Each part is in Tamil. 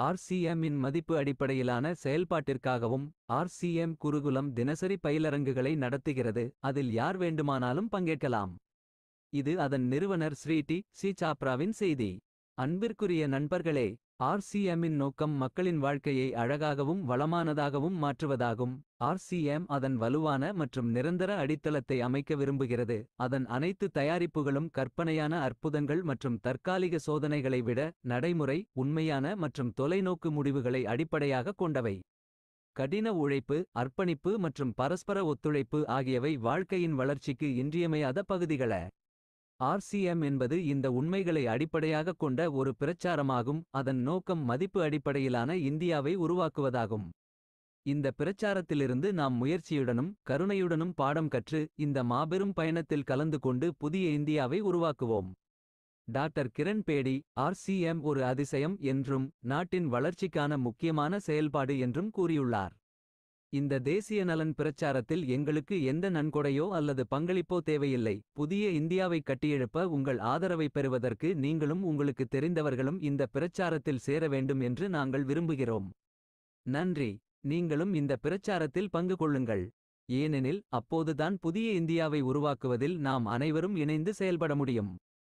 ஆர்சிஎம் இன் மதிப்பு அடிப்படையிலான செயல்பாட்டிற்காகவும் ஆர்சிஎம் குருகுலம் தினசரி பயிலரங்குகளை நடத்துகிறது அதில் யார் வேண்டுமானாலும் பங்கேற்கலாம் இது அதன் நிறுவனர் ஸ்ரீ டி சி சாப்ராவின் செய்தி அன்பிற்குரிய நண்பர்களே ஆர்சிஎம் இன் நோக்கம் மக்களின் வாழ்க்கையை அழகாகவும் வளமானதாகவும் மாற்றுவதாகும் ஆர்சிஎம் அதன் வலுவான மற்றும் நிரந்தர அடித்தளத்தை அமைக்க விரும்புகிறது அதன் அனைத்து தயாரிப்புகளும் கற்பனையான அற்புதங்கள் மற்றும் தற்காலிக சோதனைகளை விட நடைமுறை உண்மையான மற்றும் தொலைநோக்கு முடிவுகளை அடிப்படையாக கொண்டவை கடின உழைப்பு அர்ப்பணிப்பு மற்றும் பரஸ்பர ஒத்துழைப்பு ஆகியவை வாழ்க்கையின் வளர்ச்சிக்கு இன்றியமையாத பகுதிகள ஆர்சிஎம் என்பது இந்த உண்மைகளை அடிப்படையாகக் கொண்ட ஒரு பிரச்சாரமாகும் அதன் நோக்கம் மதிப்பு அடிப்படையிலான இந்தியாவை உருவாக்குவதாகும் இந்த பிரச்சாரத்திலிருந்து நாம் முயற்சியுடனும் கருணையுடனும் பாடம் கற்று இந்த மாபெரும் பயணத்தில் கலந்து கொண்டு புதிய இந்தியாவை உருவாக்குவோம் டாக்டர் கிரண் பேடி ஆர்சிஎம் ஒரு அதிசயம் என்றும் நாட்டின் வளர்ச்சிக்கான முக்கியமான செயல்பாடு என்றும் கூறியுள்ளார் இந்த தேசிய நலன் பிரச்சாரத்தில் எங்களுக்கு எந்த நன்கொடையோ அல்லது பங்களிப்போ தேவையில்லை புதிய இந்தியாவை கட்டியெழுப்ப உங்கள் ஆதரவை பெறுவதற்கு நீங்களும் உங்களுக்கு தெரிந்தவர்களும் இந்த பிரச்சாரத்தில் சேர வேண்டும் என்று நாங்கள் விரும்புகிறோம் நன்றி நீங்களும் இந்த பிரச்சாரத்தில் பங்கு கொள்ளுங்கள் ஏனெனில் அப்போதுதான் புதிய இந்தியாவை உருவாக்குவதில் நாம் அனைவரும் இணைந்து செயல்பட முடியும்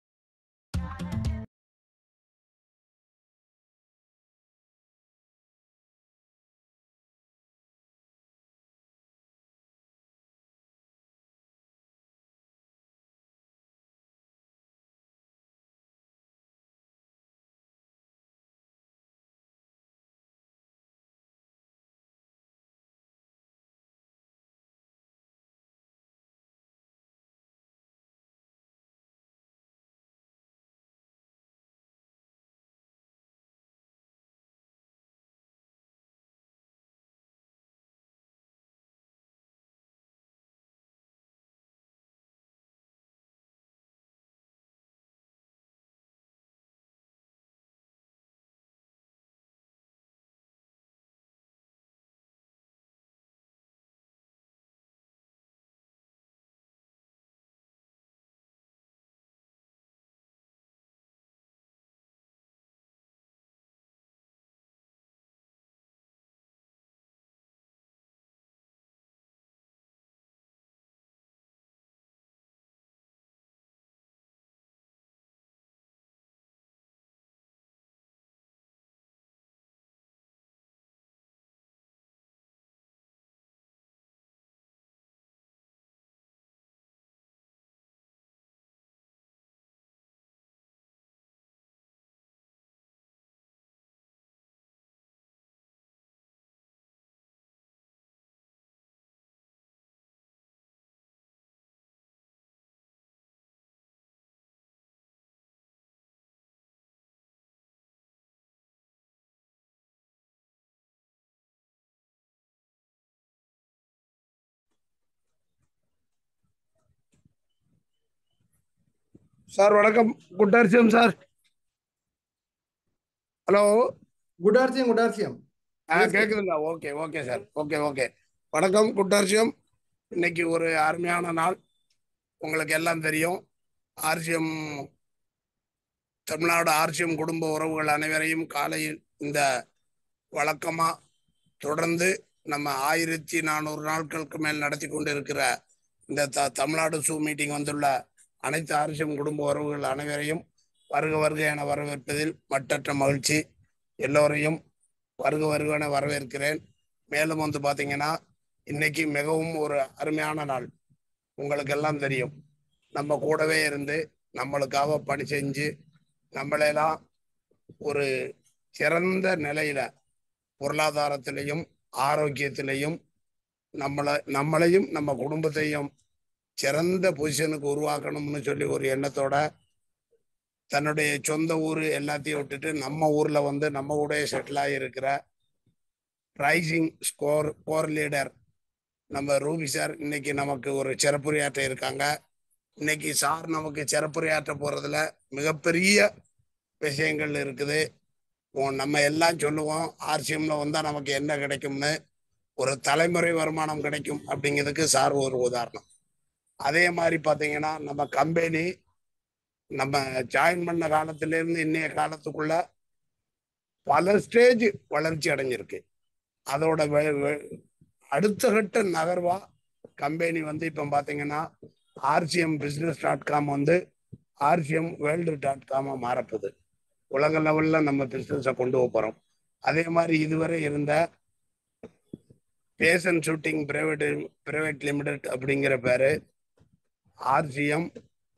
சார் வணக்கம் good RCM sir hello good RCM good RCM ஆ Yes, sir. கேக்குதுங்களா okay okay sir okay okay வணக்கம் குட் அரிசியம் இன்னைக்கு ஒரு அருமையான நாள் உங்களுக்கு எல்லாம் தெரியும் ஆர்சிஎம் தமிழ்நாடு ஆர்சிஎம் குடும்ப உறவுகள் அனைவரையும் காலையில் இந்த வழக்கமா தொடர்ந்து நம்ம ஆயிரத்தி நானூறு நாட்களுக்கு மேல் நடத்தி கொண்டு இருக்கிற இந்த த தமிழ்நாடு சூ மீட்டிங் வந்துள்ள அனைத்து ஆர்சிஎம் குடும்ப உறவுகள் அனைவரையும் வருக வருக என வரவேற்பதில் மட்டற்ற மகிழ்ச்சி எல்லோரையும் வருக வருக என வரவேற்கிறேன் மேலும் வந்து பாத்தீங்கன்னா இன்னைக்கு மிகவும் ஒரு அருமையான நாள் உங்களுக்கு எல்லாம் தெரியும் நம்ம கூடவே இருந்து நம்மளுக்காக பணி செஞ்சு நம்மளெல்லாம் ஒரு சிறந்த நிலையில பொருளாதாரத்திலையும் ஆரோக்கியத்திலையும் நம்மளை நம்மளையும் நம்ம குடும்பத்தையும் சிறந்த பொசிஷனுக்கு உருவாக்கணும்னு சொல்லி ஒரு எண்ணத்தோட தன்னுடைய சொந்த ஊர் எல்லாத்தையும் விட்டுட்டு நம்ம ஊர்ல வந்து நம்ம கூட செட்டில் ஆகியிருக்கிற ரைசிங் ஸ்கோர் கோர் லீடர் நம்ம ரூபி சார் இன்னைக்கு நமக்கு ஒரு சிறப்புரையாற்ற இருக்காங்க இன்னைக்கு சார் நமக்கு சிறப்புரையாற்ற போறதுல மிகப்பெரிய விஷயங்கள் இருக்குது உம் நம்ம எல்லாம் சொல்லுவோம் ஆர்சிஎம்ல வந்தா நமக்கு என்ன கிடைக்கும்னு ஒரு தலைமுறை வருமானம் கிடைக்கும் அப்படிங்கிறதுக்கு சார் ஒரு உதாரணம் அதே மாதிரி பாத்தீங்கன்னா நம்ம கம்பெனி நம்ம ஜாயின் பண்ண காலத்துல இருந்து இன்னைய காலத்துக்குள்ள பல ஸ்டேஜ் வளர்ச்சி அடைஞ்சிருக்கு அதோட வெ- வெ- அடுத்த கட்ட நகர்வா கம்பெனி வந்து இப்போ பார்த்தீங்கன்னா ஆர்சிஎம் பிஸ்னஸ் டாட் காம் வந்து ஆர்சிஎம் வேர்ல்டு டாட் காமாக மாறப்போகுது உலக லெவலில் நம்ம பிஸ்னஸை கொண்டு போகிறோம் அதே மாதிரி இதுவரை இருந்த fashion suiting private private limited அப்படிங்கிற பேரு ஆர்சிஎம்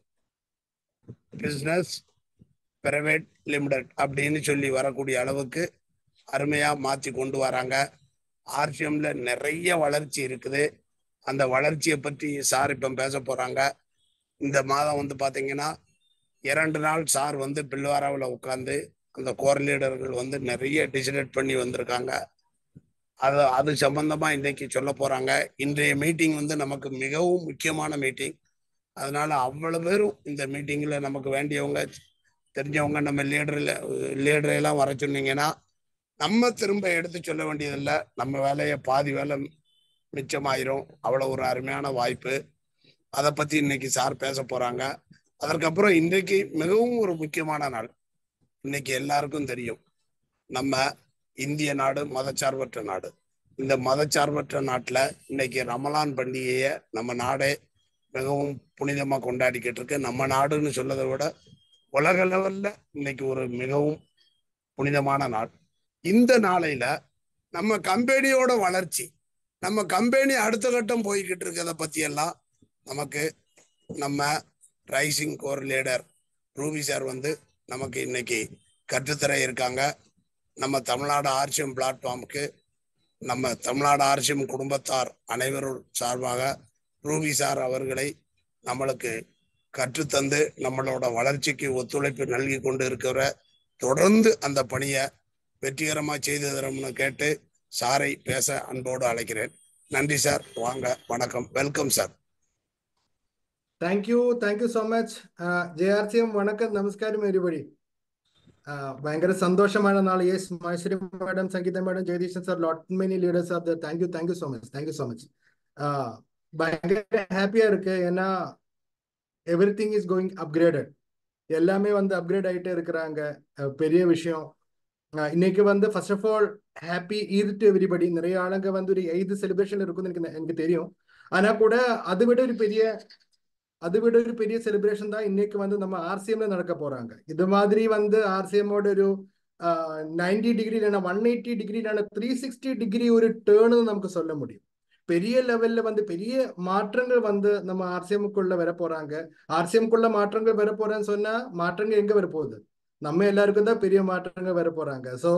பிஸ்னஸ் பிரைவேட் லிமிடெட் அப்படின்னு சொல்லி வரக்கூடிய அளவுக்கு அருமையா மாத்தி கொண்டு வராங்க ஆர்சிஎம்ல நிறைய வளர்ச்சி இருக்குது அந்த வளர்ச்சியை பற்றி சார் இப்போ பேச போறாங்க இந்த மாதம் வந்து பாத்தீங்கன்னா இரண்டு நாள் சார் வந்து பில்வாராவில் உட்காந்து அந்த கோர் லீடர்கள் வந்து நிறைய டிசைட் பண்ணி வந்திருக்காங்க அது அது சம்பந்தமா இன்னைக்கு சொல்ல போறாங்க இன்றைய மீட்டிங் வந்து நமக்கு மிகவும் முக்கியமான மீட்டிங் அதனால அவ்வளவு பேரும் இந்த மீட்டிங்ல நமக்கு வேண்டியவங்க தெரிஞ்சவங்க நம்ம லீடர்ல லீடரெல்லாம் வர சொன்னீங்கன்னா நம்ம திரும்ப எடுத்து சொல்ல வேண்டியதில்லை நம்ம வேலையை பாதி வேலை மிச்சமாயிரும் அவ்வளோ ஒரு அருமையான வாய்ப்பு அதை பத்தி இன்னைக்கு சார் பேச போறாங்க அதற்கப்புறம் இன்றைக்கு மிகவும் ஒரு முக்கியமான நாள் இன்னைக்கு எல்லாருக்கும் தெரியும் நம்ம இந்திய நாடு மதச்சார்பற்ற நாடு இந்த மதச்சார்பற்ற நாட்டில் இன்னைக்கு ரமலான் பண்டிகையை நம்ம நாடே மிகவும் புனிதமாக கொண்டாடிக்கிட்டு இருக்கு நம்ம நாடுன்னு சொல்லதை விட உலக லெவல்ல இன்னைக்கு ஒரு மிகவும் புனிதமான நாள் இந்த நாளையில நம்ம கம்பெனியோட வளர்ச்சி நம்ம கம்பெனி அடுத்த கட்டம் போய்கிட்டு இருக்கிறத பத்தி எல்லாம் நமக்கு நம்ம rising core leader Ruby sir வந்து நமக்கு இன்னைக்கு கற்றுத்தர இருக்காங்க நம்ம தமிழ்நாடு ஆர்சிஎம் பிளாட்ஃபார்முக்கு நம்ம தமிழ்நாடு ஆர்சிஎம் குடும்பத்தார் அனைவரும் சார்பாக ரூபி சார் அவர்களை நம்மளுக்கு கற்றுத்தந்து நம்மளோட வளர்ச்சிக்கு ஒத்துழைப்பு நல்கி கொண்டு இருக்கிற தொடர்ந்து அந்த பணியை வெற்றிகரமா செய்து தரும்னு கேட்டு சாரை பேச அன்போடு அழைக்கிறேன் நன்றி சார் வாங்க வணக்கம் welcome sir Thank you. Thank you so much. Uh, JRCM, വണക്കം നമസ്കാരം everybody. Uh, ഭയങ്കര സന്തോഷമാണ് നാളെ yes Maheshwari madam Sangeetha madam Jagadeesan sir lot many leaders are thank you thank you so much thank you so much பயங்கர ஹாப்பியா இருக்கு ஏன்னா everything is going upgraded எல்லாமே வந்து அப்கிரேட் ஆகிட்டே இருக்கிறாங்க அஹ் பெரிய விஷயம் அஹ் இன்னைக்கு வந்து first of all happy Eid to everybody நிறைய ஆளுங்க வந்து ஒரு ஈத் செலிப்ரேஷன் இருக்கும்னு எனக்கு எனக்கு தெரியும் ஆனா கூட அதை விட ஒரு பெரிய அதை விட ஒரு பெரிய செலிப்ரேஷன் தான் இன்னைக்கு வந்து நம்ம ஆர்சிஎம்ல நடக்க போறாங்க இது மாதிரி வந்து ஆர்சிஎம்மோட ஒரு நைன்டி டிகிரி இல்லைன்னா ஒன் எயிட்டி டிகிரி இல்லைன்னா த்ரீ சிக்ஸ்டி டிகிரி ஒரு டேர்னு நமக்கு சொல்ல முடியும் பெரிய லெவல்ல வந்து பெரிய மாற்றங்கள் வந்து நம்ம ஆர்சிஎம்குள்ள வர போறாங்க ஆர்சிஎம்குள்ள மாற்றங்கள் வர போறேன்னு சொன்னா மாற்றங்கள் எங்க வர போகுது நம்ம எல்லாருக்கும் தான் பெரிய மாற்றங்கள் வர போறாங்க ஸோ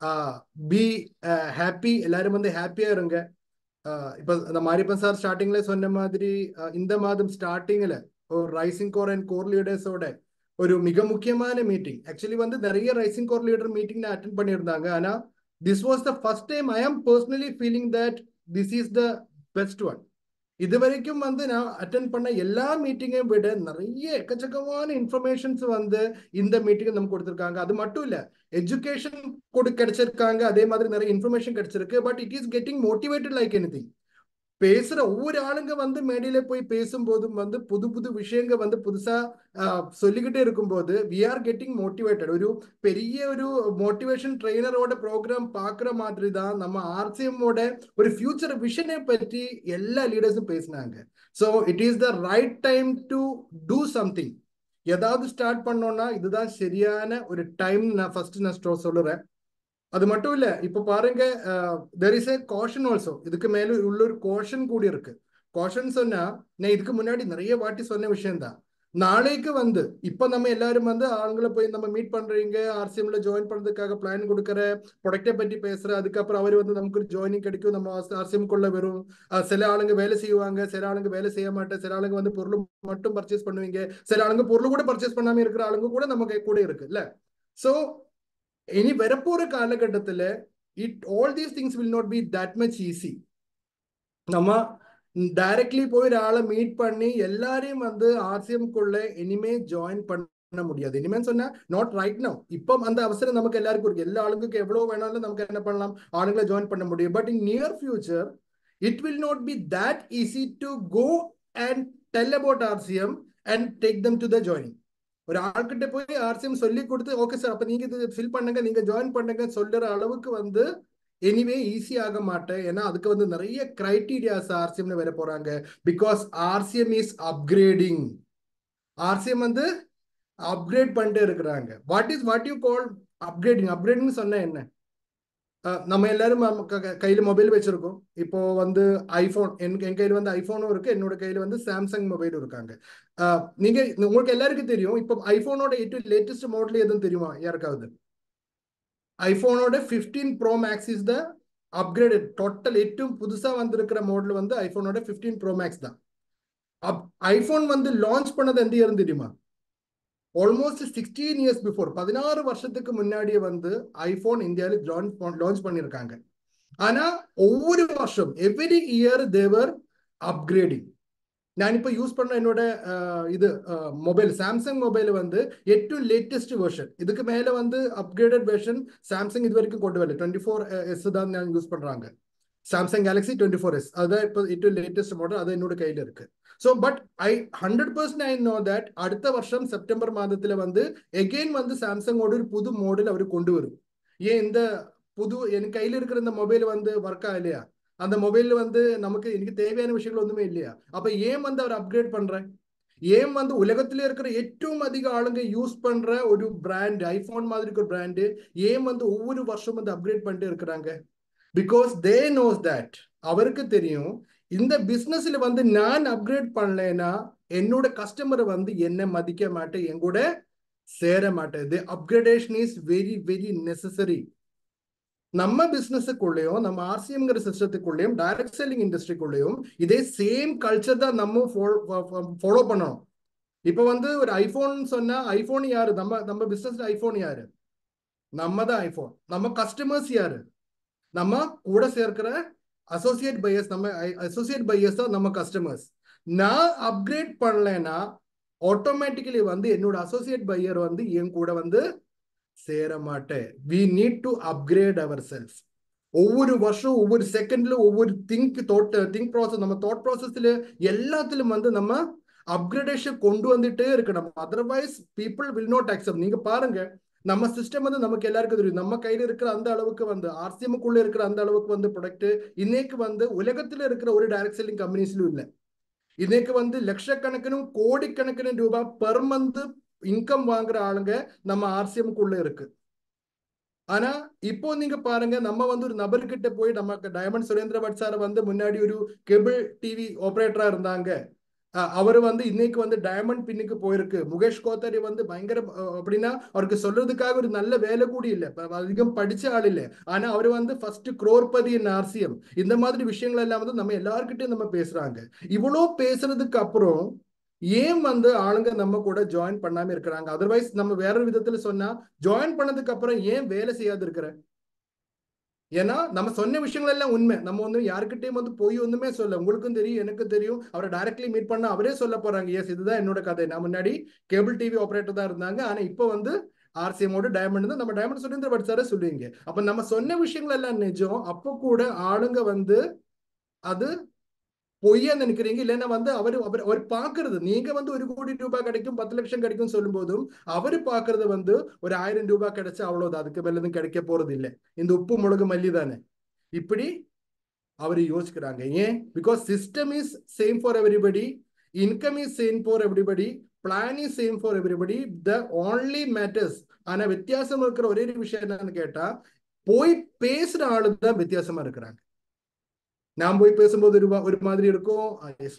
பி ஹாப்பி எல்லாரும் வந்து ஹாப்பியா இருங்க ஆஹ் இப்ப இந்த மாரியப்பன் சார் ஸ்டார்டிங்ல சொன்ன மாதிரி ஆஹ் இந்த மாதம் ஸ்டார்டிங்ல ஒரு ரைசிங் கோர் அண்ட் கோர் லீடர்ஸோட ஒரு மிக முக்கியமான மீட்டிங் ஆக்சுவலி வந்து நிறைய rising core leader meeting attend பண்ணியிருந்தாங்க ஆனா this was the first time I am personally feeling that this is the best one இது வரைக்கும் வந்து நான் அட்டென்ட் பண்ண எல்லா மீட்டிங்கையும் விட நிறைய எக்கச்சக்கமான இன்ஃபர்மேஷன்ஸ் வந்து இந்த மீட்டிங் நமக்கு கொடுத்துருக்காங்க அது மட்டும் இல்ல எஜுகேஷன் கொடு கிடைச்சிருக்காங்க அதே மாதிரி நிறைய இன்ஃபர்மேஷன் கிடைச்சிருக்கு but it is getting motivated like anything பேசுற ஒவ்வொரு ஆளுங்க வந்து மேடையில போய் பேசும்போதும் வந்து புது புது விஷயங்க வந்து புதுசா சொல்லிக்கிட்டே இருக்கும்போது வி ஆர் கெட்டிங் மோட்டிவேட்டட் ஒரு பெரிய ஒரு மோட்டிவேஷன் ட்ரெயினரோட ப்ரோக்ராம் பாக்குற மாதிரி தான் நம்ம ஆர்சிஎம்மோட ஒரு ஃபியூச்சர் விஷனை பற்றி எல்லா லீடர்ஸும் பேசினாங்க so it is the right time to do something ஏதாவது ஸ்டார்ட் பண்ணோம்னா இதுதான் சரியான ஒரு டைம் நான் ஃபர்ஸ்ட் நான் ஸ்டோ சொல்லுறேன் அது மட்டும் இல்ல இப்ப பாருங்க there is a caution also இதுக்கு மேல உள்ள ஒரு கோஷன் கூடி இருக்கு கோஷன் சொன்னா நான் இதுக்கு முன்னாடி நிறைய வாட்டி சொன்ன விஷயம் தான் நாளைக்கு வந்து இப்ப நம்ம எல்லாரும் வந்து ஆளுங்களை போய் நம்ம மீட் பண்றீங்க ஆர்சிஎம்ல ஜாயின் பண்றதுக்காக பிளான் கொடுக்குற ப்ரொடக்டை பற்றி பேசுற அதுக்கப்புறம் அவர் வந்து நமக்கு ஒரு ஜாயினிங் கிடைக்கும் நம்ம ஆர்சிஎம் குள்ள வரும் சில ஆளுங்க வேலை செய்வாங்க சில ஆளுங்க வேலை செய்ய மாட்டேன் சில ஆளுங்க வந்து பொருள் மட்டும் பர்ச்சேஸ் பண்ணுவீங்க சில ஆளுங்க பொருள் கூட பர்ச்சேஸ் பண்ணாம இருக்கிற ஆளுங்க கூட நம்ம கூட இருக்கு இல்ல சோ இனி வரப்போற காலகட்டத்துல it all these things will not be that much easy நம்ம டைரக்ட்லி போய் ஒராளை மீட் பண்ணி எல்லாரையும் வந்து ஆர்சிஎம்குள்ள இனிமே ஜாயின் பண்ண முடியாது இனிமே சொன்னா நாட் ரைட் நவ் இப்போ அந்த அவசரம் நமக்கு எல்லாருக்கும் இருக்கு எல்லா ஆளுங்களுக்கு எவ்வளவு வேணாலும் நமக்கு என்ன பண்ணலாம் ஆளுங்களை ஜாயின் பண்ண முடியும் but in near future it will not be that easy to go and tell about RCM and take them to the joining ஒரு ஆள்கிட்ட போய் ஆர்சிஎம் சொல்லி கொடுத்து ஓகே சார் அப்ப நீங்க இது ஃபில் பண்ணுங்க நீங்க ஜாயின் பண்ணுங்க சொல்ற அளவுக்கு வந்து எனிவே ஈஸி ஆக மாட்டேன் ஏன்னா அதுக்கு வந்து நிறைய கிரைட்டீரியாஸ் ஆர்சிஎம்ல வர போறாங்க because RCM is upgrading RCM வந்து அப்கிரேட் பண்ணிட்டே இருக்கிறாங்க what is what you call upgrading upgrading சொன்னா என்ன அஹ் நம்ம எல்லாரும் நம்ம க- க- கையில மொபைல் வச்சிருக்கோம் இப்போ வந்து ஐபோன் என் என் கையில வந்து ஐபோனும் இருக்கு என்னோட கையில வந்து சாம்சங் மொபைலும் இருக்காங்க அஹ் நீங்க உங்களுக்கு எல்லாருக்கும் தெரியும் இப்போ ஐபோனோட ഏറ്റവും லேட்டஸ்ட் மாடல் எதுவும் தெரியுமா யாருக்காவது ஐபோனோட fifteen pro max is the upgraded total ഏറ്റവും புதுசா வந்திருக்கிற மாடல் வந்து ஐபோனோட ஃபிஃப்டீன் ப்ரோ மேக்ஸ் தான் ஐபோன் வந்து லான்ச் பண்ணது எந்த இயர் தெரியுமா ஆல்மோஸ்ட் சிக்ஸ்டீன் இயர்ஸ் பிஃபோர் பதினாறு வருஷத்துக்கு முன்னாடியே வந்து ஐபோன் இந்தியாவில் லான்ச் லான்ச் பண்ணியிருக்காங்க ஆனா ஒவ்வொரு வருஷம் எவ்ரி இயர் தேவர் அப்கிரேடிங் நான் இப்போ யூஸ் பண்ண என்னோட அஹ், இது மொபைல் சாம்சங் மொபைல் வந்து ഏറ്റവും லேட்டஸ்ட் வெர்ஷன் இதுக்கு மேல வந்து அப்கிரேடட் வெர்ஷன் சாம்சங் இது வரைக்கும் கொண்டு வரல டுவெண்ட்டி ஃபோர் எஸ் தான் நான் யூஸ் பண்றாங்க Samsung Galaxy twenty four S அதுதான் இப்போ ഏറ്റവും லேட்டஸ்ட் மாடல் அது என்னோட கையில இருக்கு so but I hundred percent I know that அடுத்த வருஷம் செப்டம்பர் மாதத்துல வந்து எகெயின் வந்து சாம்சங்கோட ஒரு புது மாடல் அவர் கொண்டு வரும் ஏன் இந்த புது என் கையில இருக்கிற இந்த மொபைல் வந்து ஒர்க் ஆகலையா அந்த மொபைல் வந்து நமக்கு எனக்கு தேவையான விஷயங்கள் ஒண்ணுமே இல்லையா அப்ப ஏன் வந்து அவர் அப்கிரேட் பண்றேன் ஏன் வந்து உலகத்திலே இருக்கிற ഏറ്റവും அதிக ஆளுங்க யூஸ் பண்ற ஒரு பிராண்ட் ஐபோன் மாதிரி ஒரு பிராண்டு ஏன் வந்து ஒவ்வொரு வருஷம் வந்து அப்கிரேட் பண்ணிட்டு இருக்கிறாங்க பிகாஸ் தே நோஸ் தட் அவருக்கு தெரியும் இந்த பிசினஸ்ல வந்து நான் அப்கிரேட் பண்ணலைன்னா என்னோட கஸ்டமரை வந்து என்ன மதிக்க மாட்டேன் என் கூட சேர மாட்டேது upgradation is very very necessary நம்ம பிசினஸுக்குள்ளேயும் நம்ம ஆர்சிஎம்ங்கிற சிஸ்டத்துக்குள்ளேயும் டைரக்ட் செல்லிங் இண்டஸ்ட்ரிக்குள்ளேயும் இதே சேம் கல்ச்சர் தான் நம்ம ஃபாலோ பண்ணணும் இப்போ வந்து ஒரு ஐபோன் சொன்னா ஐபோன் யாரு நம்ம நம்ம பிசினஸ்ல ஐபோன் யாரு நம்ம தான் ஐபோன் நம்ம கஸ்டமர்ஸ் யாரு நம்ம கூட சேர்க்கிற அசோசியேட் பையர்ஸ் நம்ம அசோசியேட் பையர்ஸ் தான் நம்ம கஸ்டமர்ஸ் நான் அப்கிரேட் பண்ணலைன்னா ஆட்டோமேட்டிக்கலி வந்து என்னோட அசோசியேட் பையர் வந்து என் கூட வந்து சேர மாட்டேன் we need to upgrade our self ஒவ்வொரு வருஷம் ஒவ்வொரு செகண்ட்ல ஒவ்வொரு திங்க் தோட் திங்க் ப்ராசஸ் நம்ம தாட் ப்ராசஸ்ல எல்லாத்திலும் வந்து நம்ம அப்கிரேடேஷன் கொண்டு வந்துட்டே இருக்கணும் otherwise people will not accept நீங்க பாருங்க நம்ம சிஸ்டம் வந்து நமக்கு எல்லாருக்கும் தெரியும் நம்ம கையில இருக்கிற அந்த அளவுக்கு வந்து ஆர்சிஎம்குள்ள இருக்கிற அந்த அளவுக்கு வந்து ப்ரொடக்ட் இன்னைக்கு வந்து உலகத்துல இருக்கிற ஒரு டைரக்ட் செல்லிங் கம்பெனிஸ்லும் இல்லை இன்னைக்கு வந்து லட்சக்கணக்கினும் கோடிக்கணக்கிന് രൂപ பெர் மந்த் இன்கம் வாங்குற ஆளுங்க நம்ம ஆர்சிஎம்குள்ள இருக்கு ஆனா இப்போ நீங்க பாருங்க நம்ம வந்து ஒரு நபர்கிட்ட போய் நமக்கு டைமண்ட் சுரேந்திர பட் சார் வந்து முன்னாடி ஒரு கேபிள் டிவி ஆபரேட்டரா இருந்தாங்க அவர் வந்து இன்னைக்கு வந்து டைமண்ட் பின்னுக்கு போயிருக்கு முகேஷ் கோத்தரி வந்து பயங்கர அப்படின்னா அவருக்கு சொல்றதுக்காக ஒரு நல்ல வேலை கூட இல்லை அதிகம் படிச்ச ஆள் இல்லை ஆனா அவர் வந்து ஃபர்ஸ்ட் குரோர்பதி ஆர்சிஎம் இந்த மாதிரி விஷயங்கள் எல்லாம் வந்து நம்ம எல்லார்கிட்டையும் நம்ம பேசுறாங்க இவ்வளோ பேசுறதுக்கு அப்புறம் ஏன் வந்து ஆளுங்க நம்ம கூட ஜாயின் பண்ணாம இருக்கிறாங்க அதர்வைஸ் நம்ம வேற விதத்துல சொன்னா ஜாயின் பண்ணதுக்கு அப்புறம் ஏன் வேலை செய்யாது இருக்கிற ஏன்னா நம்ம சொன்ன விஷயங்கள் எல்லாம் உண்மை நம்ம வந்து யாருக்கிட்டையும் வந்து போய் ஒண்ணுமே சொல்ல உங்களுக்கும் தெரியும் எனக்கும் தெரியும் அவரை டைரக்ட்லி மீட் பண்ண அவரே சொல்ல போறாங்க எஸ் இதுதான் என்னோட கதை நான் முன்னாடி கேபிள் டிவி ஆபரேட்டர் தான் இருந்தாங்க ஆனா இப்போ வந்து ஆர்சிஎமோட டைமண்ட் தான் நம்ம டைமண்ட் சுரேந்திர பட்சார சொல்லுவீங்க அப்ப நம்ம சொன்ன விஷயங்கள் எல்லாம் நிஜம் அப்போ கூட ஆளுங்க வந்து அது பொய்யா நினைக்கிறீங்க இல்லைன்னா வந்து அவர் அவர் அவர் பாக்குறது நீங்க வந்து ஒரு கோடி ரூபாய் கிடைக்கும் பத்து லட்சம் கிடைக்கும் சொல்லும் போதும் அவர் பாக்குறது வந்து ஒரு ஆயிரம் ரூபாய் கிடைச்சா அவ்வளவுதான் அதுக்கு மேல எதுவும் கிடைக்க போறது இல்லை இந்த உப்பு மிளகு மல்லி தானே இப்படி அவர் யோசிக்கிறாங்க ஏன் because system is same for everybody income is same for everybody plan is same for everybody the only matters ஆனா வித்தியாசம் இருக்கிற ஒரே விஷயம் என்னன்னு கேட்டா போய் பேசுற ஆளு தான் வித்தியாசமா இருக்கிறாங்க நான் போய் பேசும்போது ஒரு ஒரு மாதிரி இருக்கும்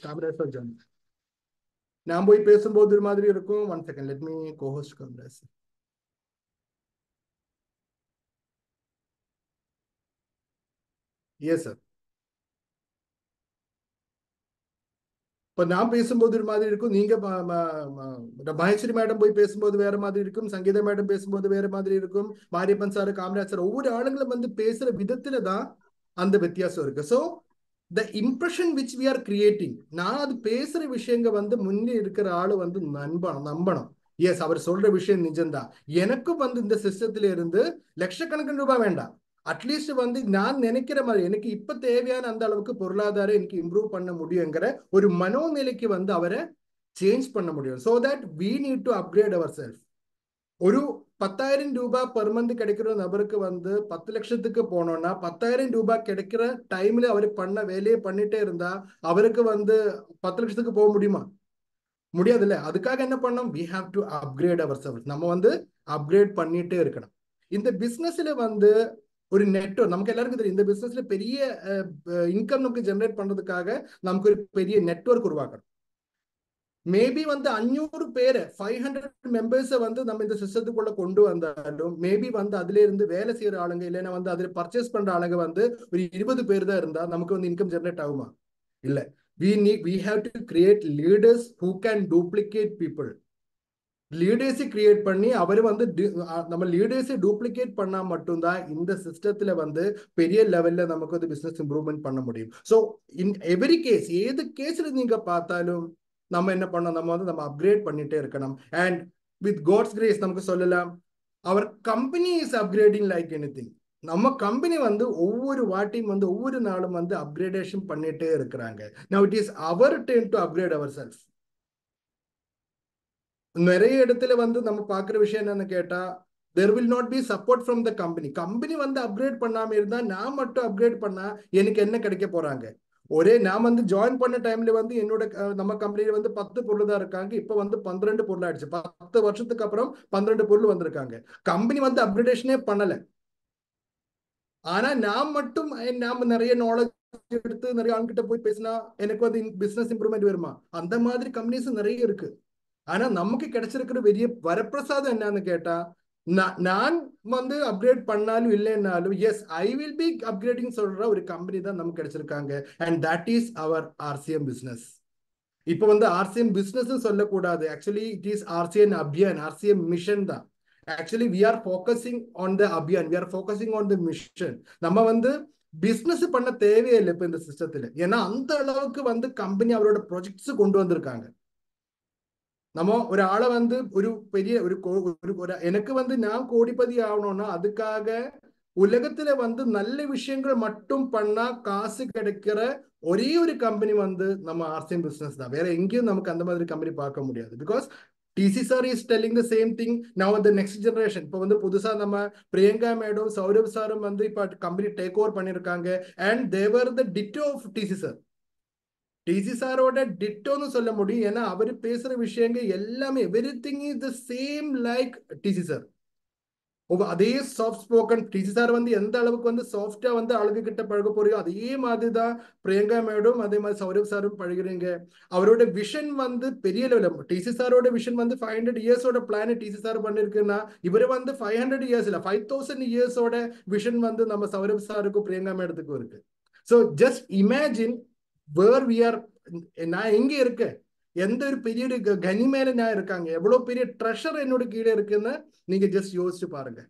நான் போய் பேசும்போது ஒரு மாதிரி இருக்கும் one second let me cohost Congress yes sir இப்ப நான் பேசும்போது ஒரு மாதிரி இருக்கும் நீங்க மகேஸ்வரி மேடம் போய் பேசும்போது வேற மாதிரி இருக்கும் சங்கீதா மேடம் பேசும்போது வேற மாதிரி இருக்கும் மாரியப்பன் சார் காமராஜ் சார் ஒவ்வொரு ஆளுங்களும் வந்து பேசுற விதத்துல தான் அந்த வித்தியாசம் இருக்கு so the impression which we are creating நான் அது பேசுற விஷயங்க வந்து முன்னே இருக்கிற ஆளு வந்து நம்பணும் நம்பணும் எஸ் அவர் சொல்ற விஷயம் நிஜம்தான் எனக்கும் வந்து இந்த சிஸ்டத்துல இருந்து லட்சக்கணக்கின் ரூபாய் வேண்டாம் அட்லீஸ்ட் வந்து நான் நினைக்கிற மாதிரி எனக்கு இப்ப தேவையான அந்த அளவுக்கு பொருளாதாரம் எனக்கு இம்ப்ரூவ் பண்ண முடியுங்கிற ஒரு மனோநிலைக்கு வந்து அவரை சேஞ்ச் பண்ண முடியும் so that we need to upgrade our self ஒரு பத்தாயிரம் ரூபாய் பெர் மந்த் கிடைக்கிற நபருக்கு வந்து பத்து லட்சத்துக்கு போனோம்னா பத்தாயிரம் ரூபாய் கிடைக்கிற டைம்ல அவர் பண்ண வேலையை பண்ணிட்டே இருந்தா அவருக்கு வந்து பத்து லட்சத்துக்கு போக முடியுமா முடியாதுல்ல அதுக்காக என்ன பண்ணோம் we have to upgrade our self நம்ம வந்து அப்கிரேட் பண்ணிட்டே இருக்கணும் இந்த பிசினஸ்ல வந்து ஒரு நெட்ஒர்க் நமக்கு எல்லாருக்கும் தெரியும் இந்த பிசினஸ்ல பெரிய இன்கம் நமக்கு ஜெனரேட் பண்றதுக்காக நமக்கு ஒரு பெரிய நெட்ஒர்க் உருவாக்கணும் மேபி வந்து அஞ்சூறு பேரை ஃபைவ் ஹண்ட்ரட் மெம்பர்ஸை வந்து நம்ம இந்த சிஸ்டத்துக்குள்ள கொண்டு வந்தாலும் மேபி வந்து அதுல இருந்து வேலை செய்யற ஆளுங்க இல்லைன்னா வந்து அதுல பர்ச்சேஸ் பண்ற ஆளுங்க வந்து ஒரு இருபது பேர் தான் இருந்தா நமக்கு வந்து இன்கம் ஜெனரேட் ஆகுமா இல்ல we need we have to create leaders who can duplicate people லீடர்ஸை கிரியேட் பண்ணி அவர் வந்து நம்ம லீடர்ஸை டூப்ளிகேட் பண்ணா மட்டும்தான் இந்த சிஸ்டத்துல வந்து பெரிய லெவல்ல நமக்கு வந்து பிசினஸ் இம்ப்ரூவ்மெண்ட் பண்ண முடியும் ஸோ இன் எவ்ரி கேஸ் ஏது கேஸ்ல நீங்க பார்த்தாலும் நம்ம என்ன பண்ணோம் நம்ம வந்து நம்ம அப்கிரேட் பண்ணிட்டே இருக்கணும் அண்ட் வித் காட்ஸ் கிரேஸ் நமக்கு சொல்லலாம் our company is upgrading like anything நம்ம கம்பெனி வந்து ஒவ்வொரு வாட்டியும் வந்து ஒவ்வொரு நாளும் வந்து அப்கிரேடேஷன் பண்ணிட்டே இருக்கிறாங்க now it is our turn to upgrade our self நிறைய இடத்துல வந்து நம்ம பார்க்குற விஷயம் என்னன்னு கேட்டா there will not be support from the company company வந்து அப்கிரேட் பண்ணாம இருந்தா நான் மட்டும் அப்கிரேட் பண்ணா எனக்கு என்ன கிடைக்க போறாங்க ஒரே நான் வந்து ஜாயின் பண்ண டைம்ல வந்து என்னோட நம்ம கம்பெனில வந்து பத்து பொருள் தான் இருக்காங்க இப்ப வந்து பன்னிரெண்டு பொருள் ஆயிடுச்சு பத்து வருஷத்துக்கு அப்புறம் பன்னிரெண்டு பொருள் வந்திருக்காங்க கம்பெனி வந்து அப்கிரேடேஷனே பண்ணல ஆனா நான் மட்டும் நாம நிறைய நாலேஜ் எடுத்து நிறைய ஆண்கிட்ட போய் பேசினா எனக்கு வந்து பிசினஸ் இம்ப்ரூவ்மெண்ட் வருமா அந்த மாதிரி கம்பெனிஸ் நிறைய இருக்கு ஆனா நமக்கு கிடைச்சிருக்கிற பெரிய வரப்பிரசாதம் என்னன்னு கேட்டா நான் வந்து அப்கிரேட் பண்ணாலும் இல்லைன்னாலும் yes I will be upgrading சொல்ற ஒரு கம்பெனி தான் நமக்கு கிடைச்சிருக்காங்க and that is our RCM business இப்போ வந்து ஆர்சிஎம் பிசினஸ் சொல்லக்கூடாது actually it is RCM Abhiyan RCM mission தான் actually we are focusing on the Abhiyan we are focusing on the mission நம்ம வந்து பிசினஸ் பண்ண தேவையில்லை இப்போ இந்த சிஸ்டத்துல ஏன்னா அந்த அளவுக்கு வந்து கம்பெனி அவரோட ப்ராஜெக்ட்ஸ் கொண்டு வந்திருக்காங்க நம்ம ஒരാളെ வந்து ஒரு பெரிய ஒரு ஒரு எனக்கு வந்து நான் கோடிபதி ஆகணும்னா அதுக்காக உலகத்துல வந்து நல்ல விஷயங்கள் மட்டும் பண்ணா காசு கிடைக்கிற ஒரே ஒரு கம்பெனி வந்து நம்ம ஆர்சிஎம் பிசினஸ் தான் வேற எங்கேயும் நமக்கு அந்த மாதிரி கம்பெனி பார்க்க முடியாது because DC sir is telling the same thing நான் வந்து நெக்ஸ்ட் ஜெனரேஷன் இப்போ வந்து புதுசா நம்ம பிரியங்கா மேடம் சௌரவ் சாரும் வந்து இப்போ கம்பெனி டேக் ஓவர் பண்ணியிருக்காங்க and they're the ditto of DC sir DC சாரோட டிட்டோன்னு சொல்ல முடியும் ஏன்னா அவர் பேசுற விஷயங்கள் எல்லாமே everything is the same like DC sir அதே சாஃப்ட் ஸ்போக்கன் டிசி சார் வந்து எந்த அளவுக்கு வந்து சாஃப்டா வந்து அழகு கிட்ட பழக போறியோ அதே மாதிரி தான் பிரியங்கா மேடம் அதே மாதிரி சௌரவ் சாரும் பழகிறீங்க அவரோட விஷன் வந்து பெரிய லெவல் டிசி சாரோட விஷன் வந்து ஃபைவ் ஹண்ட்ரட் இயர்ஸோட பிளான் டிசி சார் பண்ணிருக்குன்னா இவர் வந்து ஃபைவ் ஹண்ட்ரட் இயர்ஸ் இல்ல ஃபைவ் தௌசண்ட் இயர்ஸோட விஷன் வந்து நம்ம சௌரவ் சாருக்கும் பிரியங்கா மேடத்துக்கும் இருக்கு so just imagine where we are நான் எங்க இருக்கேன் எந்த ஒரு பெரிய ஒரு கனி மேல நான் இருக்காங்க எவ்வளவு பெரிய ட்ரெஷர் என்னோட கீழே இருக்குன்னு நீங்க ஜஸ்ட் யோசிச்சு பாருங்க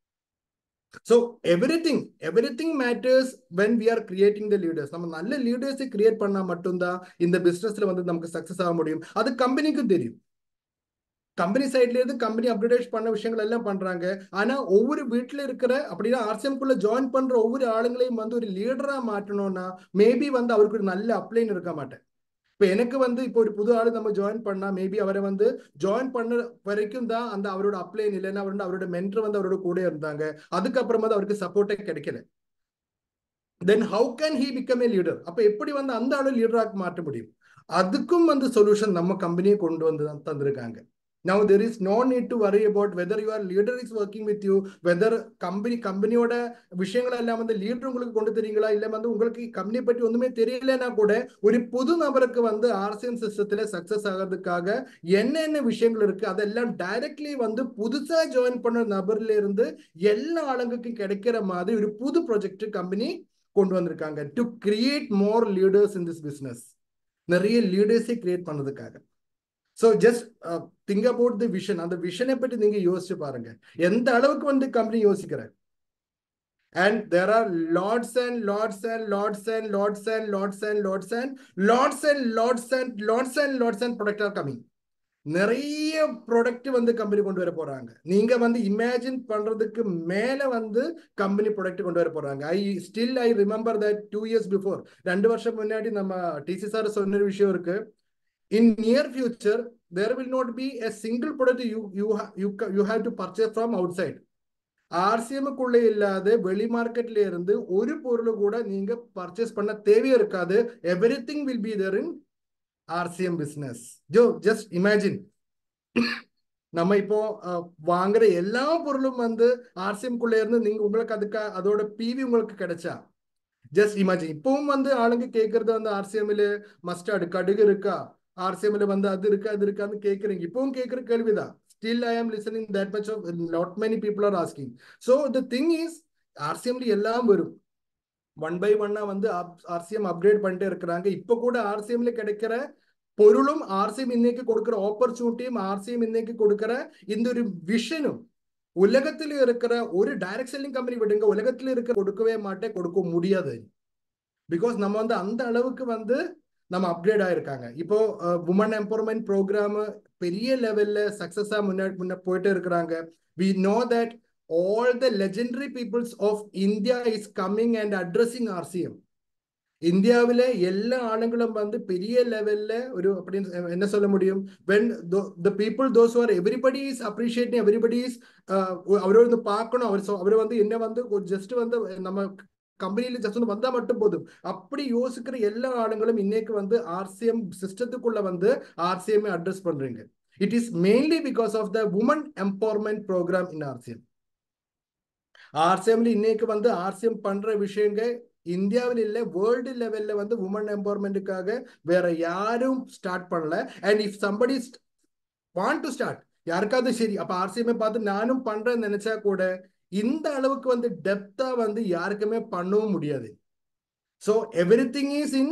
so everything everything matters when we are creating the leaders நம்ம நல்ல லீடர்ஸை கிரியேட் பண்ணா மட்டும்தான் இந்த பிசினஸ்ல வந்து நமக்கு சக்சஸ் ஆக முடியும் அது கம்பெனிக்கும் தெரியும் கம்பெனி சைட்ல இருந்து கம்பெனி அப்டேட் பண்ண விஷயங்கள் எல்லாம் பண்றாங்க ஆனா ஒவ்வொரு வீட்டுல இருக்கிற அப்படின்னா ஆர்சிஎம்குள்ள ஜாயின் பண்ற ஒவ்வொரு ஆளுங்களையும் வந்து ஒரு லீடரா மாற்றணும்னா மேபி வந்து அவருக்கு ஒரு நல்ல அப்ளைன் இருக்க மாட்டேன் இப்போ எனக்கு வந்து இப்போ ஒரு புது ஆளு நம்ம ஜாயின் பண்ணா மேபி அவரை வந்து ஜாயின் பண்ண வரைக்கும் தான் அந்த அவரோட அப்ளைன் இல்லைன்னா அவரோட அவரோட மென்டர் வந்து அவரோட கூட இருந்தாங்க அதுக்கப்புறமா தான் அவருக்கு சப்போர்ட்டே கிடைக்கல then how can he become a leader அப்ப எப்படி வந்து அந்த ஆளு லீடராக மாற்ற முடியும் அதுக்கும் வந்து சொல்யூஷன் நம்ம கம்பெனியை கொண்டு வந்து தந்திருக்காங்க Now there is no need to worry about whether your leader is working with you, whether company கம்பெனியோட விஷயங்கள் எல்லாம் வந்து லீடர் உங்களுக்கு கொண்டு தரீங்களா இல்ல வந்து உங்களுக்கு கம்பெனி பற்றி ஒண்ணுமே தெரியலன்னா கூட ஒரு புது நபருக்கு வந்து ஆர்சிஎம் சிஸ்டத்துல சக்சஸ் ஆகிறதுக்காக என்னென்ன விஷயங்கள் இருக்கு அதெல்லாம் டைரக்ட்லி வந்து புதுசா ஜாயின் பண்ண நபர்ல இருந்து எல்லா ஆளுங்களுக்கும் கிடைக்கிற மாதிரி ஒரு புது ப்ராஜெக்ட் கம்பெனி கொண்டு வந்திருக்காங்க to create more leaders in this business நிறைய லீடர்ஸை கிரியேட் பண்ணதுக்காக so just think about the vision அந்த விஷனை பற்றி நீங்க யோசிச்சு பாருங்க எந்த அளவுக்கு வந்து கம்பெனி யோசிக்கிற and there are lots and lots and lots and lots and lots and lots and lots and lots and lots and lots and product are coming நிறைய ப்ராடக்ட் வந்து கம்பெனி கொண்டு வர போறாங்க நீங்க வந்து இமேஜின் பண்றதுக்கு மேல வந்து கம்பெனி ப்ராடக்ட் கொண்டு வர போறாங்க I still I remember that two years before ரெண்டு வருஷம் முன்னாடி நம்ம டிசி சார் சொன்ன விஷயம் இருக்கு in near future there will not be a single product you you ha- you ca- you have to purchase from outside ஆர்சிஎம்க்குள்ள இல்லாத வெளி மார்க்கெட்ல இருந்து ஒரு பொருள் கூட நீங்க பர்ச்சேஸ் பண்ண தேவையே இருக்காது everything will be there in RCM business ஜோ ஜஸ்ட் இமேஜின் நம்ம இப்போ அஹ், வாங்குற எல்லா பொருளும் வந்து ஆர்சிஎம் குள்ள இருந்து நீங்க உங்களுக்கு அதுக்கு அதோட பிவி உங்களுக்கு கிடைச்சா ஜஸ்ட் இமேஜின் இப்பவும் வந்து ஆளுங்க கேட்கறது வந்து ஆர்சிஎம்ல மஸ்டர்டு கடுகு இருக்கா ஆர்சிஎம்ல வந்து அது இருக்கா அது இருக்கான்னு கேட்குறீங்க இப்பவும் கேட்குற கேள்விதான் still I am listening that much of not many people are asking so the thing is ஆர்சிஎம்ல எல்லாம் வரும் ஒன் பை ஒன்னா வந்து ஆர்சிஎம் அப்கிரேட் பண்ணிட்டே இருக்கிறாங்க இப்போ கூட ஆர்சிஎம்ல கிடைக்கிற பொருளும் ஆர்சிஎம் இன்னைக்கு கொடுக்கிற ஆப்பர்ச்சுனிட்டியும் ஆர்சிஎம் இன்னைக்கு கொடுக்கிற இந்த ஒரு விஷனும் உலகத்தில் இருக்கிற ஒரு டைரக்ட் செல்லிங் கம்பெனி விடுங்க உலகத்தில் இருக்க கொடுக்கவே மாட்டேன் கொடுக்க முடியாது பிகாஸ் நம்ம வந்து அந்த அளவுக்கு வந்து நம்ம அப்கிரேட் ஆயிருக்காங்க இப்போ உமன் எம்பவர்மெண்ட் ப்ரோக்ராம் பெரிய லெவல்ல சக்சஸா முன்னாடி முன்ன போயிட்டு இருக்கிறாங்க we know that all the legendary peoples of India is coming and addressing RCM. இந்தியாவில எல்லா ஆளுங்களும் வந்து பெரிய லெவல்ல ஒரு அப்படின்னு என்ன சொல்ல முடியும் when the people those are everybody is appreciating everybody is அவரை வந்து பார்க்கணும் அவர் அவர் வந்து என்ன வந்து ஜஸ்ட் வந்து நம்ம கம்பெனியில ஜஸ்ட் வந்து வந்தா மட்டும் போதும் அப்படி யோசிக்கிற எல்லா ஆளுங்களும் இன்னைக்கு வந்து ஆர்சிஎம் சிஸ்டத்துக்குள்ள வந்து ஆர்சிஎம் அட்ரஸ் பண்றீங்க it is mainly because of the women empowerment program in RCM ஆர்சிஎம்ல இன்னைக்கு வந்து ஆர்சிஎம் பண்ற விஷயங்க இந்தியாவில் இல்ல வேர்ல்டு லெவல்ல வந்து உமன் எம்பவர்மெண்ட்டுக்காக வேற யாரும் ஸ்டார்ட் பண்ணல and if somebody want to start யாருக்காவது சரி அப்ப ஆர்சிஎம் பார்த்து நானும் பண்றேன்னு நினைச்சா கூட இந்த அளவுக்கு வந்து டெப்தா வந்து யாருக்குமே பண்ணவும் முடியாது so everything is in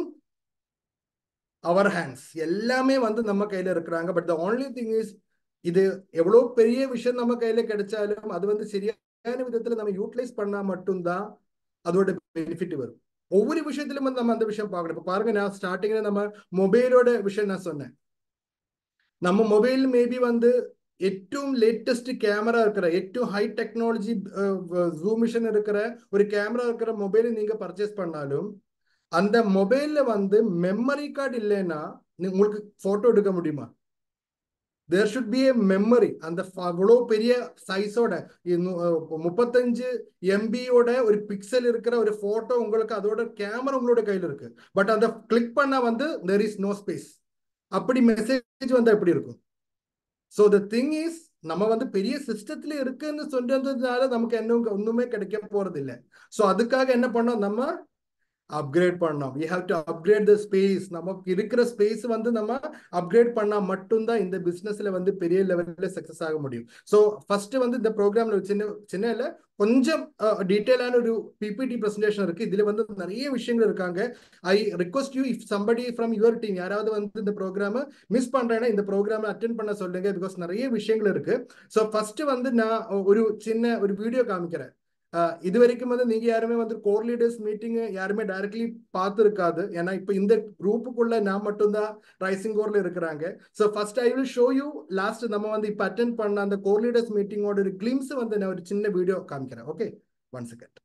our hands எல்லாமே வந்து நம்ம கையில இருக்கிறாங்க but the only thing is இது எவ்வளவு பெரிய விஷயம் நம்ம கையில கிடைச்சாலும் அது வந்து சரியான விதத்துல நம்ம யூட்டிலைஸ் பண்ணா மட்டும்தான் அதோட பெனிஃபிட் வரும் ஒவ்வொரு விஷயத்திலும் வந்து நம்ம அந்த விஷயம் பார்க்கணும் இப்போ பாருங்க நான் ஸ்டார்டிங்ல நம்ம மொபைலோட விஷயம் நான் சொன்னேன் நம்ம மொபைல் மேபி வந்து ഏറ്റവും ലേറ്റസ്റ്റ് ക്യാമറ இருக்கிற ഏറ്റവും ஹை டெக்னாலஜி ஜூம் மிஷன் இருக்கிற ஒரு கேமரா இருக்கிற மொபைல் நீங்க பர்ச்சேஸ் பண்ணாலும் அந்த மொபைல்ல வந்து மெமரி கார்டு இல்லைன்னா உங்களுக்கு போட்டோ எடுக்க முடியுமா there should be a memory அந்த அவ்வளோ பெரிய சைஸோட முப்பத்தஞ்சு எம்பியோட ஒரு பிக்சல் இருக்கிற ஒரு போட்டோ உங்களுக்கு அதோட கேமரா உங்களோட கையில் இருக்கு பட் அந்த கிளிக் பண்ணா வந்து தெர் இஸ் நோ ஸ்பேஸ் அப்படி மெசேஜ் வந்து எப்படி இருக்கும் ஸோ த திங் இஸ் நம்ம வந்து பெரிய சிஸ்டத்துல இருக்குன்னு சொல்றதுனால நமக்கு என்ன ஒண்ணுமே கிடைக்க போறது இல்லை ஸோ அதுக்காக என்ன பண்ணோம் நம்ம அப்கிரேட் பண்ணோம் we have to upgrade the space நமக்கு இருக்கிற ஸ்பேஸ் வந்து நம்ம அப்கிரேட் பண்ணா மட்டும்தான் இந்த பிசினஸ்ல வந்து பெரிய லெவல்ல சக்சஸ் ஆக முடியும் ஸோ ஃபர்ஸ்ட் வந்து இந்த ப்ரோக்ராம்ல சின்ன சின்ன இல்ல கொஞ்சம் டீட்டெயிலான ஒரு பிபிடி பிரசன்டேஷன் இருக்கு இதுல வந்து நிறைய விஷயங்கள் இருக்காங்க I request you if somebody from your team யாராவது வந்து இந்த ப்ரோக்ராம் மிஸ் பண்றேன்னா இந்த ப்ரோக்ராம் அட்டென்ட் பண்ண சொல்லுங்க பிகாஸ் நிறைய விஷயங்கள் இருக்கு ஸோ ஃபர்ஸ்ட் வந்து நான் ஒரு சின்ன ஒரு வீடியோ காமிக்கிறேன் இது வரைக்கும் வந்து நீங்க யாருமே வந்து கோர் லீடர்ஸ் மீட்டிங் யாருமே டைரக்ட்லி பார்த்துருக்காது ஏன்னா இப்போ இந்த குரூப்புக்குள்ள நான் மட்டும்தான் ரைசிங் கோர்ல இருக்கிறாங்க so first I will show you last நம்ம வந்து இப்போ அட்டென்ட் பண்ண அந்த கோர் லீடர்ஸ் மீட்டிங்கோட ஒரு கிளிம்ஸ் வந்து நான் ஒரு சின்ன வீடியோ காமிக்கிறேன் ஓகே ஒன் செகண்ட்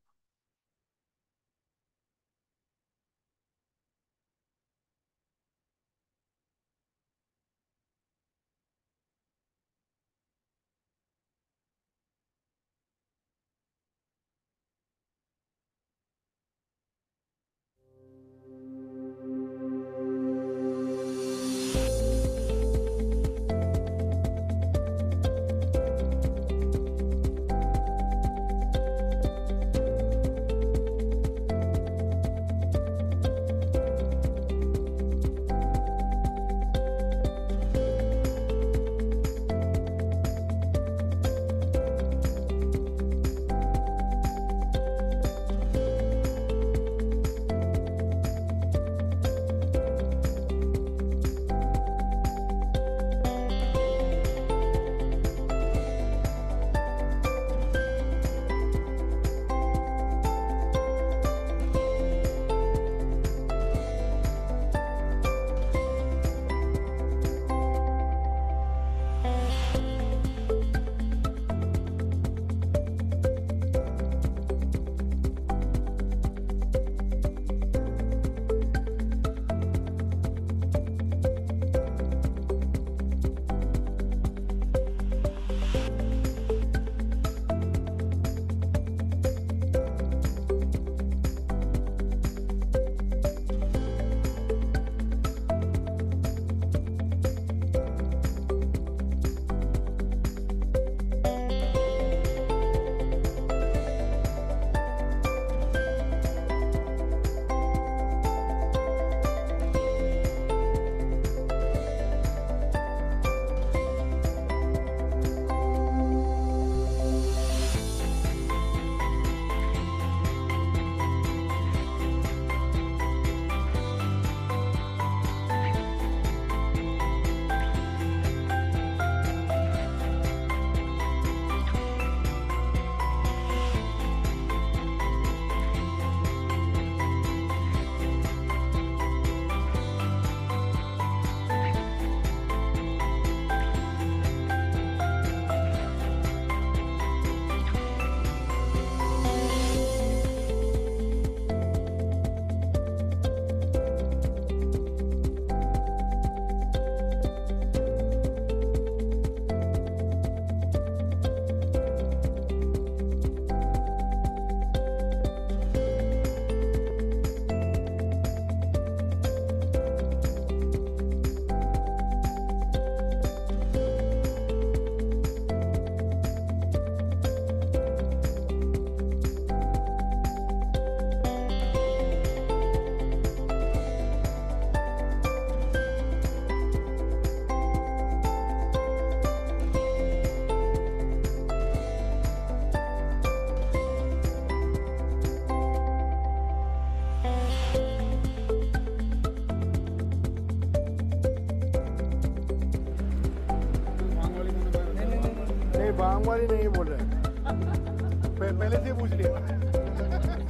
मांगवारी नहीं बोल रहे हैं पह- पहले से पूछ लिया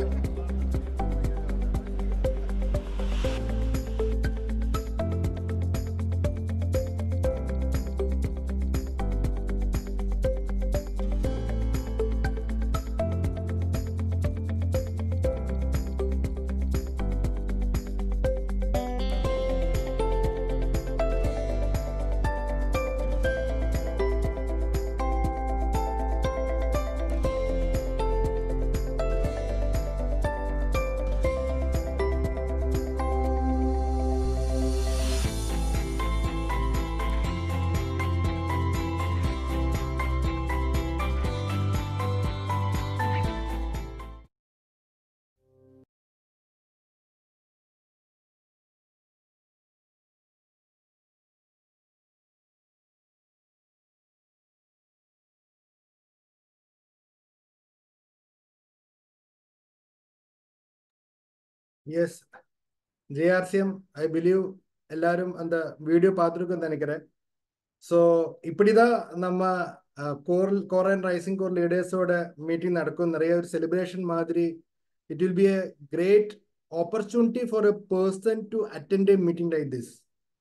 எஸ் ஜேஆர்சிஎம் ஐ பிலீவ் எல்லாரும் அந்த வீடியோ பார்த்துருக்குன்னு நினைக்கிறேன் ஸோ இப்படிதான் நம்ம core core and rising core லீடர்ஸோட மீட்டிங் நடக்கும் நிறைய ஒரு செலிப்ரேஷன் மாதிரி it will be a great opportunity for a person to attend a meeting like this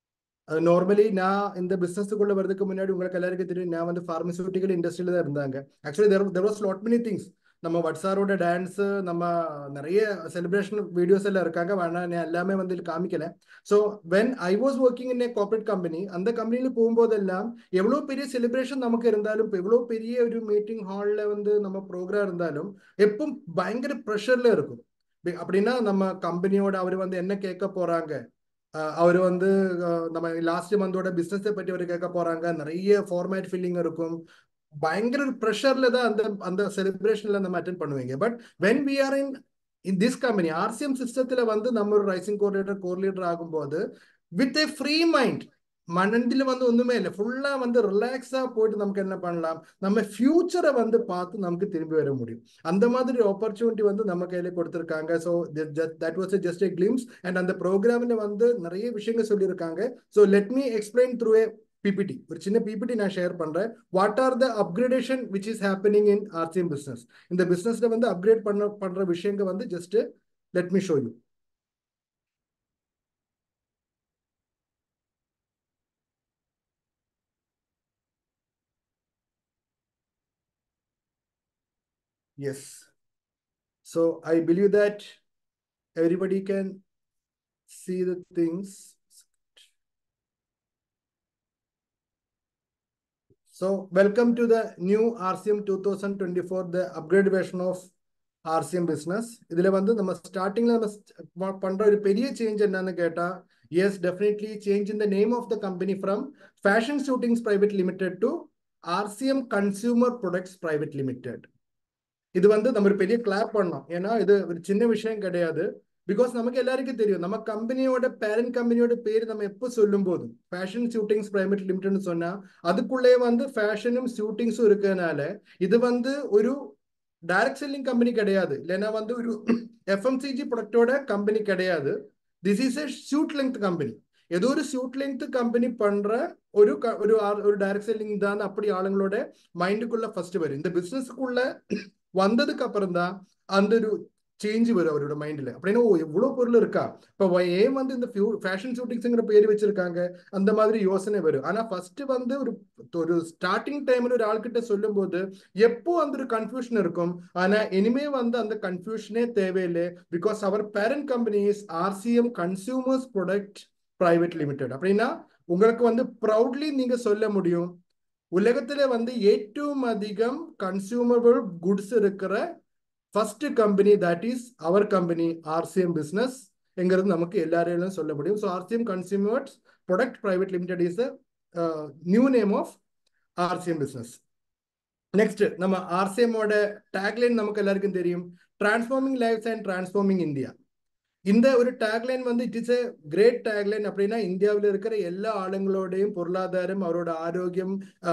normally நான் இந்த பிசினஸுக்குள்ள வரதுக்கு முன்னாடி உங்களுக்கு எல்லாருக்கும் தெரியும் நான் வந்து ஃபார்மசூட்டிக்கல் இண்டஸ்ட்ரியில தான் இருந்தாங்க actually there there was lot many things நம்ம வட்சாரோட டான்ஸ் நம்ம நிறைய செலிப்ரேஷன் வீடியோஸ் எல்லாம் இருக்காங்க வேணா நான் எல்லாமே வந்து இதுல காமிக்கல so when I was working in a corporate company அந்த கம்பெனியில் போகும்போதெல்லாம் எவ்வளோ பெரிய செலிப்ரேஷன் நமக்கு இருந்தாலும் இப்போ எவ்வளோ பெரிய ஒரு மீட்டிங் ஹாலில் வந்து நம்ம ப்ரோக்ராம் இருந்தாலும் எப்பவும் பயங்கர ப்ரெஷர்ல இருக்கும் பி- அப்படின்னா நம்ம கம்பெனியோட அவர் வந்து என்ன கேட்க போறாங்க அவர் வந்து அஹ், நம்ம லாஸ்ட் மந்தோட பிசினஸை பற்றி அவர் கேட்க போறாங்க நிறைய ஃபார்மேட் ஃபில்லிங் இருக்கும் பயங்கர ப்ரெஷர்ல தான் அந்த அந்த செலிப்ரேஷன்ல நம்ம அட்டென்ட் பண்ணுவீங்க but when we are in in this company RCM சிஸ்டத்துல வந்து நம்ம ஒரு ரைசிங் கோஆர்டினேட்டர் கோர் லீடர் ஆகும்போது வித் ஏ ஃப்ரீ மைண்ட் மனதில் வந்து ஒண்ணுமே இல்லை ஃபுல்லா வந்து ரிலாக்ஸா போயிட்டு நமக்கு என்ன பண்ணலாம் நம்ம ஃபியூச்சரை வந்து பார்த்து நமக்கு திரும்பி வர முடியும் அந்த மாதிரி ஆப்பர்ச்சுனிட்டி வந்து நம்ம கையில கொடுத்துருக்காங்க so that was just a glimpse and அந்த ப்ரோக்ராம்ல வந்து நிறைய விஷயங்கள் சொல்லியிருக்காங்க so let me explain through a PPT ஒரு சின்ன பிபிடி நான் ஷேர் பண்றேன் what are the upgradation which is happening in RCM business இந்த பிசினஸ்ல வந்து அப்கிரேட் பண்ண பண்ற விஷயங்கள் வந்து just let me show you Yes. So I believe that everybody can see the things. So welcome to the new RCM 2024, the upgrade version of RCM business. இதுல வந்து நம்ம ஸ்டார்டிங்ல நம்ம st- பண்ற ஒரு பெரிய சேஞ்ச் என்னன்னு கேட்டா yes definitely change in the name of the company from fashion suitings private limited to RCM consumer products private limited இது வந்து நம்ம ஒரு பெரிய கிளாப் பண்ணோம் ஏன்னா இது ஒரு சின்ன விஷயம் கிடையாது பிகாஸ் நமக்கு எல்லாருக்கும் தெரியும் நம்ம கம்பெனியோட பேரண்ட் கம்பெனியோட பேர் நம்ம எப்போ சொல்லும் போதும் ஃபேஷன் ஷூட்டிங்ஸ் பிரைவேட் லிமிடெட்னு சொன்னா அதுக்குள்ளே வந்து ஃபேஷனும் ஷூட்டிங்ஸும் இருக்கனால இது வந்து ஒரு டைரக்ட் செல்லிங் கம்பெனி கிடையாது இல்லைன்னா வந்து ஒரு எஃப்எம்சிஜி ப்ராடக்டோட கம்பெனி கிடையாது this is a suit length company ஏதோ ஒரு ஷூட் லெங்க் கம்பெனி பண்ற ஒரு க- ஒரு ஆள்- ஒரு டைரக்ட் செல்லிங் தான் அப்படி ஆளுங்களோட மைண்டுக்குள்ள ஃபர்ஸ்ட் வரும் இந்த பிசினஸ்க்குள்ள வந்ததுக்கு அப்புறம் தான் அந்த ஒரு சேஞ்ச் வரும் அவரோட மைண்ட்ல அப்படின்னா ஓ இவ்வளவு பொருள் இருக்கா இப்ப வ- ஏன் வந்து இந்த ஃபேஷன் ஷூட்டிங்ஸ்ங்கிற பேர் வச்சிருக்காங்க அந்த மாதிரி யோசனை வரும் ஆனா ஃபர்ஸ்ட் வந்து ஒரு ஒரு ஸ்டார்டிங் டைம்ல ஒரு ஆள்கிட்ட சொல்லும் போது எப்போ அந்த ஒரு கன்ஃபியூஷன் இருக்கும் ஆனா இனிமே வந்து அந்த கன்ஃபியூஷனே தேவையில்லை because our parent company is RCM consumers product private limited அப்படின்னா உங்களுக்கு வந்து ப்ரௌட்லி நீங்க சொல்ல முடியும் உலகத்துல வந்து ഏറ്റവും அதிகம் கன்சியூமபிள் குட்ஸ் இருக்கிற first company that is our company RCM business எங்கிறது நமக்கு எல்லாரையும் சொல்ல முடியும் so RCM consumers product private limited is new name of RCM business next நம்ம ஆர்சிஎம்மோட டேக்லைன் நமக்கு எல்லாருக்கும் தெரியும் transforming lifes and transforming India இந்த ஒரு டேக்லைன் வந்து it is a great tagline அப்படின்னா இந்தியாவில் இருக்கிற எல்லா ஆளுங்களோடையும் பொருளாதாரம் அவரோட ஆரோக்கியம்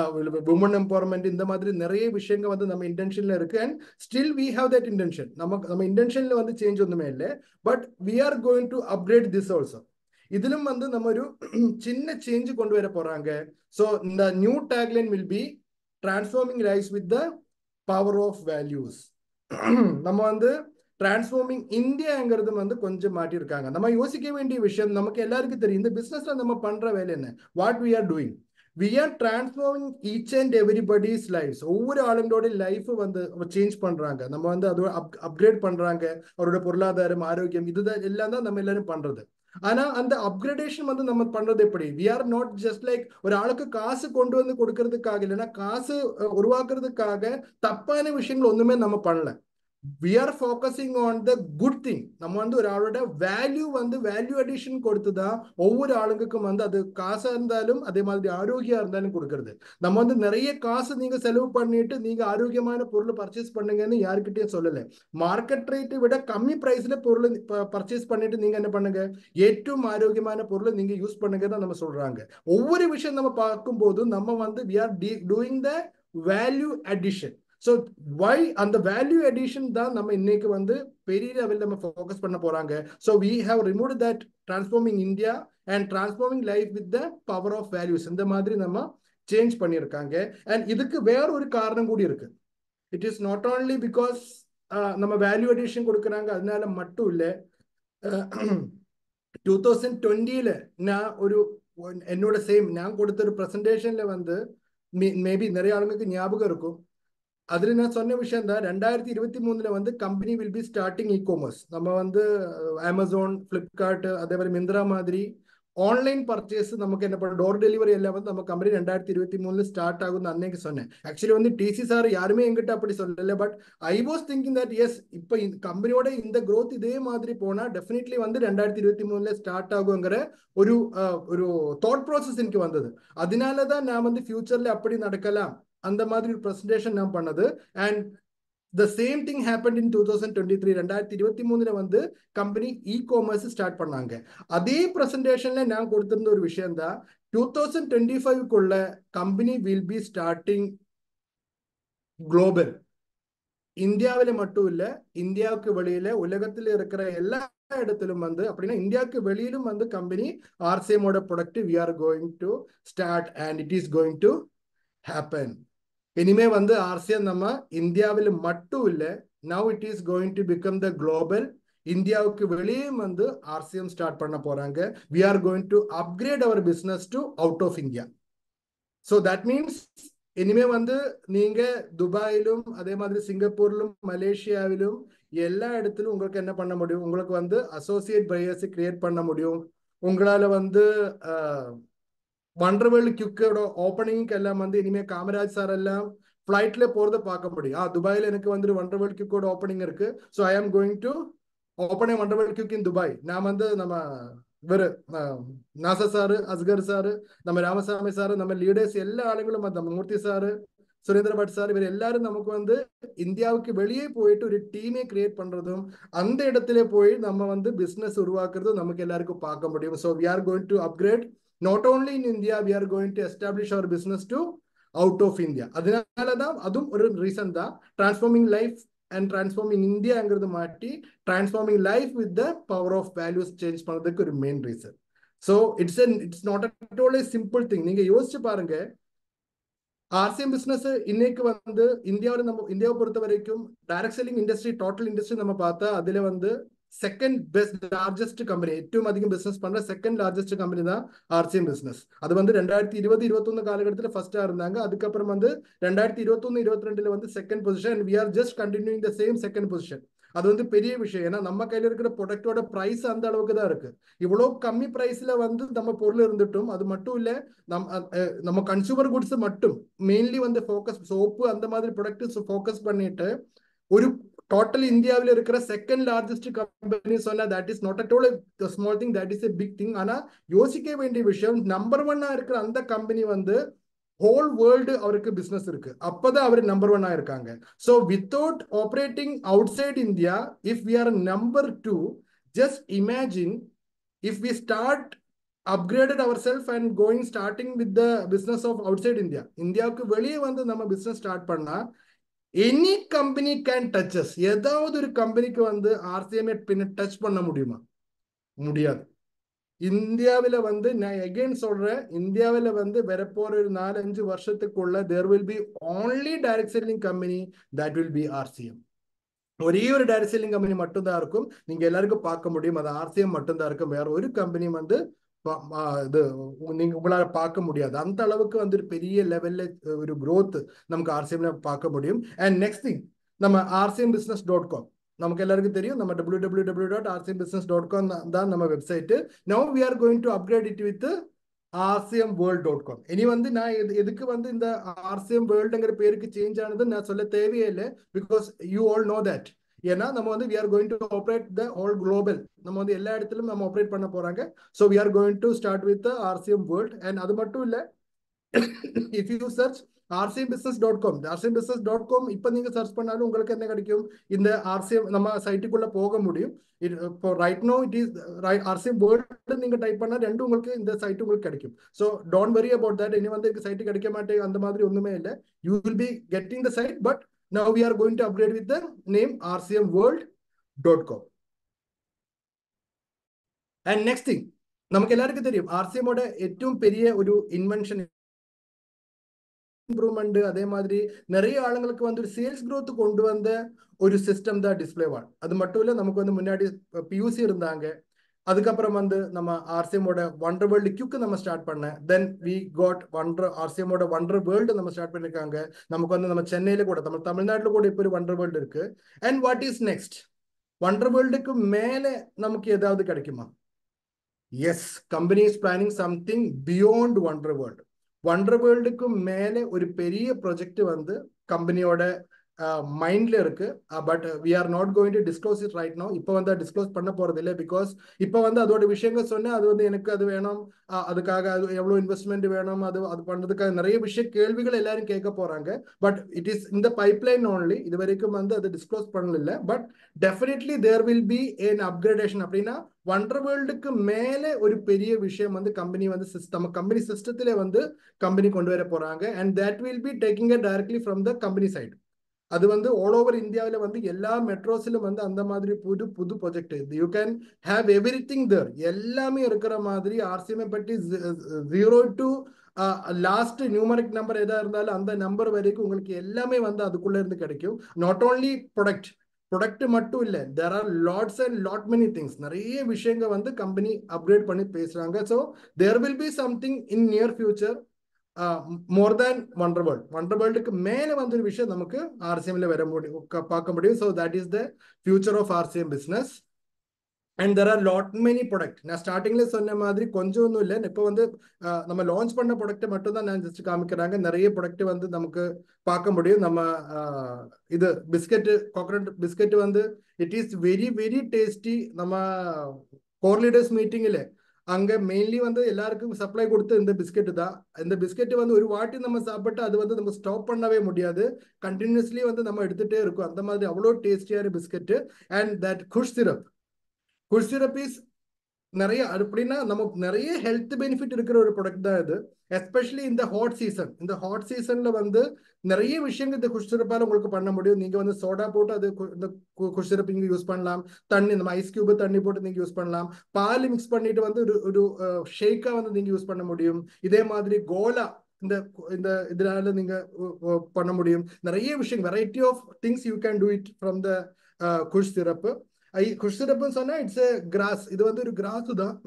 உமன் எம்பவர்மெண்ட் இந்த மாதிரி நிறைய விஷயங்கள் வந்து நம்ம இன்டென்ஷன்ல இருக்கு and still we have that intention நமக்கு நம்ம இன்டென்ஷன்ல வந்து சேஞ்ச் ஒன்றுமே இல்லை but we are going to upgrade this also ഇതിലും வந்து நம்ம ஒரு சின்ன சேஞ்ச் கொண்டு வர போறாங்க ஸோ இந்த new tagline will be transforming life with the power of values நம்ம வந்து டிரான்ஸ்ஃபார்மிங் இந்தியாங்கிறது வந்து கொஞ்சம் மாட்டியிருக்காங்க நம்ம யோசிக்க வேண்டிய விஷயம் நமக்கு எல்லாருக்கும் தெரியும் இந்த பிசினஸ்ல நம்ம பண்ற வேலை என்ன what we are doing we are transforming each and everybody's life ஒவ்வொரு ஆளுங்களோட லைஃப் வந்து சேஞ்ச் பண்றாங்க நம்ம வந்து அது அப்கிரேட் பண்றாங்க அவரோட பொருளாதாரம் ஆரோக்கியம் இதுதான் எல்லாம் தான் நம்ம எல்லாரும் பண்றது ஆனா அந்த அப்கிரேடேஷன் வந்து நம்ம பண்றது எப்படி we are not just like ஒரு ஆளுக்கு காசு கொண்டு வந்து கொடுக்கறதுக்காக இல்லைன்னா காசு உருவாக்குறதுக்காக தப்பான விஷயங்கள் ஒண்ணுமே நம்ம பண்ணல we are focusing on the good thing நம்ம வந்து ஒரு ஆளோட வேல்யூ வந்து வேல்யூ அடிஷன் கொடுத்து தான் ஒவ்வொரு ஆளுங்களுக்கும் வந்து அது காசா இருந்தாலும் அதே மாதிரி ஆரோக்கியம் இருந்தாலும் கொடுக்கறது நம்ம வந்து நிறைய காசு நீங்க செலவு பண்ணிட்டு நீங்க ஆரோக்கியமான பொருள் பர்ச்சேஸ் பண்ணுங்கன்னு யாருக்கிட்டையும் சொல்லல மார்க்கெட் ரேட்டை விட கம்மி பிரைஸ்ல பொருள் பர்ச்சேஸ் பண்ணிட்டு நீங்க என்ன பண்ணுங்க ഏറ്റവും ஆரோக்கியமான பொருளை நீங்க யூஸ் பண்ணுங்க தான் நம்ம சொல்றாங்க ஒவ்வொரு விஷயம் நம்ம பார்க்கும்போது நம்ம வந்து we are doing the value addition so why அந்த வேல்யூ அடிஷன் தான் நம்ம இன்னைக்கு வந்து பெரிய லெவலில் நம்ம ஃபோக்கஸ் பண்ண போறாங்க so we have remove that transforming India and transforming life with the power of values இந்த மாதிரி நம்ம சேஞ்ச் பண்ணியிருக்காங்க அண்ட் இதுக்கு வேற ஒரு காரணம் கூடி இருக்கு it is not only because நம்ம வேல்யூ அடிஷன் கொடுக்குறாங்க அதனால மட்டும் இல்லை டூ தௌசண்ட் டுவெண்ட்டியில நான் ஒரு என்னோட சேம் நான் கொடுத்த ஒரு ப்ரெசன்டேஷன்ல வந்து மேபி நிறைய ஆளுங்களுக்கு ஞாபகம் இருக்கும் அதில் நான் சொன்ன விஷயம் தான் ரெண்டாயிரத்தி இருபத்தி மூணுல வந்து company will be starting e commerce நம்ம வந்து அமேசான் ஃப்ளிப்கார்ட் அதே மாதிரி மிந்திரா மாதிரி ஆன்லைன் பர்ச்சேஸ் நமக்கு என்ன பண்ண டோர் டெலிவரி எல்லாம் வந்து நம்ம கம்பெனி ரெண்டாயிரத்தி இருபத்தி மூணுல ஸ்டார்ட் ஆகும்னு அன்னைக்கு சொன்னேன் ஆக்சுவலி வந்து டிசி சார் யாருமே எங்கிட்ட அப்படி சொல்லல but I was thinking that yes இப்போ இந்த கம்பெனியோட இந்த க்ரோத் இதே மாதிரி போனா டெஃபினெட்லி வந்து ரெண்டாயிரத்தி இருபத்தி மூணுல ஸ்டார்ட் ஆகுங்கிற ஒரு ஒரு தாட் ப்ராசஸ் எனக்கு வந்தது அதனால தான் நான் வந்து ஃபியூச்சர்ல அப்படி நடக்கலாம் அந்த மாதிரி ஒரு ப்ரெசன்டேஷன் நான் பண்ணது and the same thing happen in two thousand twenty three ரெண்டாயிரத்தி இருபத்தி மூணுல வந்து கம்பெனி இ காமர்ஸ் ஸ்டார்ட் பண்ணாங்க அதே ப்ரெசன்டேஷன்ல நான் கொடுத்திருந்த ஒரு விஷயம் தான் டூ தௌசண்ட் டுவெண்ட்டி ஃபைவ்க்குள்ள company will be starting global இந்தியாவில மட்டும் இல்ல இந்தியாவுக்கு வெளியில உலகத்துல இருக்கிற எல்லா இடத்திலும் வந்து அப்படின்னா இந்தியாவுக்கு வெளியிலும் வந்து கம்பெனி ஆர்சிஎமோட product we are going to start and it is going to happen இனிமே வந்து ஆர்சிஎம் நம்ம இந்தியாவில் மட்டும் இல்லை now it is going to become the global இந்தியாவுக்கு வெளியே வந்து ஆர்சிஎம் ஸ்டார்ட் பண்ண போறாங்க we are going to upgrade our business to out of India so that means இனிமே வந்து நீங்க துபாயிலும் அதே மாதிரி சிங்கப்பூர்லும் மலேசியாவிலும் எல்லா இடத்திலும் உங்களுக்கு என்ன பண்ண முடியும் உங்களுக்கு வந்து அசோசியேட் பையர்ஸ் கிரியேட் பண்ண முடியும் உங்களால வந்து வண்டர்வேல்டு கியூக்கோட ஓப்பனிங்க்கு எல்லாம் வந்து இனிமே காமராஜ் சார் எல்லாம் ஃபிளைட்ல போறத பார்க்க முடியும் ஆ துபாயில எனக்கு வந்து வண்டர்வேல்டு கியூக்கோட ஓப்பனிங் இருக்கு so I am going to open a wonder world கியூக் இன் துபாய் நான் வந்து நம்ம இவர் நாசா சாரு அஸ்கர் சாரு நம்ம ராமசாமி சாரு நம்ம லீடர்ஸ் எல்லா ஆளுங்களும் நம்ம மூர்த்தி சாரு சுரேந்திர பட் சார் இவர் எல்லாரும் நமக்கு வந்து இந்தியாவுக்கு வெளியே போயிட்டு ஒரு டீமே கிரியேட் பண்றதும் அந்த இடத்துல போய் நம்ம வந்து பிசினஸ் உருவாக்குறதும் நமக்கு எல்லாருக்கும் பார்க்க முடியும் so we are going to upgrade not only in India we are going to establish our business to out of India அதனால தான் அதுவும் ஒரு ரீசன் தான் டிரான்ஸ்ஃபார்மிங் லைஃப் அண்ட் டிரான்ஸ்ஃபார்மிங் இந்தியாங்கிறது மாட்டி transforming life with the power of values change பண்ணதுக்கு ஒரு main reason so it's it's not at all a simple thing நீங்க யோசிச்சு பாருங்க ஆர்சிஎம் பிசினஸ் இன்னைக்கு வந்து இந்தியாவில் நம்ம இந்தியாவை பொறுத்த வரைக்கும் direct selling industry total industry நம்ம பார்த்தா அதுல வந்து செகண்ட் பெஸ்ட் லார்ஜஸ்ட் கம்பெனி ഏറ്റവും அதிகம் பிசினஸ் பண்ற செகண்ட் லார்ஜஸ்ட் கம்பெனி தான் ஆர்சிஎம் பிசினஸ் அது வந்து ரெண்டாயிரத்தி இருபது இருபத்தொன்னு காலகட்டத்தில் ஃபர்ஸ்டா இருந்தாங்க அதுக்கப்புறம் வந்து ரெண்டாயிரத்தி இருபத்தொன்னு இருபத்தி ரெண்டுல வந்து second position we are just continuing the same second position அது வந்து பெரிய விஷயம் ஏன்னா நம்ம கையில இருக்கிற ப்ராடக்டோட பிரைஸ் அந்த அளவுக்கு தான் இருக்கு இவ்வளவு கம்மி பிரைஸ்ல வந்து நம்ம பொருள் இருந்துட்டும் அது மட்டும் இல்ல நம்ம நம்ம கன்சூமர் குட்ஸ் மட்டும் மெயின்லி வந்து ஃபோக்கஸ் சோப்பு அந்த மாதிரி ப்ராடக்ட் ஃபோக்கஸ் பண்ணிட்டு ஒரு டோட்டல் இந்தியாவில் இருக்கிற செகண்ட் லார்ஜஸ்ட் கம்பெனி சொன்னா that is not at all small thing that is a big thing ஆனா யோசிக்க வேண்டிய விஷயம் நம்பர் ஒன்னா இருக்கிற அந்த கம்பெனி வந்து ஹோல் வேர்ல்டு அவருக்கு பிசினஸ் இருக்கு அப்பதான் அவர் நம்பர் ஒன்னா இருக்காங்க so without operating outside India if we are number two just imagine if we start upgraded our self and going starting with the business of outside India இந்தியாவுக்கு வெளியே வந்து நம்ம பிஸ்னஸ் ஸ்டார்ட் பண்ணா எனி கம்பெனி கேன் டச்சஸ் ஏதாவது ஒரு கம்பெனிக்கு வந்து ஆர்சிஎம்ஏ பின்ன டச் பண்ண முடியுமா முடியாது இந்தியாவில வந்து நான் எகைன் சொல்றேன் இந்தியாவில வந்து வரப்போற ஒரு நாலஞ்சு வருஷத்துக்குள்ள there will be only direct selling company that will be RCM ஒரே ஒரு டைரக்ட் செல்லிங் கம்பெனி மட்டும்தான் இருக்கும் நீங்க எல்லாருக்கும் பார்க்க முடியும் அது ஆர்சிஎம் மட்டும்தான் இருக்கும் வேற ஒரு கம்பெனி வந்து ப- ம- இது நீங்க உங்களால பார்க்க முடியாது அந்த அளவுக்கு வந்து ஒரு பெரிய லெவல்ல ஒரு growth நமக்கு ஆர்சிஎம்ல பார்க்க முடியும் அண்ட் நெக்ஸ்ட் திங் நம்ம ஆர்சிஎம் பிசினஸ் டாட் காம் நமக்கு எல்லாருக்கும் தெரியும் நம்ம W W W dot RCM business dot com தான் நம்ம website now we are going to upgrade it with RCM world dot com இனி வந்து நான் எது- எதுக்கு வந்து இந்த ஆர்சிஎம் வேர்ல்டுங்கிற பேருக்கு சேஞ்ச் ஆனது நான் சொல்ல தேவையே இல்லை because you all know that ஏன்னா நம்ம வந்து we are going to operate the whole global நம்ம வந்து எல்லா இடத்துலயும் நம்ம ஆப்ரேட் பண்ண போறாங்க so we are going to start with RCM world and அது மட்டும் இல்லை if you search RCM business dot com RCM business dot com இப்போ நீங்க சர்ச் பண்ணாலும் உங்களுக்கு என்ன கிடைக்கும் இந்த ஆர்சிஎம் நம்ம சைட்டுக்குள்ள போக முடியும் இது இப்போ right now it is RCM world நீங்க டைப் பண்ணா ரெண்டும் உங்களுக்கு இந்த சைட் உங்களுக்கு கிடைக்கும் so don't worry about that இனி வந்து சைட்டு கிடைக்க மாட்டேன் அந்த மாதிரி ஒண்ணுமே இல்லை you will be getting the site but now we are going to update with the name RCM world dot com and next thing നമുക്ക് എല്ലാവർക്കും தெரியும் ആർസിഎമ്മോட ഏറ്റവും பெரிய ஒரு இன்வென்ஷன் இம்ப்ரூவ்மெண்ட் அதே மாதிரி நிறைய ஆளுங்களுக்கு வந்து ஒரு சேல்ஸ் growth கொண்டு வந்த ஒரு சிஸ்டம் தான் டிஸ்பிளே வால் அது மட்டும் இல்ல நமக்கு வந்து முன்னாடி பியூசி இருந்தாங்க அதுக்கப்புறம் வந்து நம்ம ஆர்சிஎம்மோட வண்டர் வேர்ல்டு கியூக்கு நம்ம ஸ்டார்ட் பண்ண தென் வி காட் வண்டர் ஆர்சிஎம்மோட வண்டர் வேர்ல்டு நம்ம ஸ்டார்ட் பண்ணிருக்காங்க நமக்கு வந்து நம்ம சென்னையில கூட நம்ம தமிழ்நாட்டுல கூட இப்போ ஒரு வண்டர் வேர்ல்டு இருக்கு and what is next wonder வேர்ல்டுக்கு மேலே நமக்கு ஏதாவது கிடைக்குமா yes company is planning something beyond wonder world wonder வேர்ல்டுக்கு மேலே ஒரு பெரிய ப்ராஜெக்ட் வந்து கம்பெனியோட மைண்ட்ல இருக்கு but we are not going to disclose it right now இப்போ வந்து டிஸ்க்ளோஸ் பண்ண போறது இல்லை பிகாஸ் இப்போ வந்து அதோட விஷயங்கள் சொன்னேன் அது வந்து எனக்கு அது வேணும் அஹ் அதுக்காக அது எவ்வளவு இன்வெஸ்ட்மெண்ட் வேணும் அது அது பண்றதுக்காக நிறைய விஷய கேள்விகள் எல்லாரும் கேட்க போறாங்க பட் இட் இஸ் இந்த பைப்லைன் ஓன்லி இது வரைக்கும் வந்து அது டிஸ்க்ளோஸ் பண்ணல but definitely there will be an upgradation அப்படின்னா வண்டர் வேர்ல்டுக்கு மேலே ஒரு பெரிய விஷயம் வந்து கம்பெனி வந்து சிஸ்டம் கம்பெனி சிஸ்டத்திலே வந்து கம்பெனி கொண்டு வர போறாங்க and that will be taking it directly from the company side அது வந்து ஆல் ஓவர் இந்தியாவில் வந்து எல்லா மெட்ரோஸிலும் வந்து அந்த மாதிரி புது புது project you can have everything there எல்லாமே இருக்கிற மாதிரி ஆர்சிஎம்ஐ பற்றி zero to last numeric number எதா இருந்தாலும் அந்த நம்பர் வரைக்கும் உங்களுக்கு எல்லாமே வந்து அதுக்குள்ள இருந்து கிடைக்கும் நாட் ஓன்லி ப்ராடக்ட் ப்ராடக்ட் மட்டும் இல்லை there are lots and lot many things நிறைய விஷயங்கள் வந்து கம்பெனி அப்கிரேட் பண்ணி பேசுறாங்க so there will be something in near future more than wonder world wonder வேர்ல்டுக்கு மேலே வந்து ஒரு விஷயம் நமக்கு ஆர்சிஎம்ல வர முடியும் க- பார்க்க முடியும் so that is the future of RCM business and there are lot many product நான் ஸ்டார்டிங்ல சொன்ன மாதிரி கொஞ்சம் ஒன்றும் இல்லை இப்போ வந்து அஹ், நம்ம லான்ச் பண்ண ப்ராடக்ட் மட்டும் தான் நான் ஜஸ்ட் காமிக்கிறாங்க நிறைய ப்ராடக்ட் வந்து நமக்கு பார்க்க முடியும் நம்ம அஹ், இது பிஸ்கெட் கோகனட் பிஸ்கெட் வந்து it is very very tasty நம்ம கோர் லீடர்ஸ் மீட்டிங்கில் அங்க மெயின்லி வந்து எல்லாருக்கும் சப்ளை கொடுத்த இந்த பிஸ்கெட் தான் இந்த பிஸ்கெட் வந்து ஒரு வாட்டி நம்ம சாப்பிட்டு அது வந்து நம்ம ஸ்டாப் பண்ணவே முடியாது கண்டினியூஸ்லி வந்து நம்ம எடுத்துட்டே இருக்கும் அந்த மாதிரி அவ்வளோ டேஸ்டியான biscuit and that Kush syrup Kush syrup is நிறைய அப்படின்னா நமக்கு நிறைய ஹெல்த் பெனிஃபிட் இருக்கிற ஒரு ப்ராடக்ட் தான் இது எஸ்பெஷலி இந்த ஹாட் சீசன் இந்த ஹாட் சீசன்ல வந்து நிறைய விஷயங்கள் இந்த குஷ் சிரப்பால உங்களுக்கு பண்ண முடியும் நீங்க வந்து சோடா போட்டு அது கு- இந்த குஷ் சிரப் இங்க யூஸ் பண்ணலாம் தண்ணி நம்ம ஐஸ் கியூப் தண்ணி போட்டு நீங்க யூஸ் பண்ணலாம் பால் மிக்ஸ் பண்ணிட்டு வந்து ஒரு ஒரு ஷேக்கா வந்து நீங்க யூஸ் பண்ண முடியும் இதே மாதிரி கோலா இந்த இந்த இதனால நீங்க உ- உ- பண்ண முடியும் நிறைய விஷயம் variety of things you can do it from the Kush syrup I Kush சிரப்னு சொன்னா இட்ஸ் எ கிராஸ் இது வந்து ஒரு கிராஸ் தான்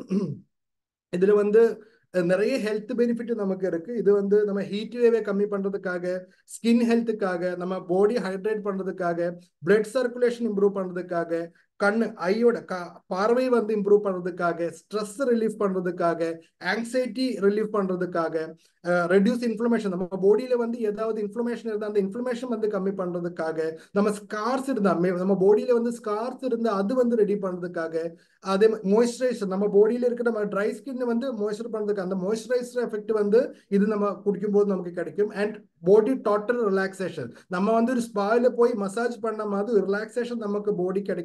இதுல வந்து அஹ், நிறைய ஹெல்த் பெனிஃபிட் நமக்கு இருக்கு இது வந்து நம்ம ஹீட் வேவை கம்மி பண்றதுக்காக ஸ்கின் ஹெல்த்துக்காக நம்ம பாடி ஹைட்ரேட் பண்றதுக்காக பிளட் சர்க்குலேஷன் இம்ப்ரூவ் பண்றதுக்காக கண்ணு ஐயோட க பார்வை வந்து இம்ப்ரூவ் பண்றதுக்காக ஸ்ட்ரெஸ் ரிலீஃப் பண்றதுக்காக ஆங்ஸைட்டி ரிலீஃப் பண்றதுக்காக ரெடியூஸ் இன்ஃப்ளமேஷன் நம்ம பாடியில வந்து ஏதாவது இன்ஃப்ளமேஷன் இருந்தால் அந்த இன்ஃப்ளமேஷன் வந்து கம்மி பண்றதுக்காக நம்ம ஸ்கார்ஸ் இருந்தா மே- நம்ம பாடியில வந்து ஸ்கார்ஸ் இருந்தா அது வந்து ரெடி பண்றதுக்காக அதே மாய்ஸ்சரைசர் நம்ம பாடியில இருக்கிற நம்ம ட்ரை ஸ்கின் வந்து மாய்ஸ்சர் பண்றதுக்கு அந்த மாய்ஸ்சரைசர் எஃபெக்ட் வந்து இது நம்ம குடிக்கும்போது நமக்கு கிடைக்கும் அண்ட் பாடி டோட்டல் ரிலாக்ஸேஷன் நம்ம வந்து ஒரு ஸ்பாயில போய் மசாஜ் பண்ண மாதிரி ரிலாக்ஸேஷன் நமக்கு பாடி கிடைக்கணும்னா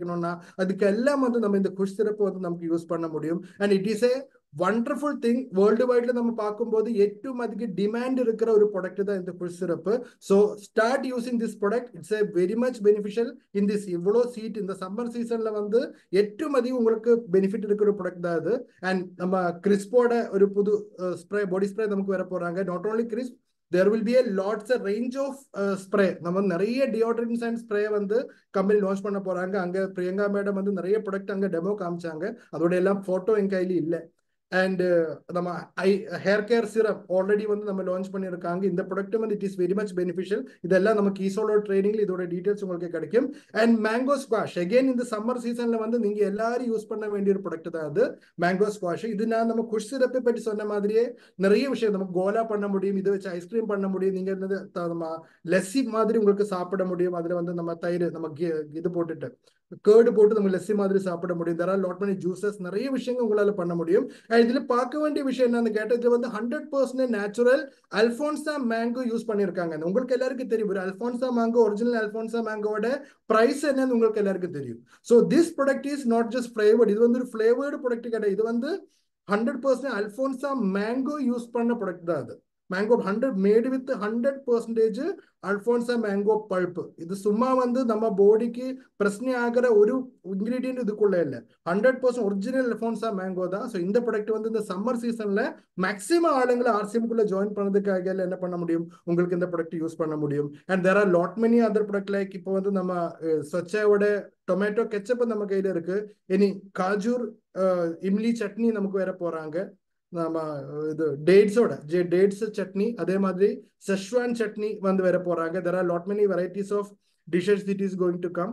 அதுக்கெல்லாம் வந்து நம்ம இந்த குஷ் சிறப்பு வந்து நமக்கு யூஸ் பண்ண முடியும் and it is a wonderful thing world வைட்ல நம்ம பார்க்கும்போது ഏറ്റവും அதிக டிமாண்ட் இருக்கிற ஒரு ப்ராடக்ட் தான் இந்த குஷ் சிறப்பு so start using this product it's a very much beneficial in this இவ்வளோ சீட் இந்த சம்மர் சீசன்ல வந்து ഏറ്റവും அதிகம் உங்களுக்கு பெனிஃபிட் இருக்கிற ஒரு ப்ராடக்ட் தான் அது அண்ட் நம்ம கிறிஸ்போட ஒரு புது ஸ்ப்ரே பாடி ஸ்ப்ரே நமக்கு வர போறாங்க not only crisp there will be a lots a range of spray நம்ம நிறைய டியோட்ரன்ஸ் அண்ட் ஸ்ப்ரே வந்து கம்பெனி லான்ச் பண்ண போறாங்க அங்க பிரியங்கா மேடம் வந்து நிறைய ப்ராடக்ட் அங்க டெமோ காமிச்சாங்க அதோட எல்லாம் போட்டோ என் கையில இல்லை அண்ட் நம்ம I hair care syrup already வந்து நம்ம லான்ச் பண்ணியிருக்காங்க இந்த ப்ராடக்ட் வந்து it is very much beneficial இதெல்லாம் நம்ம கீசோலோ ட்ரைனிங்ல இதோட டீடைல்ஸ் உங்களுக்கு கிடைக்கும் அண்ட் மேங்கோ ஸ்குவாஷ் அகைன் இந்த சம்மர் சீசன்ல வந்து நீங்க எல்லாரும் யூஸ் பண்ண வேண்டிய ஒரு ப்ராடக்ட் தான் அது மேங்கோ ஸ்குவாஷ் இது நான் நம்ம குஷ் சிரப்பை பற்றி சொன்ன மாதிரியே நிறைய விஷயம் நம்ம கோலா பண்ண முடியும் இதை வச்சு ஐஸ்கிரீம் பண்ண முடியும் நீங்க என்னது த- நம்ம லஸ்ஸி மாதிரி உங்களுக்கு சாப்பிட முடியும் அதுல வந்து நம்ம தயிர் நம்ம கி- இது போட்டுட்டு கேர்டு போட்டு நம்ம லஸ்ஸி மாதிரி சாப்பிட முடியும் தர லாட் பண்ணி ஜூசஸ் நிறைய விஷயங்கள் உங்களால பண்ண முடியும் And இதுல பார்க்க வேண்டிய விஷயம் என்னன்னு கேட்டா இதுல வந்து hundred percent natural Alphonso mango use பண்ணிருக்காங்க உங்களுக்கு எல்லாருக்கும் தெரியும் ஒரு அல்போன்சா மேங்கோ ஒரிஜினல் அல்போன்சா மேங்கோட பிரைஸ் என்னன்னு உங்களுக்கு எல்லாருக்கும் தெரியும் so this product is not just flavoured இது வந்து ஒரு ஃபிளேவர்டு ப்ராடக்ட் கிடையாது இது வந்து hundred percent Alphonso mango use பண்ண ப்ராடக்ட் தான் அது mango hundred made with hundred percentage Alphonso mango pulp இது சும்மா வந்து நம்ம பாடிக்கு பிரச்சனை ஆகிற ஒரு இன்கிரீடியன்ட் இதுக்குள்ள இல்லை hundred percent original Alphonso mango தான் ஸோ இந்த ப்ராடக்ட் வந்து இந்த சம்மர் சீசன்ல மேக்ஸிமம் ஆளுங்களை ஆர்சிஎம்குள்ள ஜாயின் பண்ணதுக்காக எல்லாம் என்ன பண்ண முடியும் உங்களுக்கு இந்த ப்ராடக்ட் யூஸ் பண்ண முடியும் and there are lot many other product like இப்போ வந்து நம்ம அஹ், ஸ்வச்சாவோட டொமேட்டோ கெச்சப் நம்ம கையில இருக்கு இனி காஜூர் அஹ், இம்லி சட்னி நமக்கு வர போறாங்க நம்ம இது டேட்ஸோட ஜே டேட்ஸ் சட்னி அதே மாதிரி செஷ்வான் சட்னி வந்து வர போறாங்க there are lot many varieties of dishes it is going to come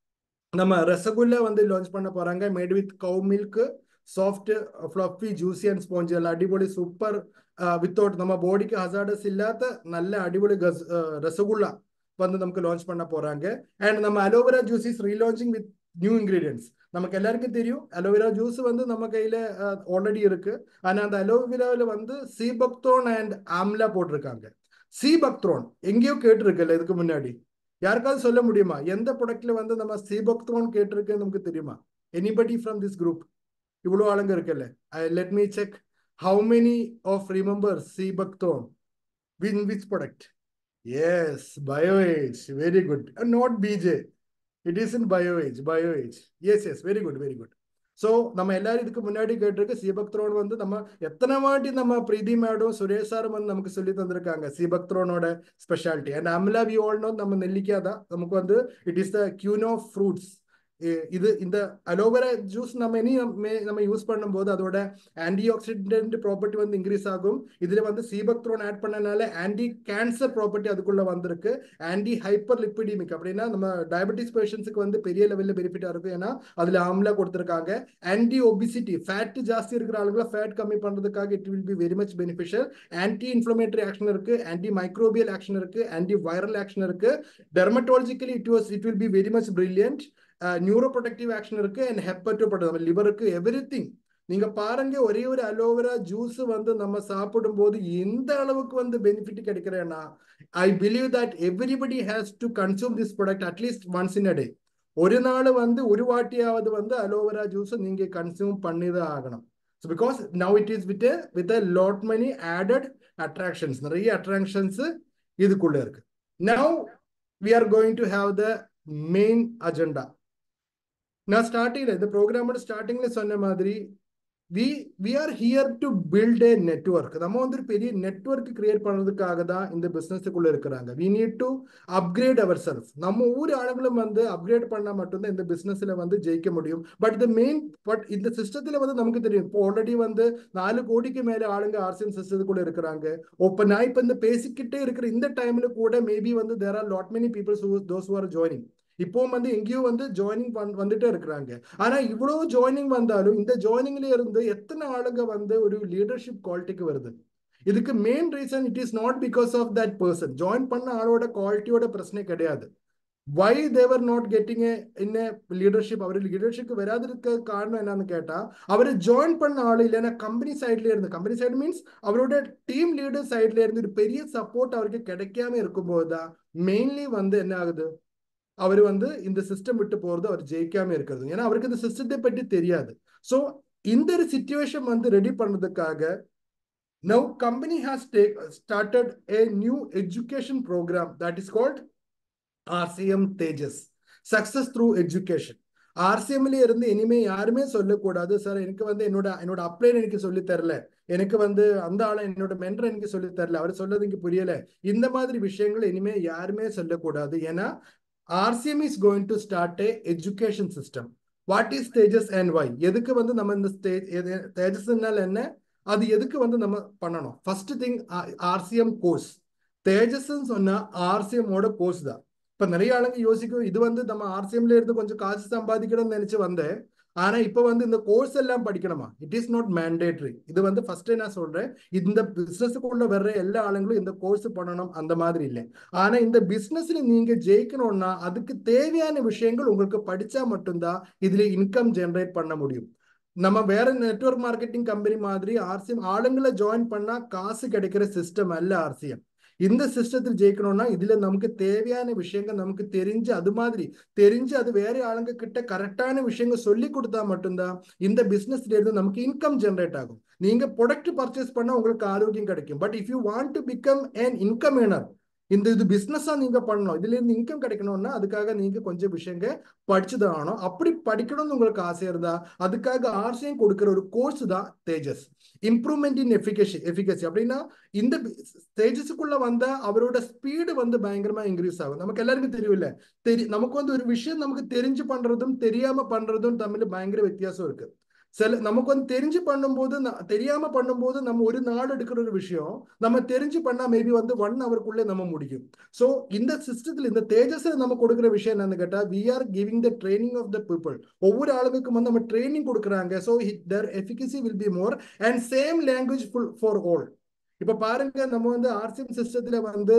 நம்ம ரசகுல்லா வந்து லான்ச் பண்ண போறாங்க made with cow milk soft fluffy juicy and sponge எல்லாம் அடிപൊളി சூப்பர் வித்தவுட் நம்ம பாடிக்கு ஹசார்டஸ் இல்லாத நல்ல அடிപൊളി கஸ் ரசகுல்லா வந்து நமக்கு லான்ச் பண்ண போறாங்க அண்ட் நம்ம aloe vera juice is relaunching with new ingredients நமக்கு எல்லாருக்கும் தெரியும் அலோவேரா ஜூஸ் வந்து நம்ம கையில ஆல்ரெடி இருக்கு ஆனா அந்த அலோவேராவில் வந்து சீபக்தோன் அண்ட் ஆம்லா போட்டிருக்காங்க சீபக்த்ரோன் எங்கேயோ கேட்டிருக்குல்ல இதுக்கு முன்னாடி யாருக்காவது சொல்ல முடியுமா எந்த ப்ராடக்ட்ல வந்து நம்ம சீபக்த்ரோன் கேட்டிருக்குன்னு நமக்கு தெரியுமா எனிபடி ஃப்ரம் திஸ் குரூப் இவ்வளோ ஆளுங்க இருக்குல்ல let me check how many of remember sea buckthorn win which product yes BioAge very good not PJ it is in BioAge BioAge yes yes very good very good so நம்ம எல்லாரும் இதுக்கு முன்னாடி கேட்டிருக்கு சீபக்த்ரோன் வந்து நம்ம எத்தனை வாட்டி நம்ம பிரீதி மேடம் சுரேஷ் சாரும் வந்து நமக்கு சொல்லி தந்திருக்காங்க சீபக்த்ரோனோட speciality and amla we all know நம்ம நெல்லிக்காய் தான் நமக்கு வந்து it is the queen of fruits இது இந்த அலோவேரா ஜூஸ் நம்ம இனி நம்ம- நம்ம யூஸ் பண்ணும்போது அதோட ஆன்டி ஆக்சிடென்ட் ப்ராப்பர்ட்டி வந்து இன்க்ரீஸ் ஆகும் இதுல வந்து சீபக்த்ரோன் ஆட் பண்ணனால ஆன்டி கேன்சர் ப்ராப்பர்ட்டி அதுக்குள்ள வந்திருக்கு ஆன்டி ஹைப்பர் லிப்பிடிமிக் அப்படின்னா நம்ம டயபெட்டிஸ் பேஷண்ட்ஸுக்கு வந்து பெரிய லெவலில் பெனிஃபிட்டா இருக்கும் ஏன்னா அதுல ஆம்லா கொடுத்துருக்காங்க ஆன்டி ஒபிசிட்டி ஃபேட் ஜாஸ்தி இருக்கிற ஆளுங்களை ஃபேட் கம்மி பண்றதுக்காக it will be very much beneficial anti inflammatory action இருக்கு ஆன்டி மைக்ரோபியல் ஆக்ஷன் இருக்கு ஆன்டி வைரல் ஆக்ஷன் இருக்கு dermatologically it was it will be very much brilliant neuroprotective action இருக்கு அண்ட் ஹெப்பட்டோ நம்ம லிவருக்கு எவ்ரி திங் நீங்க பாருங்க ஒரே ஒரு அலோவேரா ஜூஸ் வந்து நம்ம சாப்பிடும் போது எந்த அளவுக்கு வந்து பெனிஃபிட் கிடைக்கிறேன்னா I believe that everybody has to consume this product at least once in a day ஒரு நாள் வந்து ஒரு வாட்டியாவது வந்து அலோவேரா ஜூஸ் நீங்க கன்சியூம் பண்ணிதான் ஆகணும் so because now it is with with a lot many added attractions நிறைய அட்ராக்ஷன்ஸ் இதுக்குள்ள இருக்கு now we are going to have the main agenda நான் ஸ்டார்டிங்ல இந்த ப்ரோக்ராமோட ஸ்டார்டிங்ல சொன்ன மாதிரி we we are here to build a network நம்ம வந்து ஒரு பெரிய நெட்ஒர்க் கிரியேட் பண்றதுக்காக தான் இந்த பிசினஸுக்குள்ள இருக்கிறாங்க we need to upgrade our self நம்ம ஊர் ஆளுங்களும் வந்து அப்கிரேட் பண்ணா மட்டும்தான் இந்த பிசினஸ்ல வந்து ஜெயிக்க முடியும் பட் த மெயின் பட் இந்த சிஸ்டத்துல வந்து நமக்கு தெரியும் இப்போ ஆல்ரெடி வந்து நாலு கோடிக்கு மேல ஆளுங்க ஆர்சிஎம் சிஸ்டத்துக்குள்ள இருக்கிறாங்க இப்போ நான் இப்போ இந்த பேசிக்கிட்டே இருக்கிற இந்த டைம்ல கூட மேபி வந்து there are lot many peoples those are joining இப்போ வந்து எங்கேயோ வந்து ஜாயினிங் வந்துட்டே இருக்கிறாங்க ஆனா இவ்வளவு ஜாயினிங் வந்தாலும் இந்த ஜாயினிங்ல இருந்து எத்தனை ஆளுங்க வந்து ஒரு லீடர்ஷிப் குவாலிட்டிக்கு வருது இதுக்கு main reason it is not because of that person join பண்ண ஆளோட குவாலிட்டியோட பிரச்சனை கிடையாது why they're not getting in leadership அவர் லீடர்ஷிப் வராதிருக்க காரணம் என்னன்னு கேட்டா அவர் ஜாயின் பண்ண ஆள் இல்லைன்னா கம்பெனி சைட்ல இருந்து கம்பெனி சைடு மீன்ஸ் அவரோட டீம் லீடர் சைட்ல இருந்து ஒரு பெரிய சப்போர்ட் அவருக்கு கிடைக்காம இருக்கும்போது தான் மெயின்லி வந்து என்ன ஆகுது அவர் வந்து இந்த சிஸ்டம் விட்டு போறது அவர் ஜெயிக்காம இருக்கிறது ஏன்னா அவருக்கு இந்த சிஸ்டத்தை பற்றி தெரியாது ஸோ இந்த ஒரு சுச்சுவேஷன் வந்து ரெடி பண்ணதுக்காக now company has take started a new education program that is called RCM Tejas success through education ஆர்சிஎம்ல இருந்து இனிமே யாருமே சொல்லக்கூடாது சார் எனக்கு வந்து என்னோட என்னோட அப்ளைன் எனக்கு சொல்லி தரல எனக்கு வந்து அந்த ஆளை என்னோட மென்டர் எனக்கு சொல்லி தரல அவர் சொல்றது எனக்கு புரியல இந்த மாதிரி விஷயங்கள் இனிமே யாருமே சொல்லக்கூடாது ஏன்னா RCM is going to start a education system what is Tejas and why எதுக்கு வந்து நம்ம இந்த தேஜஸ்னால என்ன அது எதுக்கு வந்து நம்ம பண்ணணும் ஃபர்ஸ்ட் திங் ஆர்சிஎம் கோர்ஸ் தேஜஸ்ன்னு சொன்னா ஆர்சிஎம்மோட கோர்ஸ் தான் இப்ப நிறைய ஆளுங்க யோசிக்கும் இது வந்து நம்ம ஆர்சிஎம்ல இருந்து கொஞ்சம் காசு சம்பாதிக்கணும்னு நினைச்சு வந்தேன் ஆனா இப்ப வந்து இந்த கோர்ஸ் எல்லாம் படிக்கணுமா இட் இஸ் நாட் மேண்டேட்ரி இது வந்து ஃபர்ஸ்ட் நான் சொல்றேன் இந்த பிசினஸுக்குள்ள வர்ற எல்லா ஆளுங்களும் இந்த கோர்ஸ் பண்ணணும் அந்த மாதிரி இல்லை ஆனா இந்த பிசினஸ்ல நீங்க ஜெயிக்கணும்னா அதுக்கு தேவையான விஷயங்கள் உங்களுக்கு படிச்சா மட்டும்தான் இதுல இன்கம் ஜெனரேட் பண்ண முடியும் நம்ம வேற நெட்ஒர்க் மார்க்கெட்டிங் கம்பெனி மாதிரி ஆர்சிஎம் ஆளுங்களை ஜாயின் பண்ணா காசு கிடைக்கிற சிஸ்டம் அல்ல ஆர்சிஎம் இந்த சிஸ்டத்தில் ஜெயிக்கணும்னா இதுல நமக்கு தேவையான விஷயங்கள் நமக்கு தெரிஞ்சு அது மாதிரி தெரிஞ்சு அது வேற ஆளுங்க கிட்ட கரெக்டான விஷயங்கள் சொல்லி கொடுத்தா மட்டும்தான் இந்த பிசினஸ்ல இருந்து நமக்கு இன்கம் ஜெனரேட் ஆகும் நீங்க ப்ராடக்ட் பர்ச்சேஸ் பண்ணா உங்களுக்கு ஆரோக்கியம் கிடைக்கும் but if you want to become an income earner இந்த இது பிசினஸா நீங்க பண்ணணும் இதுல இருந்து இன்கம் கிடைக்கணும்னா அதுக்காக நீங்க கொஞ்சம் விஷயங்க படிச்சுதான் ஆகணும் அப்படி படிக்கணும்னு உங்களுக்கு ஆசை இருந்தா அதுக்காக ஆர்சியம் கொடுக்கிற ஒரு கோர்ஸ் தான் Tejas improvement in efficacy efficacy அப்படின்னா இந்த தேஜஸுக்குள்ள வந்த அவரோட ஸ்பீடு வந்து பயங்கரமா இன்க்ரீஸ் ஆகும் நமக்கு எல்லாருக்கும் தெரியல தெரி நமக்கு வந்து ஒரு விஷயம் நமக்கு தெரிஞ்சு பண்றதும் தெரியாம பண்றதும் தமிழ் பயங்கர வித்தியாசம் இருக்கு சில நமக்கு வந்து தெரிஞ்சு பண்ணும்போது தெரியாம பண்ணும்போது நம்ம ஒரு நாள் எடுக்கிற ஒரு விஷயம் நம்ம தெரிஞ்சு பண்ணா மேபி வந்து ஒன் ஹவருக்குள்ளே நம்ம முடியும் ஸோ இந்த சிஸ்டத்துல இந்த தேஜஸ் நம்ம கொடுக்குற விஷயம் என்னன்னு கேட்டா we are giving the training of the people ஒவ்வொரு ஆளுக்கும் வந்து நம்ம ட்ரைனிங் கொடுக்குறாங்க so their efficacy will be more and same language full for all இப்ப பாருங்க நம்ம வந்து ஆர்சிஎம் சிஸ்டத்துல வந்து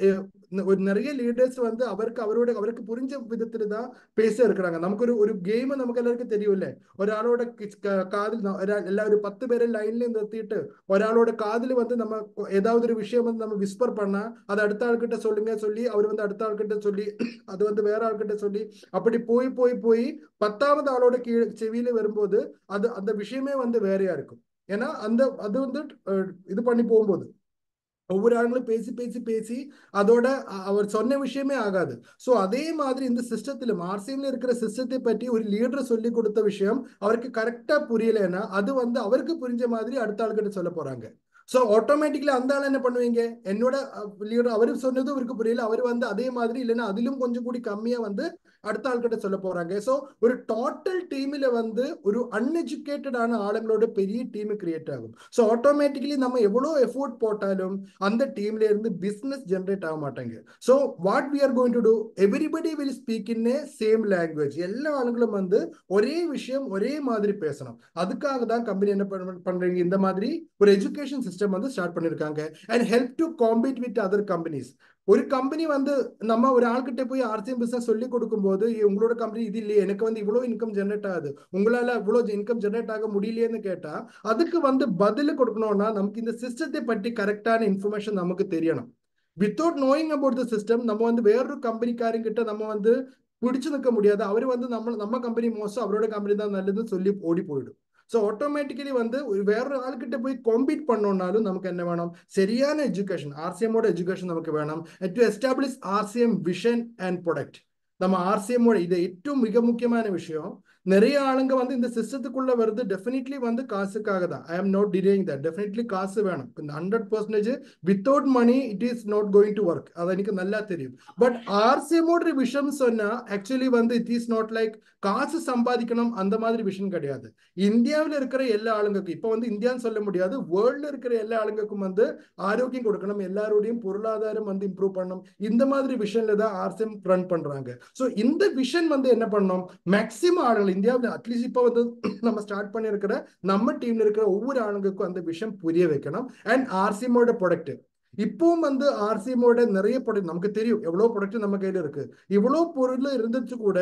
ஒரு நிறைய லீடர்ஸ் வந்து அவருக்கு அவரோட அவருக்கு புரிஞ்ச விதத்துல தான் பேச இருக்கிறாங்க நமக்கு ஒரு ஒரு கேம் நமக்கு எல்லாருக்கும் தெரியும்ல ஒരാളோட காதில் எல்லா ஒரு பத்து பேரை லைன்ல நிறுத்திட்டு ஒരാളோட காதில் வந்து நம்ம ஏதாவது ஒரு விஷயம் வந்து நம்ம விஸ்பர் பண்ணா அது அடுத்த ஆள்கிட்ட சொல்லுங்க சொல்லி அவர் வந்து அடுத்த ஆள்கிட்ட சொல்லி அது வந்து வேற ஆள்கிட்ட சொல்லி அப்படி போய் போய் போய் பத்தாவது ஆளோட கீழே செவியில வரும்போது அது அந்த விஷயமே வந்து வேறையா இருக்கும் ஏன்னா அந்த அது வந்து இது பண்ணி போகும்போது ஒவ்வொரு ஆளுங்களும் பேசி பேசி பேசி அதோட அவர் சொன்ன விஷயமே ஆகாது ஸோ அதே மாதிரி இந்த சிஸ்டத்தில் ஆர்சிஎம்ல இருக்கிற சிஸ்டத்தை பற்றி ஒரு லீடர் சொல்லி கொடுத்த விஷயம் அவருக்கு கரெக்டா புரியலைன்னா அது வந்து அவருக்கு புரிஞ்ச மாதிரி அடுத்த ஆளுகிட்ட சொல்ல போறாங்க ஸோ ஆட்டோமேட்டிக்லி அந்த ஆள் என்ன பண்ணுவீங்க என்னோட லீடர் அவர் சொன்னதும் இவருக்கு புரியல அவர் வந்து அதே மாதிரி இல்லைன்னா அதிலும் கொஞ்சம் கூடி கம்மியா வந்து அடுத்த ஆள்கிட்ட சொல்ல போறாங்க ஸோ ஒரு டோட்டல் டீம்ல வந்து ஒரு அன்எஜுகேட்டடான ஆளுங்களோட பெரிய டீம் கிரியேட் ஆகும் ஸோ ஆட்டோமேட்டிக்கலி நம்ம எவ்வளோ எஃபோர்ட் போட்டாலும் அந்த டீம்ல இருந்து பிசினஸ் ஜென்ரேட் ஆக மாட்டாங்க so what we are going to do everybody will speak in a same language எல்லா ஆளுங்களும் வந்து ஒரே விஷயம் ஒரே மாதிரி பேசணும் அதுக்காக தான் கம்பெனி என்ன பண்றீங்க இந்த மாதிரி ஒரு எஜுகேஷன் சிஸ்டம் வந்து ஸ்டார்ட் பண்ணிருக்காங்க and help to compete with other companies ஒரு கம்பெனி வந்து நம்ம ஒரு ஆள்கிட்ட போய் ஆர்சிஎம் பிசினஸ் சொல்லி கொடுக்கும்போது உங்களோட கம்பெனி இது இல்லையே எனக்கு வந்து இவ்வளோ இன்கம் ஜென்ரேட் ஆகுது உங்களால இவ்வளோ இன்கம் ஜென்ரேட் ஆக முடியலையேன்னு கேட்டா அதுக்கு வந்து பதில் கொடுக்கணும்னா நமக்கு இந்த சிஸ்டத்தை பற்றி கரெக்டான இன்ஃபர்மேஷன் நமக்கு தெரியணும் without knowing about the system நம்ம வந்து வேறொரு கம்பெனிக்காரங்கிட்ட நம்ம வந்து பிடிச்சு நிற்க முடியாது அவர் வந்து நம்ம நம்ம கம்பெனி மோசம் அவரோட கம்பெனி தான் நல்லதுன்னு சொல்லி ஓடி போயிடும் ஸோ ஆட்டோமேட்டிக்கலி வந்து வேற ஆள்கிட்ட போய் காம்பீட் பண்ணோம்னாலும் நமக்கு என்ன வேணும் சரியான எஜுகேஷன் ஆர்சிஎம்மோட எஜுகேஷன் நமக்கு வேணும் to establish RCM vision and product நம்ம ஆர்சிஎம்மோட இது ഏറ്റവും மிக முக்கியமான விஷயம் நிறைய ஆளுங்க வந்து இந்த சிஸ்டத்துக்குள்ள வருது டெஃபினெட்லி வந்து காசுக்காக தான் ஐ am not delaying that definitely காசு வேணும் இந்த hundred percentage without money it is not going to work அது எனக்கு நல்லா தெரியும் பட் ஆர்சிஎம்மோட விஷயம் சொன்னா ஆக்சுவலி வந்து இட் இஸ் நாட் லைக் காசு சம்பாதிக்கணும் அந்த மாதிரி விஷயம் கிடையாது இந்தியாவில் இருக்கிற எல்லா ஆளுங்களுக்கும் இப்போ வந்து இந்தியான்னு சொல்ல முடியாது வேர்ல்ட்ல இருக்கிற எல்லா ஆளுங்களுக்கும் வந்து ஆரோக்கியம் கொடுக்கணும் எல்லாரோடையும் பொருளாதாரம் வந்து இம்ப்ரூவ் பண்ணணும் இந்த மாதிரி விஷயம்ல தான் ஆர்சிஎம் ரன் பண்றாங்க ஸோ இந்த விஷன் வந்து என்ன பண்ணணும் மேக்சிமம் ஆளுங்கள் இந்தியாவில் அட்லீஸ்ட் இப்போ வந்து நம்ம ஸ்டார்ட் பண்ணியிருக்கிற நம்ம டீம்ல இருக்கிற ஒவ்வொரு ஆளுங்களுக்கும் அந்த விஷயம் புரிய வைக்கணும் அண்ட் ஆர்சிஎம்மோட ப்ராடக்ட் இப்பவும் வந்து ஆர்சிஎம்மோட நிறைய ப்ராடக்ட் நமக்கு தெரியும் எவ்வளோ ப்ராடக்ட் நம்ம கையில இருக்கு இவ்வளோ பொருள் இருந்துச்சு கூட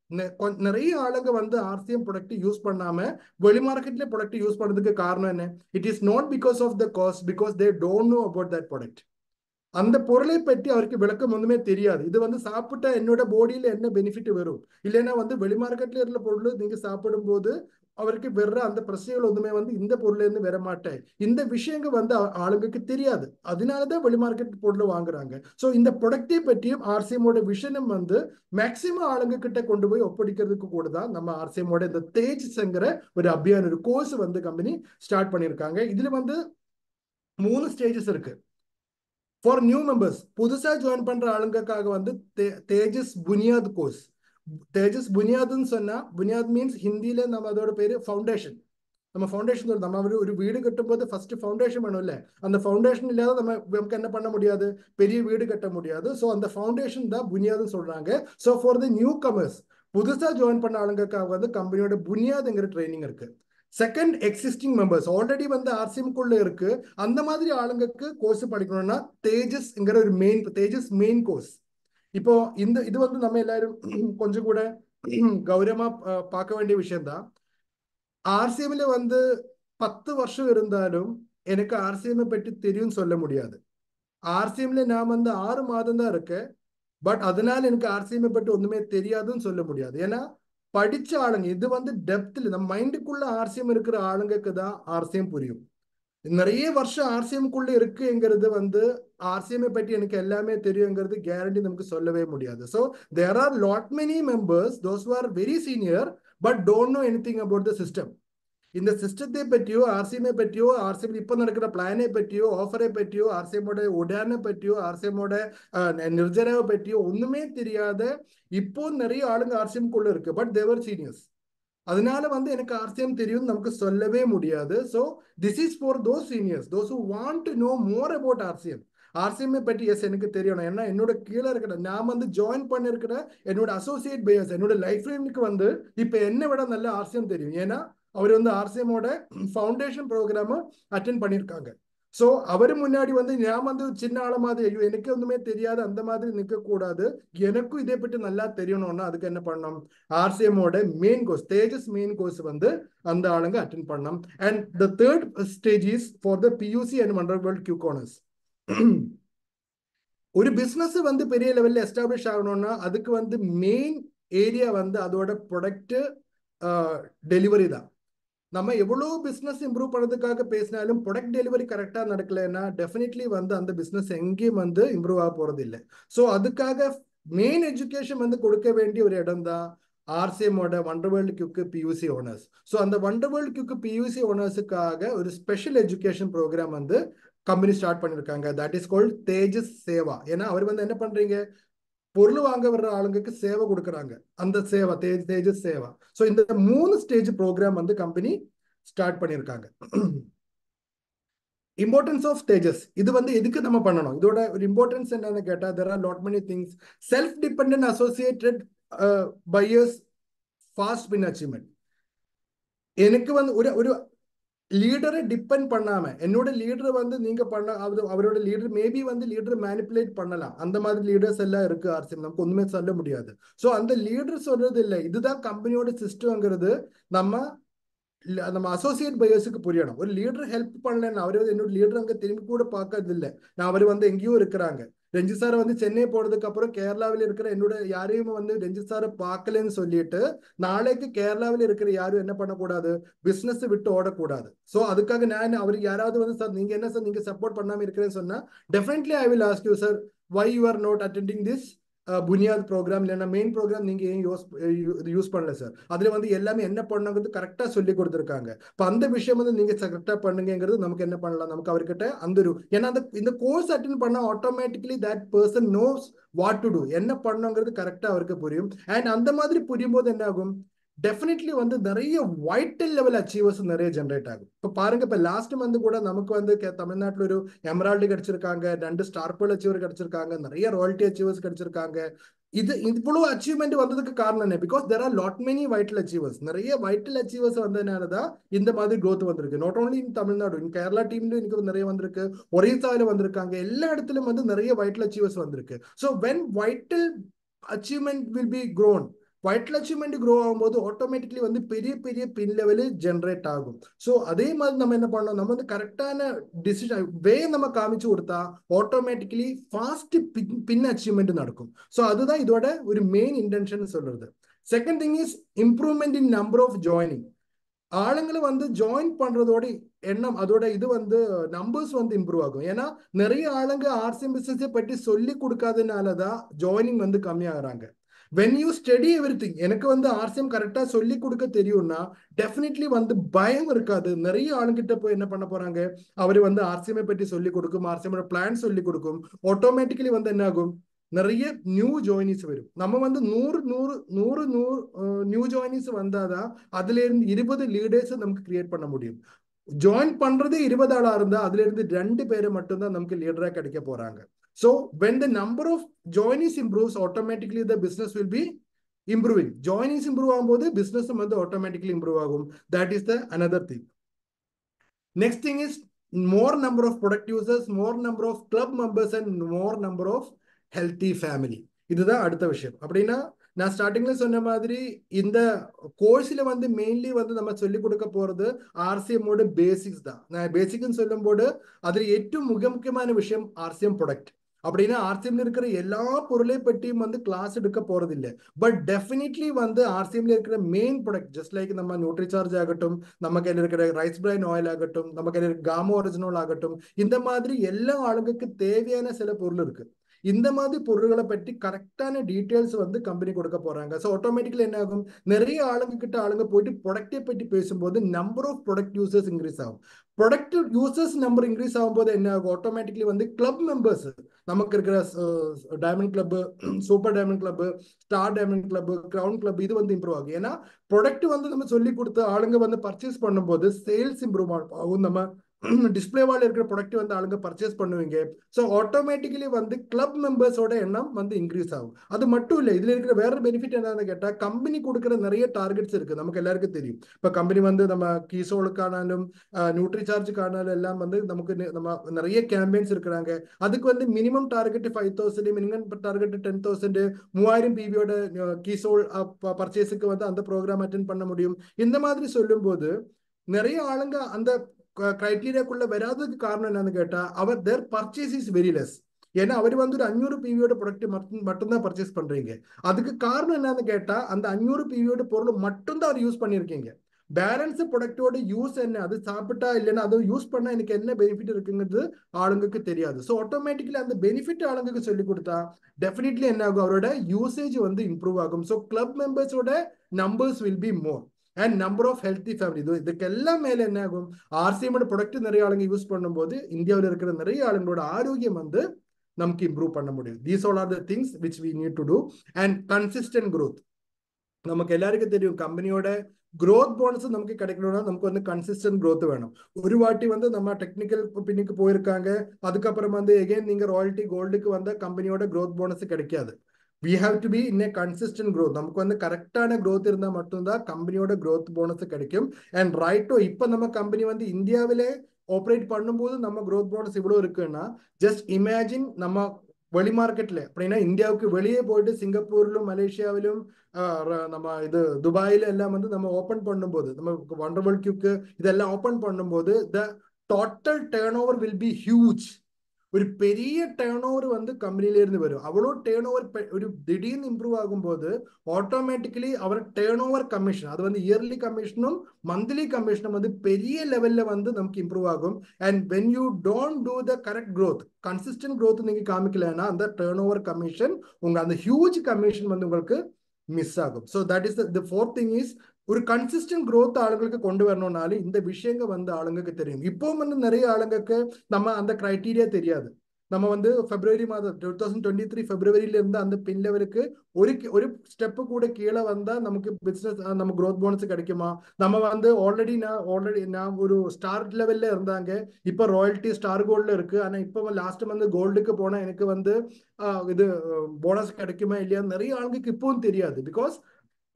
நிறைய ஆளுங்க வந்து ஆர்சிஎம் ப்ராடக்ட் யூஸ் பண்ணாம வெளி மார்க்கெட்ல ப்ராடக்ட் யூஸ் பண்ணதுக்கு காரணம் என்ன it is not because of the cost because they don't know about that product அந்த பொருளை பற்றி அவருக்கு விளக்கம் ஒண்ணுமே தெரியாது இது வந்து சாப்பிட்டா என்னோட பாடியில என்ன பெனிஃபிட் வரும் இல்லைன்னா வந்து வெளி மார்க்கெட்ல இருக்கிற பொருள் நீங்க சாப்பிடும் போது அவருக்கு வர்ற அந்த பிரச்சனைகள் ஒண்ணுமே வந்து இந்த பொருள்ல இருந்து வர மாட்டேன் இந்த விஷயங்கள் வந்து ஆ- ஆளுங்களுக்கு தெரியாது அதனாலதான் வெளி மார்க்கெட் பொருள் வாங்குறாங்க சோ இந்த ப்ரொடக்டை பற்றியும் ஆர்சிஎமோட விஷனும் வந்து மேக்சிமம் ஆளுங்க கிட்ட கொண்டு போய் ஒப்படைக்கிறதுக்கு கூட தான் நம்ம ஆர்சிஎமோட இந்த தேஜஸ்ங்கிற ஒரு அபியான் ஒரு கோர்ஸ் வந்து கம்பெனி ஸ்டார்ட் பண்ணியிருக்காங்க இதுல வந்து மூணு ஸ்டேஜஸ் இருக்கு ஃபார் நியூ மெம்பர்ஸ் புதுசா ஜாயின் பண்ற ஆளுங்களுக்காக வந்து தே- தேஜஸ் புனியாத் கோர்ஸ் தேஜஸ் புனியாத்னு சொன்னா புனியாத் மீன்ஸ் ஹிந்தியில நம்ம அதோட பேரு ஃபவுண்டேஷன் நம்ம ஃபவுண்டேஷன் நம்ம ஒரு ஒரு வீடு கட்டும்போது ஃபர்ஸ்ட் ஃபவுண்டேஷன் வேணும்ல அந்த ஃபவுண்டேஷன் இல்லாத நம்ம நமக்கு என்ன பண்ண முடியாது பெரிய வீடு கட்ட முடியாது ஸோ அந்த ஃபவுண்டேஷன் தான் புனியாதுன்னு சொல்றாங்க so for the new comers புதுசா ஜாயின் பண்ண ஆளுங்களுக்காக வந்து கம்பெனியோட புனியாதுங்கிற ட்ரைனிங் இருக்கு செகண்ட் எக்ஸிஸ்டிங் மெம்பர்ஸ் ஆல்ரெடி வந்து ஆர்சிஎம்குள்ள இருக்கு அந்த மாதிரி ஆளுங்களுக்கு கோர்ஸ் படிக்கணும்னா தேஜஸ்ங்கிற ஒரு மெயின் தேஜஸ் மெயின் கோர்ஸ் இப்போ இந்த இது வந்து நம்ம எல்லாரும் கொஞ்சம் கூட கௌரவமா அஹ், பார்க்க வேண்டிய விஷயம்தான் ஆர்சிஎம்ல வந்து பத்து வருஷம் இருந்தாலும் எனக்கு ஆர்சிஎம் பற்றி தெரியும் சொல்ல முடியாது ஆர்சிஎம்ல நான் வந்து ஆறு மாதம் தான் இருக்கேன் பட் அதனால எனக்கு ஆர்சிஎம் பற்றி ஒண்ணுமே தெரியாதுன்னு சொல்ல முடியாது ஏன்னா படிச்ச ஆளுங்க இது வந்து டெப்த்ல நம்ம மைண்டுக்குள்ள ஆர்சிஎம் இருக்கிற ஆளுங்களுக்கு தான் ஆர்சிஎம் புரியும் நிறைய வருஷம் ஆர்சிஎம்குள்ள இருக்குங்கிறது வந்து ஆர்சிஎம் பற்றி எனக்கு எல்லாமே தெரியுங்கிறது கேரண்டி நமக்கு சொல்லவே முடியாது so there are lot many members those are very senior but don't know anything about the system இந்த சிஸ்டத்தை பற்றியோ ஆர்சிஎம்ஐ பற்றியோ ஆர்சிஎம் இப்போ நடக்கிற பிளானை பற்றியோ ஆஃபரை பற்றியோ ஆர்சிஎம்மோட உடானை பற்றியோ ஆர்சிஎம்மோட நிர்ஜராவை பற்றியோ ஒண்ணுமே தெரியாத இப்போ நிறைய ஆளுங்க ஆர்சிஎம்குள்ள இருக்கு பட் தேவர் சீனியர்ஸ் அதனால வந்து எனக்கு ஆர்சிஎம் தெரியும் நமக்கு சொல்லவே முடியாது so this is for those seniors those who want to know more about RCM ஆர்சிஎம்ஐ பற்றி எஸ் எனக்கு தெரியணும் ஏன்னா என்னோட கீழே இருக்கிற நான் வந்து ஜாயின் பண்ணிருக்கிற என்னோட அசோசியேட் பேயர்ஸ் என்னோட லைஃப் லைனுக்கு வந்து இப்போ என்னை விட நல்ல ஆர்சிஎம் தெரியும் ஏன்னா அவர் வந்து ஆர்சிஎமோட ஃபவுண்டேஷன் ப்ரோக்ராம் அட்டென்ட் பண்ணியிருக்காங்க ஸோ அவர் முன்னாடி வந்து நான் வந்து சின்ன ஆள மாதிரி ஐயோ எனக்கு ஒன்றுமே தெரியாது அந்த மாதிரி நிற்க கூடாது எனக்கும் இதை பற்றி நல்லா தெரியணும்னா அதுக்கு என்ன பண்ணணும் ஆர்சிஎமோட main course Tejas main course வந்து அந்த ஆளுங்க அட்டென்ட் பண்ணணும் and the third stage is for the PUC and Wonder World Q corners ஒரு பிசினஸ் வந்து பெரிய லெவல்ல எஸ்டாப்ளிஷ் ஆகணும்னா அதுக்கு வந்து மெயின் ஏரியா வந்து அதோட ப்ரொடக்ட் டெலிவரி தான் நம்ம எவ்வளோ பிஸ்னஸ் இம்ப்ரூவ் பண்ணதுக்காக பேசினாலும் ப்ரொடக்ட் டெலிவரி கரெக்டாக நடக்கலைன்னா டெஃபினெட்லி வந்து அந்த பிஸ்னஸ் எங்கேயும் வந்து இம்ப்ரூவ் ஆக போகிறது இல்லை ஸோ அதுக்காக மெயின் எஜுகேஷன் வந்து கொடுக்க வேண்டிய ஒரு இடம் தான் ஆர்சிஎம்மோட வண்டர் வேர்ல்டு கியூக்கு பியூசி ஓனர்ஸ் ஸோ அந்த வண்டர் வேர்ல்டு கியூக்கு பியூசி ஓனர்ஸுக்காக ஒரு ஸ்பெஷல் எஜுகேஷன் ப்ரோக்ராம் வந்து கம்பெனி ஸ்டார்ட் பண்ணியிருக்காங்க that is called Tejas Seva ஏன்னா அவர் வந்து என்ன பண்றீங்க பொருள் வாங்க வர்ற ஆளுங்களுக்கு சேவை கொடுக்குறாங்க அந்த சேவை தேஜ் தேஜஸ் சேவா ஸோ இந்த மூணு ஸ்டேஜ் ப்ரோக்ராம் வந்து கம்பெனி ஸ்டார்ட் பண்ணியிருக்காங்க இம்பார்ட்டன்ஸ் ஆஃப் தேஜஸ் இது வந்து எதுக்கு நம்ம பண்ணணும் இதோட ஒரு இம்பார்ட்டன்ஸ் என்னன்னு கேட்டா there are lot many things self depend associated buyers fast pin achievement எனக்கு வந்து ஒரு ஒரு லீடரை டிபெண்ட் பண்ணாம என்னோட லீடரை வந்து நீங்க பண்ண அவர் அவரோட லீடர் மேபி வந்து லீடர் மேனிப்புலேட் பண்ணலாம் அந்த மாதிரி லீடர்ஸ் எல்லாம் இருக்கு ஆர்சிஎம் நமக்கு ஒண்ணுமே சொல்ல முடியாது ஸோ அந்த லீடர் சொல்றது இல்லை இதுதான் கம்பெனியோட சிஸ்டம்ங்கிறது நம்ம நம்ம அசோசியேட் பையர்ஸுக்கு புரியணும் ஒரு லீடர் ஹெல்ப் பண்ணலன்னு அவர் வந்து என்னோட லீடர் அங்க திரும்பி கூட பார்க்கறது இல்லை நான் அவர் வந்து எங்கேயோ இருக்கிறாங்க ரஞ்சித் சார் வந்து சென்னை போனதுக்கு அப்புறம் கேரளாவில் இருக்கிற என்னோட யாரையும் வந்து ரஞ்சித் சாரை பார்க்கலன்னு சொல்லிட்டு நாளைக்கு கேரளாவில் இருக்கிற யாரும் என்ன பண்ணக்கூடாது பிசினஸ் விட்டு ஓடக்கூடாது ஸோ அதுக்காக நான் அவருக்கு யாராவது வந்து சார் நீங்க என்ன சார் நீங்க சப்போர்ட் பண்ணாம இருக்கிறேன்னு சொன்னா definitely I will ask you sir why you are not attending this Buniyad program இல்லைன்னா மெயின் ப்ரோக்ராம் நீங்க ஏன் யூஸ் யூஸ் பண்ணல சார் அதுல வந்து எல்லாமே என்ன பண்ணுங்கிறது கரெக்டா சொல்லி கொடுத்துருக்காங்க இப்போ அந்த விஷயம் வந்து நீங்க கரெக்டா பண்ணுங்கிறது நமக்கு என்ன பண்ணலாம் நமக்கு அவர்கிட்ட அந்த ஒரு ஏன்னா அந்த இந்த கோர்ஸ் அட்டன் பண்ணா automatically that person knows what to do என்ன பண்ணுங்கிறது கரெக்டா அவருக்கு புரியும் அண்ட் அந்த மாதிரி புரியும் போது என்ன ஆகும் டெஃபினெட்லி வந்து நிறைய வைட்டல் லெவல் அச்சீவர்ஸ் நிறைய ஜென்ரேட் ஆகும் இப்போ பாருங்க இப்போ லாஸ்ட் மந்த் கூட நமக்கு வந்து தமிழ்நாட்டில் ஒரு எமரால்டு கிடைச்சிருக்காங்க ரெண்டு ஸ்டார்பல் அச்சீவர் கிடைச்சிருக்காங்க நிறைய ராயல்டி அச்சீவர்ஸ் கிடைச்சிருக்காங்க இது இவ்வளவு அச்சீவ்மெண்ட் வந்ததுக்கு காரணம் என்ன because there are lot many vital achievers நிறைய வைட்டல் அச்சீவர்ஸ் வந்ததுனால தான் இந்த மாதிரி க்ரோத் வந்திருக்கு not only in Tamil Nadu in Kerala டீம்ல எனக்கு நிறைய வந்திருக்கு ஒரிசாவில் வந்திருக்காங்க எல்லா இடத்துலயும் வந்து நிறைய வைட்டல் அச்சீவர்ஸ் வந்திருக்கு so when vital achievement will be grown vital achievement grow ஆகும்போது ஆட்டோமேட்டிக்லி வந்து பெரிய பெரிய பின் லெவலு ஜென்ரேட் ஆகும் ஸோ அதே மாதிரி நம்ம என்ன பண்ணோம் நம்ம வந்து கரெக்டான டிசிஷன் வே நம்ம காமிச்சு கொடுத்தா automatically fast pin pin achievement நடக்கும் ஸோ அதுதான் இதோட ஒரு மெயின் இன்டென்ஷன் சொல்றது second thing is improvement in number of joining ஆளுங்களை வந்து ஜாயின் பண்றதோட எண்ணம் அதோட இது வந்து நம்பர்ஸ் வந்து இம்ப்ரூவ் ஆகும் ஏன்னா நிறைய ஆளுங்க ஆர்சிஎம் பிசினஸை பற்றி சொல்லி கொடுக்காதனால தான் ஜாயினிங் வந்து கம்மியாகிறாங்க when you study every thing எனக்கு வந்து ஆர்சிஎம் கரெக்டாக சொல்லி கொடுக்க தெரியும்னா டெஃபினெட்லி வந்து பயம் இருக்காது நிறைய ஆளுங்கிட்ட போய் என்ன பண்ண போறாங்க அவர் வந்து ஆர்சிஎம்ஐ பற்றி சொல்லி கொடுக்கும் ஆர்சிஎம்மோட பிளான் சொல்லி கொடுக்கும் ஆட்டோமேட்டிக்கலி வந்து என்ன ஆகும் நிறைய நியூ ஜாயினிஸ் வரும் நம்ம வந்து நூறு நூறு நூறு நூறு நியூ ஜாயினிஸ் வந்தாதான் அதுல இருந்து இருபது லீடர்ஸ் நமக்கு கிரியேட் பண்ண முடியும் ஜாயின் பண்றதே இருபது ஆளா இருந்தா அதுல இருந்து ரெண்டு பேரை மட்டும்தான் நமக்கு லீடரா கிடைக்க போறாங்க so when the number of joinees improves automatically the business will be improving joinees improve ஆகும்போது பிசினஸ் வந்து ஆட்டோமேட்டிக்லி இம்ப்ரூவ் ஆகும் that is the another thing next thing is more number of product users more number of club members and more number of healthy family இதுதான் அடுத்த விஷயம் அப்படின்னா நான் ஸ்டார்டிங்ல சொன்ன மாதிரி இந்த கோர்ஸ்ல வந்து மெயின்லி வந்து நம்ம சொல்லிக் கொடுக்க போறது ஆர்சிஎம்மோட பேசிக்ஸ் தான் நான் பேசிக்னு சொல்லும்போது அதில் ഏറ്റവും மிக முக்கியமான விஷயம் ஆர்சிஎம் ப்ரொடக்ட் அப்படின்னா ஆர்சிஎம்ல இருக்கிற எல்லா பொருளை பற்றியும் வந்து கிளாஸ் எடுக்க போறதில்லை பட் டெஃபினெட்லி வந்து ஆர்சிஎம்ல இருக்கிற மெயின் ப்ராடக்ட் ஜஸ்ட் லைக் நம்ம நியூட்ரி சார்ஜ் ஆகட்டும் நம்ம கையில் இருக்கிற ரைஸ் பிரைன் ஆயில் ஆகட்டும் நம்ம கையில் இருக்கிற காமோ ஒரிஜினல் ஆகட்டும் இந்த மாதிரி எல்லா ஆளுங்களுக்கு தேவையான சில பொருள் இருக்கு இந்த மாதிரி பொருள்களை பற்றி கரெக்டான டீட்டெயில்ஸ் வந்து கம்பெனி கொடுக்க போறாங்க ஸோ ஆட்டோமேட்டிக்கலி என்ன ஆகும் நிறைய ஆளுங்க கிட்ட ஆளுங்க போயிட்டு ப்ரொடக்டை பற்றி பேசும்போது number of product users increase ஆகும் ப்ரொடக்ட் யூசர்ஸ் நம்பர் இன்க்ரீஸ் ஆகும்போது என்ன ஆகும் ஆட்டோமேட்டிக்லி வந்து கிளப் மெம்பர்ஸ் நமக்கு இருக்கிற diamond club super diamond club star diamond club crown club இது வந்து இம்ப்ரூவ் ஆகும் ஏன்னா ப்ரொடக்ட் வந்து நம்ம சொல்லி கொடுத்து ஆளுங்க வந்து பர்ச்சேஸ் பண்ணும்போது சேல்ஸ் இம்ப்ரூவ் ஆகும் நம்ம டிஸ்பிளேவால் இருக்கிற ப்ராடக்ட் வந்து ஆளுங்க பர்ச்சேஸ் பண்ணுவீங்க ஸோ ஆட்டோமேட்டிக்கலி வந்து கிளப் மெம்பர்ஸோட எண்ணம் வந்து இன்க்ரீஸ் ஆகும் அது மட்டும் இல்லை இதுல இருக்கிற வேற பெனிஃபிட் என்னன்னு கேட்டால் கம்பெனி கொடுக்குற நிறைய டார்கெட்ஸ் இருக்கு நமக்கு எல்லாருக்கும் தெரியும் இப்போ கம்பெனி வந்து நம்ம கீசோலுக்கானாலும் நியூட்ரி சார்ஜுக்கானாலும் எல்லாம் வந்து நமக்கு நம்ம நிறைய கேம்பெயின்ஸ் இருக்கிறாங்க அதுக்கு வந்து minimum target five thousand minimum target ten thousand மூவாயிரம் பிபியோட கீசோல் பர்ச்சேஸுக்கு வந்து அந்த ப்ரோக்ராம் அட்டென்ட் பண்ண முடியும் இந்த மாதிரி சொல்லும்போது நிறைய ஆளுங்க அந்த கிரைட்டீரியாக்குள்ள வராததுக்கு காரணம் என்னன்னு கேட்டா அவர் their purchase is very less ஏன்னா அவர் வந்து ஒரு அஞ்சூறு பிவியோட ப்ராடக்ட் மட்டும் மட்டும்தான் பர்ச்சேஸ் பண்றீங்க அதுக்கு காரணம் என்னன்னு கேட்டா அந்த அஞ்சூறு பிவியோட பொருள் மட்டும்தான் அவர் யூஸ் பண்ணியிருக்கீங்க பேலன்ஸ் ப்ராடக்டோட யூஸ் என்ன அது சாப்பிட்டா இல்லைன்னா அதை யூஸ் பண்ணா எனக்கு என்ன பெனிஃபிட் இருக்குங்கிறது ஆளுங்களுக்கு தெரியாது ஸோ ஆட்டோமேட்டிக்கலி அந்த பெனிஃபிட் ஆளுங்களுக்கு சொல்லி கொடுத்தா டெஃபினெட்லி என்ன ஆகும் அவரோட யூசேஜ் வந்து இம்ப்ரூவ் ஆகும் ஸோ கிளப் மெம்பர்ஸோட numbers will be more and number of healthy family இது இதுக்கெல்லாம் மேலே என்ன ஆகும் ஆர்சிஎம்மோட ப்ராடக்ட் நிறைய ஆளுங்க யூஸ் பண்ணும்போது இந்தியாவில் இருக்கிற நிறைய ஆளுங்களோட ஆரோக்கியம் வந்து நமக்கு இம்ப்ரூவ் பண்ண முடியும் these all are the things which we need to do and consistent growth நமக்கு எல்லாருக்கும் தெரியும் கம்பெனியோட க்ரோத் போனஸ் நமக்கு கிடைக்கணும்னா நமக்கு வந்து கன்சிஸ்டன்ட் க்ரோத் வேணும் ஒரு வாட்டி வந்து நம்ம டெக்னிக்கல் பின்னுக்கு போயிருக்காங்க அதுக்கப்புறம் வந்து எகைன் நீங்க ராயல்ட்டி கோல்டுக்கு வந்த கம்பெனியோட க்ரோத் போனஸ் கிடைக்காது we have to be in a consistent growth நமக்கு வந்து கரெக்டான க்ரோத் இருந்தால் மட்டும்தான் கம்பெனியோட க்ரோத் போனஸ் கிடைக்கும் அண்ட் ரைட்டோ இப்போ நம்ம கம்பெனி வந்து இந்தியாவிலே ஆப்ரேட் பண்ணும்போது நம்ம க்ரோத் போனஸ் இவ்வளோ இருக்குன்னா ஜஸ்ட் இமேஜின் நம்ம வெளி மார்க்கெட்ல அப்படின்னா இந்தியாவுக்கு வெளியே போயிட்டு சிங்கப்பூர்லும் மலேசியாவிலும் நம்ம இது துபாயில எல்லாம் வந்து நம்ம ஓப்பன் பண்ணும்போது நம்ம வண்டர் வேர்ல்ட் கியூக்கு இதெல்லாம் ஓப்பன் பண்ணும்போது the total turnover will be huge ஒரு பெரிய டேர்ன் ஓவர் வந்து கம்பெனில இருந்து வரும் அவ்வளோ டேர்ன் ஓவர் ஒரு திடீர்னு இம்ப்ரூவ் ஆகும்போது ஆட்டோமேட்டிக்கலி அவர் டேர்ன் ஓவர் கமிஷன் அது வந்து இயர்லி கமிஷனும் மந்த்லி கமிஷனும் வந்து பெரிய லெவல்ல வந்து நமக்கு இம்ப்ரூவ் ஆகும் and when you don't do the correct growth consistent growth நீங்க காமிக்கலன்னா அந்த டேர்ன் ஓவர் கமிஷன் உங்க அந்த ஹியூஜ் கமிஷன் வந்து உங்களுக்கு மிஸ் ஆகும் so that is the fourth thing is ஒரு கன்சிஸ்டன்ட் க்ரோத் ஆளுங்களுக்கு கொண்டு வரணும்னாலும் இந்த விஷயங்க வந்து ஆளுங்களுக்கு தெரியும் இப்போ வந்து நிறைய ஆளுங்களுக்கு நம்ம அந்த கிரைட்டீரியா தெரியாது நம்ம வந்து பிப்ரவரி மாதம் டூ தௌசண்ட் டுவெண்ட்டி த்ரீ பிப்ரவரியில இருந்து அந்த பின் லெவலுக்கு ஒரு ஒரு ஸ்டெப்பு கூட கீழே வந்தா நமக்கு பிசினஸ் நம்ம க்ரோத் போனஸ் கிடைக்குமா நம்ம வந்து ஆல்ரெடி நான் ஆல்ரெடி நான் ஒரு ஸ்டார் லெவல்ல இருந்தாங்க இப்போ ராயல்ட்டி ஸ்டார் கோல்ட்ல இருக்கு ஆனா இப்போ லாஸ்ட் வந்து கோல்டுக்கு போனா எனக்கு வந்து இது போனஸ் கிடைக்குமா இல்லையா நிறைய ஆளுங்களுக்கு இப்பவும் தெரியாது because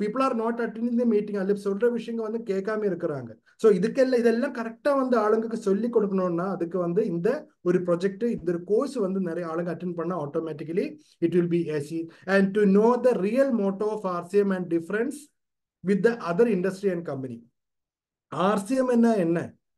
people are not attending the meeting அதில் சொல்ற விஷயங்க வந்து கேட்காம இருக்கிறாங்க ஸோ இதுக்கெல்லாம் இதெல்லாம் கரெக்டாக வந்து ஆளுங்களுக்கு சொல்லி கொடுக்கணும்னா அதுக்கு வந்து இந்த ஒரு ப்ரொஜெக்ட் இந்த ஒரு கோர்ஸ் வந்து நிறைய ஆளுங்க அட்டென்ட் பண்ண automatically it will be easy and to know the real motto of RCM and difference with the other industry and company RCM என்ன என்ன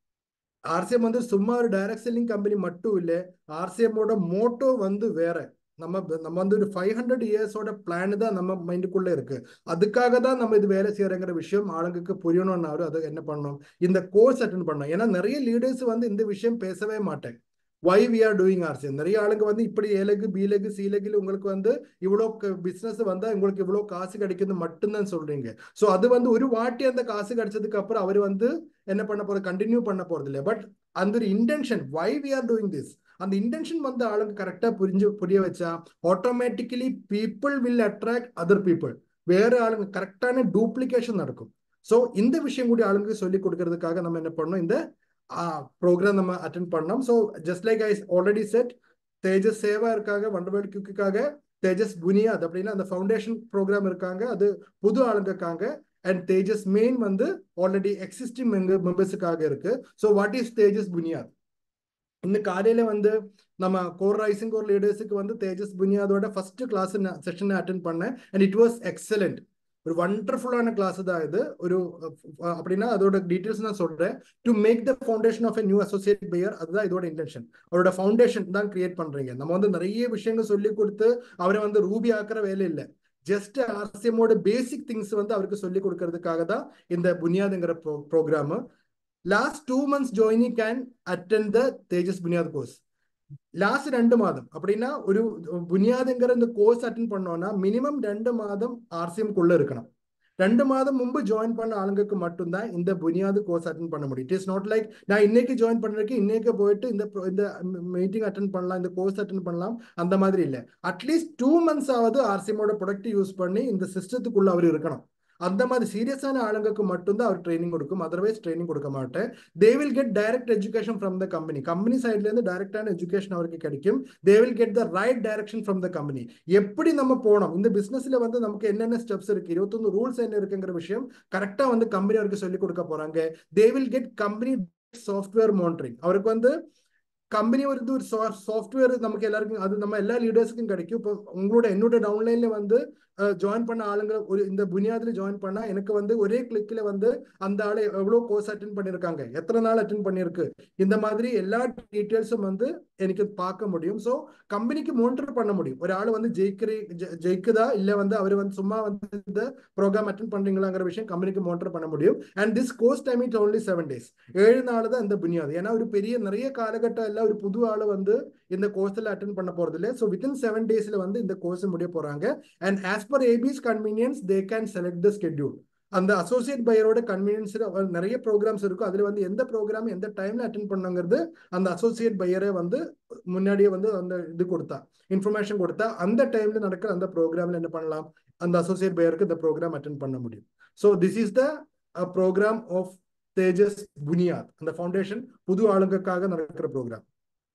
ஆர்சிஎம் வந்து சும்மா ஒரு டைரக்ட் செல்லிங் கம்பெனி மட்டும் இல்லை ஆர்சிஎம்மோட மோட்டோ வந்து வேற நம்ம நம்ம வந்து ஒரு ஃபைவ் ஹண்ட்ரட் இயர்ஸோட பிளான் தான் நம்ம மைண்டுக்குள்ள இருக்கு அதுக்காக தான் நம்ம இது வேலை செய்யறங்கிற விஷயம் ஆளுங்களுக்கு புரியணும்னாலும் அதை என்ன பண்ணணும் இந்த கோர்ஸ் அட்டன் பண்ணணும் ஏன்னா நிறைய லீடர்ஸ் வந்து இந்த விஷயம் பேசவே மாட்டேன் why we are doing RCM நிறைய ஆளுங்க வந்து இப்படி ஏலகு பீலகு சீலகில் உங்களுக்கு வந்து இவ்வளோ பிஸ்னஸ் வந்தால் உங்களுக்கு இவ்வளோ காசு கிடைக்குது மட்டும்தான் சொல்றீங்க ஸோ அது வந்து ஒரு வாட்டி அந்த காசு கிடைச்சதுக்கு அப்புறம் அவர் வந்து என்ன பண்ண போறது கண்டினியூ பண்ண போறது இல்லை பட் அந்த ஒரு intention why we are doing this அந்த இன்டென்ஷன் வந்து ஆளுங்க கரெக்டாக புரிஞ்சு புரிய வச்சா automatically people will attract other people வேற ஆளுங்க கரெக்டான டூப்ளிகேஷன் நடக்கும் ஸோ இந்த விஷயம் கூட ஆளுங்க சொல்லி கொடுக்கறதுக்காக நம்ம என்ன பண்ணோம் இந்த ப்ரோக்ராம் நம்ம அட்டென்ட் பண்ணோம் so just like I already set Tejas Seva இருக்காங்க வண்டர்வேல் கியூக்காக தேஜஸ் புனியாத் அப்படின்னா அந்த ஃபவுண்டேஷன் ப்ரோக்ராம் இருக்காங்க அது புது ஆளுங்க இருக்காங்க அண்ட் தேஜஸ் மெயின் வந்து ஆல்ரெடி எக்ஸிஸ்டிங் மெம்பர்ஸுக்காக இருக்கு so what is Tejas Buniyad இந்த காலையில வந்து நம்ம கோர் ரைசிங் கோர் லீடர்ஸுக்கு வந்து தேஜஸ் புனியாதோட ஃபர்ஸ்ட் கிளாஸ் செஷனை அட்டென்ட் பண்ணேன் அண்ட் இட் வாஸ் எக்ஸலண்ட் ஒரு வண்டர்ஃபுல்லான கிளாஸ் தான் இது ஒரு அப்படின்னா அதோட டீட்டெயில்ஸ் நான் சொல்றேன் to make the foundation of a new associate buyer அதுதான் இதோட இன்டென்ஷன் அவரோட ஃபவுண்டேஷன் தான் கிரியேட் பண்றீங்க நம்ம வந்து நிறைய விஷயங்கள் சொல்லி கொடுத்து அவரை வந்து ரூபி ஆக்குற வேலை இல்லை ஜஸ்ட் ஆர்சிஎம்மோட பேசிக் திங்ஸ் வந்து அவருக்கு சொல்லி கொடுக்கறதுக்காக தான் இந்த புனியாதுங்கிற pro program last two months joinee can attend the Tejas Buniyad course last ரெண்டு மாதம் அப்படின்னா ஒரு புனியாதுங்கிற இந்த கோர்ஸ் அட்டன் பண்ணோம்னா மினிமம் ரெண்டு மாதம் ஆர்சிஎம்குள்ள இருக்கணும் ரெண்டு மாதம் முன்பு ஜாயின் பண்ண ஆளுங்களுக்கு மட்டும்தான் இந்த புனியாது கோர்ஸ் அட்டன் பண்ண முடியும் இட் இஸ் நாட் லைக் நான் இன்னைக்கு ஜாயின் பண்ணிருக்கேன் இன்னைக்கு போயிட்டு இந்த இந்த மீட்டிங் அட்டன் பண்ணலாம் இந்த கோர்ஸ் அட்டன் பண்ணலாம் அந்த மாதிரி இல்லை அட்லீஸ்ட் டூ மந்த்ஸ் ஆவது ஆர்சிஎமோட ப்ரொடக்ட் யூஸ் பண்ணி இந்த சிஸ்டத்துக்குள்ள அவர் இருக்கணும் அந்த மாதிரி சீரியஸான ஆளுங்களுக்கு மட்டும்தான் அவர் ட்ரைனிங் கொடுக்கும் அதர்வைஸ் ட்ரைனிங் கொடுக்க மாட்டேன் they will get direct education from the company company சைட்ல இருந்து டைரக்டான எஜுகேஷன் அவருக்கு கிடைக்கும் they will get the right direction from the company எப்படி நம்ம போனோம் இந்த பிசினஸ்ல வந்து நமக்கு என்னென்ன ஸ்டெப்ஸ் இருக்கு இருபத்தொன்னு ரூல்ஸ் என்ன இருக்குங்கிற விஷயம் கரெக்டா வந்து கம்பெனி அவருக்கு சொல்லிக் கொடுக்க போறாங்க they will get company software monitoring அவருக்கு வந்து கம்பெனி ஒரு ஒரு சாஃப்ட்வேர் நமக்கு எல்லாருக்கும் அது நம்ம எல்லா லீடர்ஸுக்கும் கிடைக்கும் இப்போ உங்களோட என்னோட டவுன்லைன்ல வந்து ஜாயின் பண்ண ஆளுங்க ஒரு இந்த புனியாதுல ஜாயின் பண்ணா எனக்கு வந்து ஒரே கிளிக்ல வந்து அந்த ஆளை எவ்வளவு கோர்ஸ் அட்டன் பண்ணிருக்காங்க எத்தனை நாள் அட்டன் பண்ணிருக்கு இந்த மாதிரி எல்லா டீட்டெயில்ஸும் வந்து எனக்கு பார்க்க முடியும் ஸோ கம்பெனிக்கு மானிட்டர் பண்ண முடியும் ஒரு ஆள் வந்து ஜெயிக்கிறே ஜெயிக்குதா இல்ல வந்து அவர் வந்து சும்மா வந்து இந்த ப்ரோக்ராம் அட்டன் பண்றீங்களாங்கிற விஷயம் கம்பெனிக்கு மானிட்டர் பண்ண முடியும் and this course time it only seven days ஏழு நாள் தான் இந்த புனியாது ஏன்னா ஒரு பெரிய நிறைய காலகட்டம் எல்லாம் ஒரு புது ஆள் வந்து இந்த கோர்ஸ்ல அட்டன் பண்ண போறது இல்லை ஸோ வித்தின் செவன் டேஸ்ல வந்து இந்த கோர்ஸ் முடிய போறாங்க and as per ABs convenience they can select the schedule அந்த அசோசியேட் பையரோட கன்வீனியன்ஸ்ல நிறைய ப்ரோக்ராம்ஸ் இருக்கும் அதுல வந்து எந்த ப்ரோக்ராம் எந்த டைம்ல அட்டன் பண்ணுங்கிறது அந்த அசோசியேட் பையரை வந்து முன்னாடியே வந்து அந்த இது கொடுத்தா இன்ஃபர்மேஷன் கொடுத்தா அந்த டைம்ல நடக்கிற அந்த ப்ரோக்ராம்ல என்ன பண்ணலாம் அந்த அசோசியேட் பையருக்கு இந்த ப்ரோக்ராம் அட்டன் பண்ண முடியும் so this is the program of Tejas Buniyad அந்த ஃபவுண்டேஷன் புது ஆளுங்களுக்காக நடக்கிற ப்ரோக்ராம்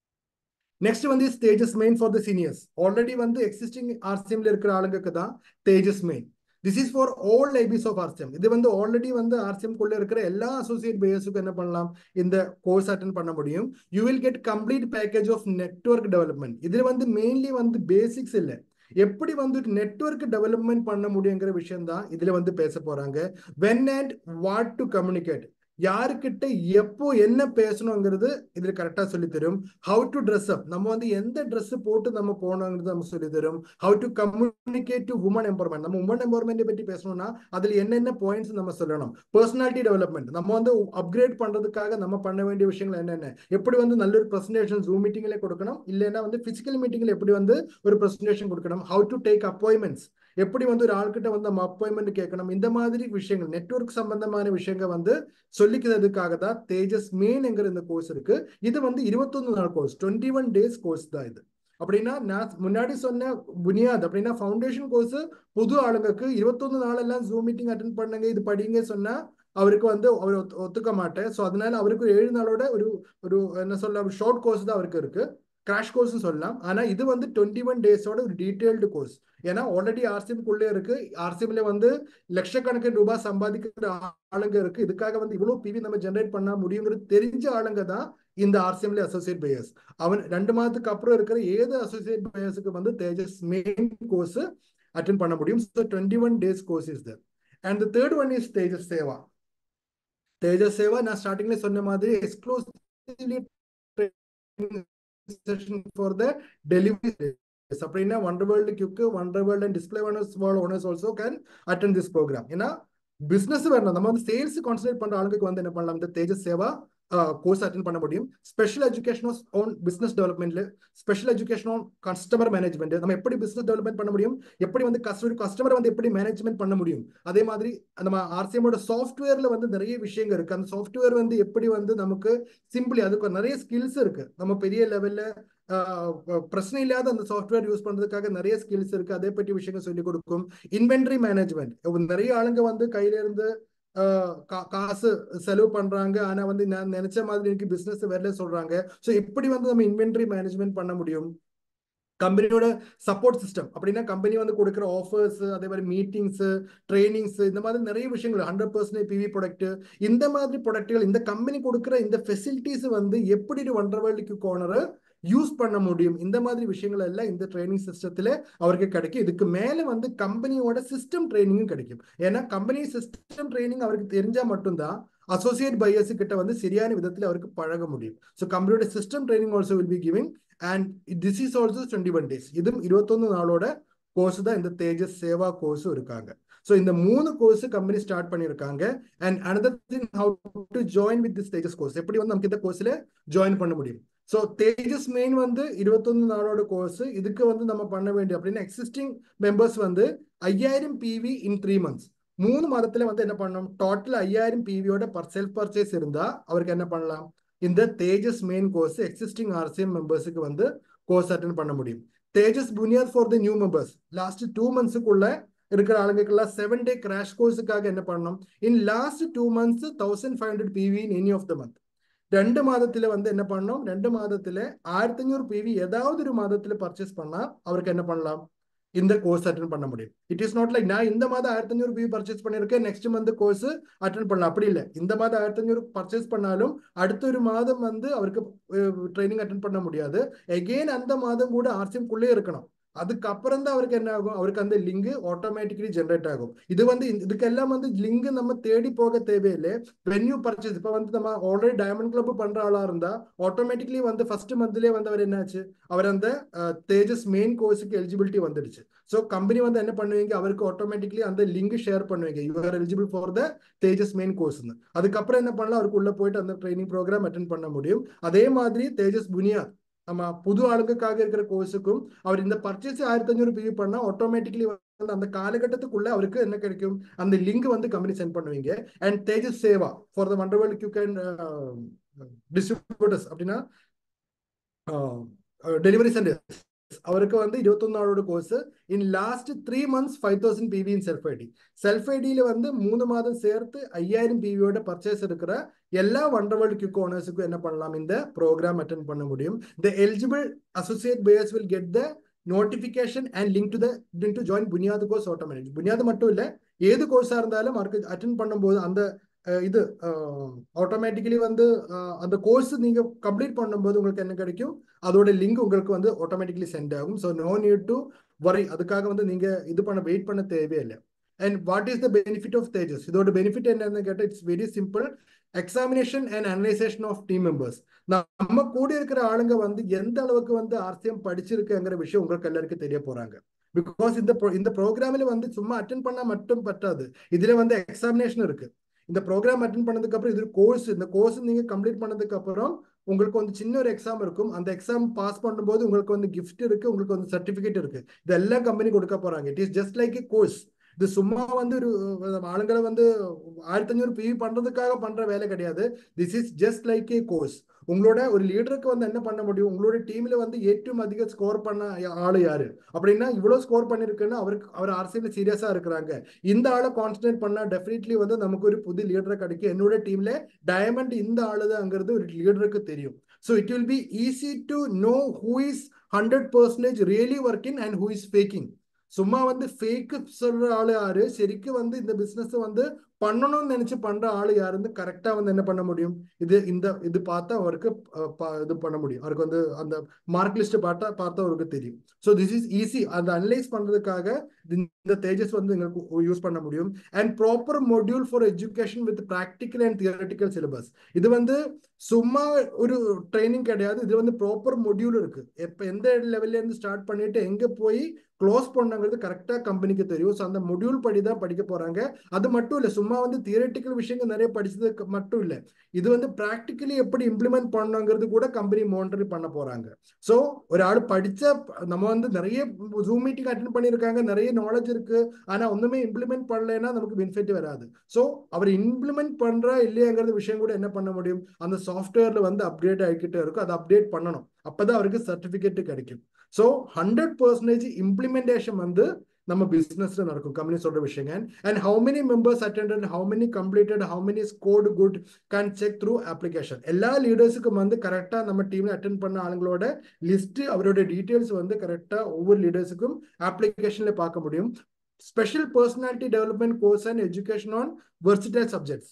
நெக்ஸ்ட் வந்து Tejas main for the seniors already வந்து எக்ஸிஸ்டிங் ஆர்சிஎம்ல இருக்கிற ஆளுங்களுக்கு தான் Tejas main this is for all IBs of RCM இது வந்து ஆல்ரெடி வந்து ஆர்சிஎம் குள்ள இருக்கிற எல்லா அசோசியேட் பேயர்ஸுக்கும் என்ன பண்ணலாம் இந்த கோர்ஸ் அட்டன் பண்ண முடியும் you will get complete package of network development இதுல வந்து மெயின்லி வந்து பேசிக்ஸ் இல்லை எப்படி வந்து நெட்ஒர்க் டெவலப்மெண்ட் பண்ண முடியுங்கிற விஷயம் தான் இதுல வந்து பேச போறாங்க when and what to communicate யாருக்கிட்ட எப்போ என்ன பேசணுங்கிறது இதுல கரெக்டா சொல்லி தரும் ஹவு டு ட்ரெஸ் அப் நம்ம வந்து எந்த ட்ரெஸ் போட்டு நம்ம போகணுங்கிறது நம்ம சொல்லி தரும் how to communicate to woman empowerment நம்ம உமன் எம்பவர்மெண்ட் பற்றி பேசணும்னா அதுல என்னென்ன பாயிண்ட்ஸ் நம்ம சொல்லணும் பர்சனாலிட்டி டெவலப்மெண்ட் நம்ம வந்து அப்கிரேட் பண்றதுக்காக நம்ம பண்ண வேண்டிய விஷயங்கள் என்னென்ன எப்படி வந்து நல்ல ஒரு ப்ரெசன்டேஷன் ஜூம் மீட்டிங்ல கொடுக்கணும் இல்லைன்னா வந்து பிசிக்கல் மீட்டிங்ல எப்படி வந்து ஒரு ப்ரெசன்டேஷன் கொடுக்கணும் ஹவு டு டேக் அப்பாயின்மெண்ட்ஸ் எப்படி வந்து ஒரு ஆள்கிட்ட வந்து நம்ம அப்பாயின்மெண்ட் கேட்கணும் இந்த மாதிரி விஷயங்கள் நெட்ஒர்க் சம்பந்தமான விஷயங்கள் வந்து சொல்லிக்கிறதுக்காக தான் தேஜஸ் மெயின்ங்கிற இந்த கோர்ஸ் இருக்கு இது வந்து இருபத்தொன்னு நாள் course twenty one days course தான் இது அப்படின்னா நான் முன்னாடி சொன்ன புனியாத் அப்படின்னா ஃபவுண்டேஷன் கோர்ஸ் புது ஆளுங்களுக்கு இருபத்தொன்னு நாள் எல்லாம் ஜூம் மீட்டிங் அட்டன் பண்ணுங்க இது படிங்க சொன்னா அவருக்கு வந்து அவர் ஒத்துக்க மாட்டேன் ஸோ அதனால அவருக்கு ஏழு நாளோட ஒரு ஒரு என்ன சொல்ல ஷார்ட் கோர்ஸ் தான் அவருக்கு இருக்கு கிராஷ் கோர்ஸ்னு சொல்லலாம் ஆனா இது வந்து டுவெண்ட்டி ஒன் டேஸோட ஒரு டீடைல்டு கோர்ஸ் ஏன்னா ஆல்ரெடி ஆர்சிஎம்குள்ளே இருக்கு ஆர்சிஎம்ல வந்து லட்சக்கணக்கில் ரூபாய் சம்பாதிக்கிற ஆளுங்க இருக்கு இதுக்காக வந்து இவ்வளவு பிவி நம்ம ஜெனரேட் பண்ண முடியுங்கிறது தெரிஞ்ச ஆளுங்க தான் இந்த ஆர்சிஎம்ல அசோசியேட் பையர்ஸ் அவன் ரெண்டு மாதத்துக்கு அப்புறம் இருக்கிற ஏது அசோசியேட் பையர்ஸுக்கு வந்து தேஜஸ் மெயின் கோர்ஸ் அட்டென்ட் பண்ண முடியும் so twenty one days course is there and third one is Tejas Seva Tejas Seva நான் ஸ்டார்டிங்ல சொன்ன மாதிரி exclusively session for the delivery அப்படின்னா வண்டர் வேர்ல்டு கியூக்கு Wonder World and display owners owners also can attend this program ஏன்னா பிசினஸ் வேணும் நம்ம வந்து சேல்ஸ் கான்சன்ட்ரேட் பண்ற ஆளுங்களுக்கு வந்து என்ன பண்ணலாம் இந்த தேஜஸ் சேவா கோர்ஸ் அட்டன் பண்ண முடியும் ஸ்பெஷல் எஜுகேஷன் ஆன் பிசினஸ் டெவலப்மெண்ட்ல special education on customer management நம்ம எப்படி பிசினஸ் டெவலப்மெண்ட் பண்ண முடியும் எப்படி வந்து கஸ்டமர் கஸ்டமர் வந்து எப்படி மேனேஜ்மெண்ட் பண்ண முடியும் அதே மாதிரி நம்ம ஆர்சிஎமோட சாஃப்ட்வேர்ல வந்து நிறைய விஷயங்கள் இருக்கு அந்த சாஃப்ட்வேர் வந்து எப்படி வந்து நமக்கு சிம்பிளி அதுக்கு நிறைய ஸ்கில்ஸ் இருக்கு நம்ம பெரிய லெவல்ல பிரச்சனை இல்லாத அந்த சாஃப்ட்வேர் யூஸ் பண்றதுக்காக நிறைய ஸ்கில்ஸ் இருக்கு அதே பற்றி விஷயங்கள் சொல்லிக் கொடுக்கும் இன்வென்ட்ரி மேனேஜ்மெண்ட் நிறைய ஆளுங்க வந்து கையில இருந்து காசு செலவு பண்றாங்க ஆனா வந்து நான் நினைச்ச மாதிரி எனக்கு பிசினஸ் வரல சொல்றாங்க ஸோ எப்படி வந்து நம்ம இன்வென்ட்ரி மேனேஜ்மெண்ட் பண்ண முடியும் கம்பெனியோட சப்போர்ட் சிஸ்டம் அப்படின்னா கம்பெனி வந்து கொடுக்குற ஆஃபர்ஸ் அதே மாதிரி மீட்டிங்ஸ் ட்ரைனிங்ஸ் இந்த மாதிரி நிறைய விஷயங்கள் ஹண்ட்ரட் பர்சன்டேஜ் பிவி ப்ராடக்ட் இந்த மாதிரி ப்ராடக்ட்கள் இந்த கம்பெனி கொடுக்குற இந்த ஃபெசிலிட்டிஸ் வந்து எப்படி ஒன்றரை வேர்ல்டுக்கு கோனரை யூஸ் பண்ண முடியும் இந்த மாதிரி விஷயங்கள் எல்லாம் இந்த ட்ரைனிங் சிஸ்டத்துல அவருக்கு கிடைக்கும் இதுக்கு மேல வந்து கம்பெனியோட சிஸ்டம் ட்ரைனிங்கும் கிடைக்கும் ஏன்னா கம்பெனி சிஸ்டம் ட்ரைனிங் அவருக்கு தெரிஞ்சா மட்டும்தான் அசோசியேட் பையர்ஸ் கிட்ட வந்து சரியான விதத்துல அவருக்கு பழக முடியும் ஸோ கம்பெனியோட system training also will be giving and this is also twenty one days இதுவும் இருபத்தொன்னு நாளோட கோர்ஸ் தான் இந்த தேஜஸ் சேவா கோர்ஸும் இருக்காங்க ஸோ இந்த மூணு கோர்ஸ் கம்பெனி ஸ்டார்ட் பண்ணியிருக்காங்க and another thing how to join with this Tejas course எப்படி வந்து நமக்கு இந்த கோர்ஸ்ல ஜாயின் பண்ண முடியும் ஸோ தேஜஸ் மெயின் வந்து இருபத்தொன்னு நாளோட கோர்ஸ் இதுக்கு வந்து நம்ம பண்ண வேண்டிய அப்படின்னா எக்ஸிஸ்டிங் மெம்பர்ஸ் வந்து ஐயாயிரம் பிவி இன் த்ரீ மந்த்ஸ் மூணு மாதத்துல வந்து என்ன பண்ணணும் டோட்டல் ஐயாயிரம் பிவியோட பர் செல்ஃப் பர்ச்சேஸ் இருந்தா அவருக்கு என்ன பண்ணலாம் இந்த Tejas main course existing RCM மெம்பர்ஸுக்கு வந்து கோர்ஸ் அட்டன் பண்ண முடியும் Tejas Buniyad for the new members last two மந்த்ஸுக்குள்ள இருக்கிற ஆளுங்களுக்கெல்லாம் செவன் டே கிராஷ் கோர்ஸுக்காக என்ன பண்ணணும் in last two months thousand five hundred PV in any of the month ரெண்டு மாதத்துல வந்து என்ன பண்ணணும் ரெண்டு மாதத்துல ஆயிரத்தி அஞ்சூறு பிவி ஏதாவது ஒரு மாதத்துல பர்ச்சேஸ் பண்ணா அவருக்கு என்ன பண்ணலாம் இந்த கோர்ஸ் அட்டன் பண்ண முடியும் இட் இஸ் நாட் லைக் நான் இந்த மாதம் ஆயிரத்தி அஞ்சூறு பிவி பர்ச்சேஸ் பண்ணிருக்கேன் நெக்ஸ்ட் மந்த் கோர்ஸ் அட்டன் பண்ணலாம் அப்படி இல்லை இந்த மாதம் ஆயிரத்தி அஞ்சூறு பர்ச்சேஸ் பண்ணாலும் அடுத்த ஒரு மாதம் வந்து அவருக்கு ட்ரைனிங் அட்டன் பண்ண முடியாது எகெயின் அந்த மாதம் கூட ஆர்சிஎம்குள்ளே இருக்கணும் அதுக்கப்புறம் தான் அவருக்கு என்ன ஆகும் அவருக்கு அந்த லிங்க் ஆட்டோமேட்டிக்கலி ஜென்ரேட் ஆகும் இது வந்து இதுக்கெல்லாம் வந்து லிங்க் நம்ம தேடி போக தேவையில்லை வென்யூ பர்ச்சேஸ் இப்போ வந்து நம்ம ஆல்ரெடி டைமண்ட் கிளப் பண்ற ஆளா இருந்தா ஆட்டோமேட்டிக்கலி வந்து ஃபர்ஸ்ட் மந்த்லேயே வந்து அவர் என்னாச்சு அவர் அந்த தேஜஸ் மெயின் கோர்ஸுக்கு எலிஜிபிலிட்டி வந்துடுச்சு ஸோ கம்பெனி வந்து என்ன பண்ணுவீங்க அவருக்கு ஆட்டோமேட்டிக்லி அந்த லிங்க் ஷேர் பண்ணுவீங்க you are eligible for the Tejas main கோர்ஸ்னு அதுக்கப்புறம் என்ன பண்ணலாம் அவருக்கு உள்ள போயிட்டு அந்த ட்ரைனிங் ப்ரோக்ராம் அட்டன் பண்ண முடியும் அதே மாதிரி தேஜஸ் புனியாத் நம்ம புது ஆளுங்களுக்காக இருக்கிற கோர்ஸுக்கும் அவர் இந்த பர்ச்சேஸ் ஆயிரத்தி அஞ்சூறு பிவி பண்ணா ஆட்டோமேட்டிக்லி வந்து அந்த காலகட்டத்துக்குள்ள அவருக்கு என்ன கிடைக்கும் அந்த லிங்க் வந்து கம்பெனி சென்ட் பண்ணுவீங்க and Tejas Seva for the Wonder World Q can distributors அப்படின்னா டெலிவரி சென்டர் அவருக்கு வந்து இருபத்தொன்னு நாளோட course in last three months five thousand PV in self ID self ஐடியில வந்து மூணு மாதம் சேர்த்து ஐயாயிரம் பிவியோட பர்ச்சேஸ் இருக்கிற எல்லா வண்டர் வேர்ல்டு கியூக் ஓனர்ஸுக்கும் என்ன பண்ணலாம் இந்த ப்ரோக்ராம் அட்டன் பண்ண முடியும் the eligible associate payers will get the notification and link to the link to join Buniyad course automatic Buniyad மட்டும் இல்லை ஏது கோர்ஸாக இருந்தாலும் அவருக்கு அட்டன் பண்ணும்போது அந்த இது ஆட்டோமேட்டிக்கலி வந்து அந்த கோர்ஸ் நீங்க கம்ப்ளீட் பண்ணும்போது உங்களுக்கு என்ன கிடைக்கும் அதோட லிங்க் உங்களுக்கு வந்து ஆட்டோமேட்டிக்கலி சென்ட் ஆகும் so no need to worry அதுக்காக வந்து நீங்க இது பண்ண வெயிட் பண்ண தேவையில்லை and what is the benefit of Tejas இதோட பெனிஃபிட் என்னன்னு கேட்டால் it's very simple examination and analysation of team members நம்ம கூட இருக்கிற ஆளுங்க வந்து எந்த அளவுக்கு வந்து ஆர்சிஎம் படிச்சிருக்குங்கிற விஷயம் உங்களுக்கு எல்லாருக்கும் தெரிய போறாங்க பிகாஸ் இந்த இந்த ப்ரோக்ராமில் வந்து சும்மா அட்டன் பண்ணா மட்டும் பറ്റാது இதுல வந்து எக்ஸாமினேஷன் இருக்கு இந்த ப்ரோக்ராம் அட்டன் பண்ணதுக்கு அப்புறம் இது கோர்ஸ் இந்த கோர்ஸ் நீங்க கம்ப்ளீட் பண்ணதுக்கு அப்புறம் உங்களுக்கு வந்து சின்ன ஒரு எக்ஸாம் இருக்கும் அந்த எக்ஸாம் பாஸ் பண்ணும்போது உங்களுக்கு வந்து கிஃப்ட் இருக்கு உங்களுக்கு வந்து சர்டிபிகேட் இருக்கு இதெல்லாம் கம்பெனி கொடுக்க போறாங்க it is just like a course இது சும்மா வந்து ஒரு அஹ், ஆளுங்களை வந்து ஆயிரத்தி அஞ்சூறு பிவி பண்றதுக்காக பண்ற வேலை கிடையாது this is just like a course உங்களோட ஒரு லீடருக்கு வந்து என்ன பண்ண முடியும் உங்களோட டீம்ல வந்து ஏற்றும் அதிக ஸ்கோர் பண்ண ஆளு யாரு அப்படின்னா இவ்வளவு ஸ்கோர் பண்ணிருக்குன்னா அவருக்கு அவர் அரசியல் சீரியஸா இருக்கிறாங்க இந்த ஆளை கான்சன்ட்ரேட் பண்ணா டெஃபினெட்லி வந்து நமக்கு ஒரு புது லீடரை கிடைக்கும் என்னோட டீம்ல டயமண்ட் இந்த ஆளுதாங்கிறது ஒரு லீடருக்கு தெரியும் so it will be easy to know who is hundred percentage really working and who is faking சும்மா வந்து ஃபேக்கு சொல்ற ஆளு யாரு சரிக்கு வந்து இந்த பிசினஸ் வந்து பண்ணணும்னு நினைச்சு பண்ற ஆளு யாருன்னு கரெக்டா வந்து என்ன பண்ண முடியும் இது இந்த இது பார்த்தா அவருக்கு அஹ், ப- இது பண்ண முடியும் அவருக்கு வந்து அந்த மார்க் லிஸ்ட் பார்த்தா பார்த்தா அவருக்கு தெரியும் ஸோ திஸ் இஸ் ஈஸி அந்த அனலைஸ் பண்றதுக்காக இந்த தேஜஸ் வந்து எங்களுக்கு யூஸ் பண்ண முடியும் and proper module for education with practical and theoretical syllabus இது வந்து சும்மா ஒரு ட்ரைனிங் கிடையாது இது வந்து ப்ராப்பர் மொடியூல் இருக்கு எப்ப எந்த லெவல்ல இருந்து ஸ்டார்ட் பண்ணிட்டு எங்க போய் க்ளோஸ் பண்ணங்கிறது கரெக்டா கம்பெனிக்கு தெரியும் ஸோ அந்த மொடியூல் படி தான் படிக்க போறாங்க அது மட்டும் இல்லை சும்மா வந்து தியரட்டிக்கல் விஷயங்கள் நிறைய படிச்சது க- மட்டும் இல்லை இது வந்து ப்ராக்டிக்கலி எப்படி இம்ப்ளிமெண்ட் பண்ணணுங்கிறது கூட கம்பெனி மானிட்டர் பண்ண போறாங்க ஸோ ஒரு ஆள் படிச்ச நம்ம வந்து நிறைய ஜூம் மீட்டிங் அட்டன் பண்ணியிருக்காங்க நிறைய நாலேஜ் இருக்கு ஆனா ஒண்ணுமே இம்ப்ளிமெண்ட் பண்ணலைன்னா நமக்கு பெனிஃபிட் வராது ஸோ அவர் இம்ப்ளிமெண்ட் பண்றா இல்லையாங்கிறது விஷயம் கூட என்ன பண்ண முடியும் அந்த சாஃப்ட்வேர்ல வந்து அப்டேட் ஆகிக்கிட்டே இருக்கும் அதை அப்டேட் பண்ணணும் அப்பதான் அவருக்கு சர்டிபிகேட் கிடைக்கும் ஸோ ஹண்ட்ரட் பர்சன்டேஜ் இம்ப்ளிமெண்டேஷன் வந்து நம்ம பிசினஸ்ல நடக்கும் கம்பெனி சொல்ற விஷயங்க and how many members attended how many completed how many scored good can check through application எல்லா லீடர்ஸுக்கும் வந்து கரெக்டா நம்ம டீம்ல அட்டென்ட் பண்ண ஆளுங்களோட லிஸ்ட் அவரோட டீடைல்ஸ் வந்து கரெக்டா ஒவ்வொரு லீடர்ஸுக்கும் அப்ளிகேஷன்ல பார்க்க முடியும் special personality development course and education on versatile subjects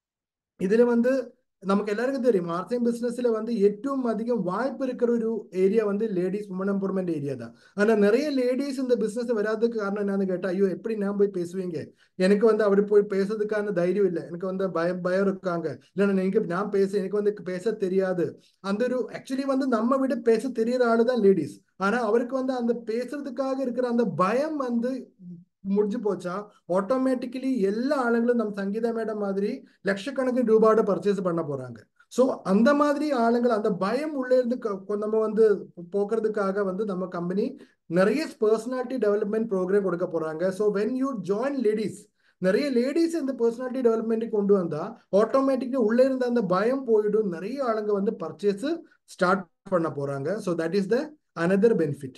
இதுல வந்து நமக்கு எல்லாருக்கும் தெரியும் ஆர்சிஎம் பிசினஸ்ல வந்து ഏറ്റവും அதிகம் வாய்ப்பு இருக்கிற ஒரு ஏரியா வந்து லேடிஸ் உமன் எம்பவர்மெண்ட் ஏரியா தான் ஆனா நிறைய லேடிஸ் இந்த பிசினஸ் வராததுக்கு காரணம் என்னன்னு கேட்டா ஐயோ எப்படி நான் போய் பேசுவீங்க எனக்கு வந்து அவர் போய் பேசுறதுக்கான தைரியம் இல்லை எனக்கு வந்து பயம் பயம் இருக்காங்க இல்லைன்னா நீங்க நான் பேச எனக்கு வந்து பேச தெரியாது அந்த ஒரு ஆக்சுவலி வந்து நம்ம விட பேச தெரியற ஆளு தான் லேடிஸ் ஆனா அவருக்கு வந்து அந்த பேசுறதுக்காக இருக்கிற அந்த பயம் வந்து முடிஞ்சு போச்சா ஆட்டோமேட்டிக்கலி எல்லா ஆளுங்களும் நம்ம சங்கீதா மேடம் மாதிரி லட்சக்கணக்கிന് രൂപയുടെ பர்ச்சேஸ் பண்ண போறாங்க ஸோ அந்த மாதிரி ஆளுங்கள் அந்த பயம் உள்ள இருந்து க- கொ- நம்ம வந்து போக்குறதுக்காக வந்து நம்ம கம்பெனி நிறைய பர்சனாலிட்டி டெவலப்மெண்ட் ப்ரோக்ராம் கொடுக்க போறாங்க so when you join ladies நிறைய லேடிஸ் இந்த பர்சனாலிட்டி டெவலப்மெண்ட் கொண்டு வந்தா ஆட்டோமேட்டிக்கா உள்ள இருந்த அந்த பயம் போயிடும் நிறைய ஆளுங்க வந்து பர்ச்சேஸ் ஸ்டார்ட் பண்ண போறாங்க so that is the another benefit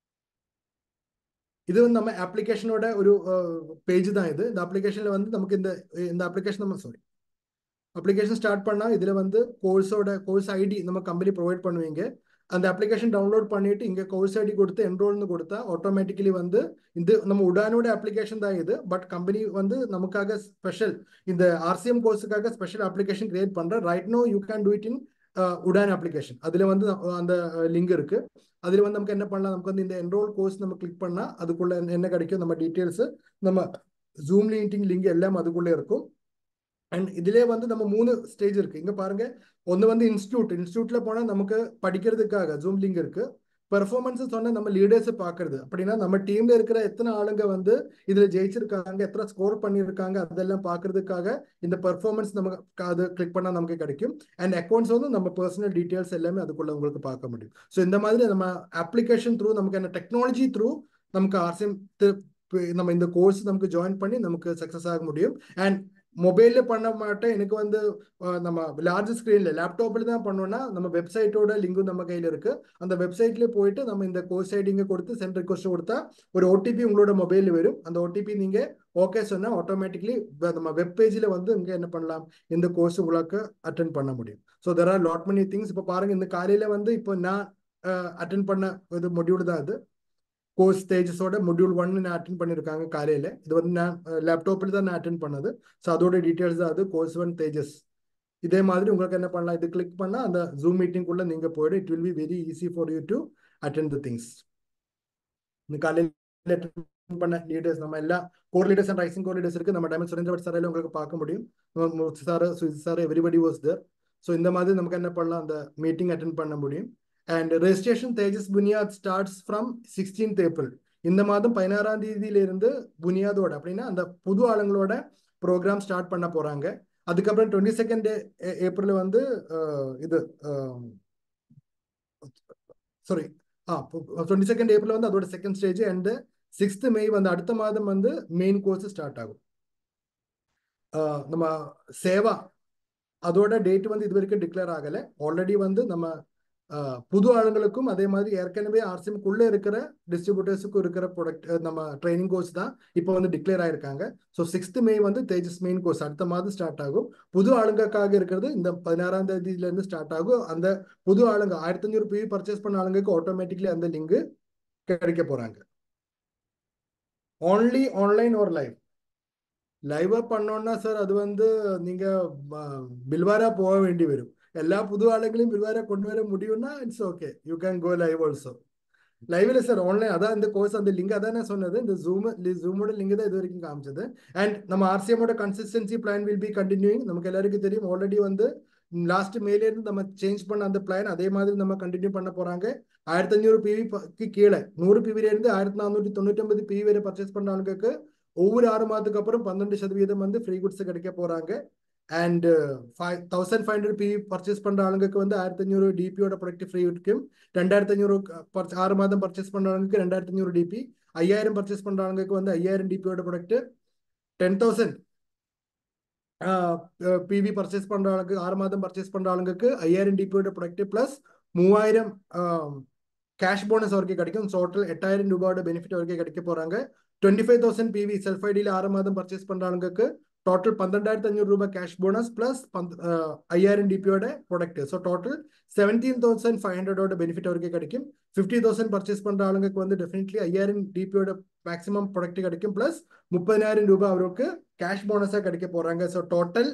இது வந்து நம்ம அப்ளிகேஷனோட ஒரு பேஜ் தான் இது இந்த அப்ளிகேஷன்ல வந்து நமக்கு இந்த இந்த அப்ளிகேஷன் நம்ம சாரி அப்ளிகேஷன் ஸ்டார்ட் பண்ணா இதுல வந்து கோர்ஸோட கோர்ஸ் ஐடி நம்ம கம்பெனி ப்ரொவைட் பண்ணுவீங்க அந்த அப்ளிகேஷன் டவுன்லோட் பண்ணிட்டு இங்க கோர்ஸ் ஐடி கொடுத்து என்ரோல்னு கொடுத்தா ஆட்டோமேட்டிக்கலி வந்து இது நம்ம உடானோட அப்ளிகேஷன் தான் இது பட் கம்பெனி வந்து நமக்காக ஸ்பெஷல் இந்த ஆர்சிஎம் கோர்ஸுக்காக ஸ்பெஷல் அப்ளிகேஷன் கிரியேட் பண்ற right no you can do it in Udaan application அதுல வந்து அந்த லிங்க் இருக்கு அதுல வந்து நமக்கு என்ன பண்ணலாம் நமக்கு வந்து இந்த என்ரோல் கோர்ஸ் நம்ம கிளிக் பண்ணா அதுக்குள்ள என்ன கிடைக்கும் நம்ம டீட்டெயில்ஸ் நம்ம ஜூம் மீட்டிங் லிங்க் எல்லாம் அதுக்குள்ள இருக்கும் அண்ட் இதுலயே வந்து நம்ம மூணு ஸ்டேஜ் இருக்கு இங்க பாருங்க ஒன்னு வந்து இன்ஸ்டியூட் இன்ஸ்டியூட்ல போனா நமக்கு படிக்கிறதுக்காக ஜூம் லிங்க் இருக்கு பெர்ஃபார்மன்ஸ் சொன்ன நம்ம லீடர்ஸ் பாக்குறது அப்படின்னா நம்ம டீம்ல இருக்கிற எத்தனை ஆளுங்க வந்து இதுல ஜெயிச்சிருக்காங்க எத்தனை ஸ்கோர் பண்ணியிருக்காங்க அதெல்லாம் பாக்குறதுக்காக இந்த பெர்ஃபார்மன்ஸ் நமக்கு அது கிளிக் பண்ணா நமக்கு கிடைக்கும் அண்ட் அக்கௌண்ட்ஸ் வந்து நம்ம பர்சனல் டீடைல்ஸ் எல்லாமே அதுக்குள்ள உங்களுக்கு பார்க்க முடியும் ஸோ இந்த மாதிரி நம்ம அப்ளிகேஷன் த்ரூ நமக்கு என்ன டெக்னாலஜி த்ரூ நமக்கு ஆர்சிஎம் நம்ம இந்த கோர்ஸ் நமக்கு ஜாயின் பண்ணி நமக்கு சக்சஸ் ஆக முடியும் அண்ட் மொபைல்ல பண்ண மாட்டேன் எனக்கு வந்து அஹ், நம்ம லார்ஜ் ஸ்க்ரீன்ல லேப்டாப்ல தான் பண்ணோம்னா நம்ம வெப்சைட்டோட லிங்கும் நம்ம கையில இருக்கு அந்த வெப்சைட்ல போயிட்டு நம்ம இந்த கோர்ஸ் ஐடிங்க கொடுத்து சென்ட் ரிக்வஸ்ட் கொடுத்தா ஒரு ஓடிபி உங்களோட மொபைல்ல வரும் அந்த ஓடிபி நீங்க ஓகே சொன்னா ஆட்டோமேட்டிக்லி நம்ம வெப் பேஜ்ல வந்து இங்க என்ன பண்ணலாம் இந்த கோர்ஸ் உங்களுக்கு அட்டன் பண்ண முடியும் so there are lot many things இப்போ பாருங்க இந்த காலையில வந்து இப்போ நான் அட்டன் பண்ண இது மொடியூல் தான் இது கோர்ஸ் ஸ்டேஜஸோட மொடியூல் ஒன் நான் அட்டன் பண்ணியிருக்காங்க காலையில இது வந்து நான் லேப்டாப்பில் தான் நான் அட்டன் பண்ணது ஸோ அதோட டீட்டெயில்ஸ் தான் அது கோர்ஸ் ஒன் தேஜஸ் இதே மாதிரி உங்களுக்கு என்ன பண்ணலாம் இது கிளிக் பண்ணா அந்த ஜூம் மீட்டிங்குள்ள நீங்க போயிடு it will be very easy for you to attend the things இந்த காலையில் attend பண்ண லீடர்ஸ் நம்ம எல்லா core leaders and rising core leaders இருக்கு நம்ம டைமண்ட் சுரேந்திர பட் சாரையில உங்களுக்கு பார்க்க முடியும் sir Sujith sir everybody was there so இந்த மாதிரி நமக்கு என்ன பண்ணலாம் அந்த மீட்டிங் அட்டன் பண்ண முடியும் and registration Tejas Buniyad starts from sixteenth April இந்த மாதம் பதினாறாம் தேதியிலிருந்து புனியாதோட அப்படின்னா அந்த புது ஆளுங்களோட ப்ரோக்ராம் ஸ்டார்ட் பண்ண போறாங்க அதுக்கப்புறம் டுவெண்ட்டி செகண்ட் ஏப்ரல் வந்து அஹ், இது sorry ah twenty second April வந்து அதோட second stage and sixth May வந்து அடுத்த மாதம் வந்து மெயின் கோர்ஸ் ஸ்டார்ட் ஆகும் ஆஹ் நம்ம சேவா அதோட டேட் வந்து இது வரைக்கும் டிக்ளேர் ஆகல ஆல்ரெடி வந்து நம்ம ஆஹ் புது ஆளுங்களுக்கும் அதே மாதிரி ஏற்கனவே ஆர்சிஎம்குள்ள இருக்கிற டிஸ்ட்ரிபியூட்டர்ஸுக்கும் இருக்கிற ப்ராடக்ட் நம்ம ட்ரைனிங் கோர்ஸ் தான் இப்போ வந்து டிக்ளேர் ஆயிருக்காங்க ஸோ சிக்ஸ்த் மே வந்து தேஜஸ் மெயின் கோர்ஸ் அடுத்த மாதம் ஸ்டார்ட் ஆகும் புது ஆளுங்களுக்காக இருக்கிறது இந்த பதினாறாம் தேதியில இருந்து ஸ்டார்ட் ஆகும் அந்த புது ஆளுங்க ஆயிரத்தி அஞ்சூறு பிவி பர்ச்சேஸ் பண்ண ஆளுங்களுக்கு ஆட்டோமேட்டிக்லி அந்த லிங்க் கிடைக்க போறாங்க ஓன்லி ஆன்லைன் ஒரு லைவ் லைவா பண்ணோம்னா சார் அது வந்து நீங்க பில்வாரா போக வேண்டி வரும் எல்லா புது ஆளுங்களையும் பில்வாரா கொண்டு வர முடியும்னா it's okay you can go live also லைவ்ல சார் ஆன்லைன் அதான் இந்த கோர்ஸ் அந்த லிங்க் அதான் நான் சொன்னது இந்த ஜூம் ஜூமோட லிங்க் தான் இது வரைக்கும் காமிச்சது அண்ட் நம்ம ஆர்சிஎமோட consistency plan will be continuing நமக்கு எல்லாருக்கும் தெரியும் ஆல்ரெடி வந்து லாஸ்ட் மேல இருந்து நம்ம சேஞ்ச் பண்ண அந்த பிளான் அதே மாதிரி நம்ம கண்டினியூ பண்ண போறாங்க ஆயிரத்தி அஞ்சூறு பிவிக்கு கீழே நூறு பிவில இருந்து ஆயிரத்தி நானூற்றி தொண்ணூற்றி ஒன்பது பிவி வரை பர்ச்சேஸ் பண்ண ஆளுங்களுக்கு ஒவ்வொரு ஆறு மாதத்துக்கு அப்புறம் பன்னெண்டு சதவீதம் வந்து ஃப்ரீ குட்ஸ் கிடைக்க போறாங்க and five thousand five hundred PV purchase பண்ற ஆளுங்களுக்கு வந்து ஆயிரத்தி அஞ்சூறு டிபியோட ப்ராடக்ட் ஃப்ரீ இருக்கும் ரெண்டாயிரத்தி அஞ்சூறு ஆறு மாதம் பர்ச்சேஸ் பண்ற ஆளுங்களுக்கு ரெண்டாயிரத்தி அஞ்சூறு டிபி ஐயாயிரம் பர்ச்சேஸ் பண்ற ஆளுங்களுக்கு வந்து ஐயாயிரம் டிபியோட product ten thousand PV purchase பண்ற ஆளுக்கு ஆறு மாதம் பர்ச்சேஸ் பண்ற ஆளுங்களுக்கு ஐயாயிரம் டிபியோட ப்ராடக்ட் பிளஸ் மூவாயிரம் கேஷ் போனஸ் அவருக்கு கிடைக்கும் டோட்டல் எட்டாயிரம் ரூபாயோட பெனிஃபிட் அவருக்கு கிடைக்க போறாங்க twenty five thousand PV self ஐடியில் ஆறு மாதம் பர்ச்சேஸ் பண்ற ஆளுங்களுக்கு டோட்டல் பന്ത്രണ്ടാயிரத்தி அஞ்சூறு ரூபாய் கேஷ் போனஸ் பிளஸ் ஐயாயிரம் டிபியோட product so total seventeen thousand five ஹண்ட்ரடோட பெனிஃபிட் அவருக்கு கிடைக்கும் ஃபிஃப்டி தௌசண்ட் பர்ச்சேஸ் பண்ற ஆளுங்களுக்கு வந்து டெஃபினெட்லி ஐயாயிரம் டிபியோட மேக்ஸிமம் ப்ராடக்ட் கிடைக்கும் பிளஸ் முப்பதினாயிரம் ரூபாய் அவருக்கு கேஷ் போனஸாக கிடைக்க போறாங்க so total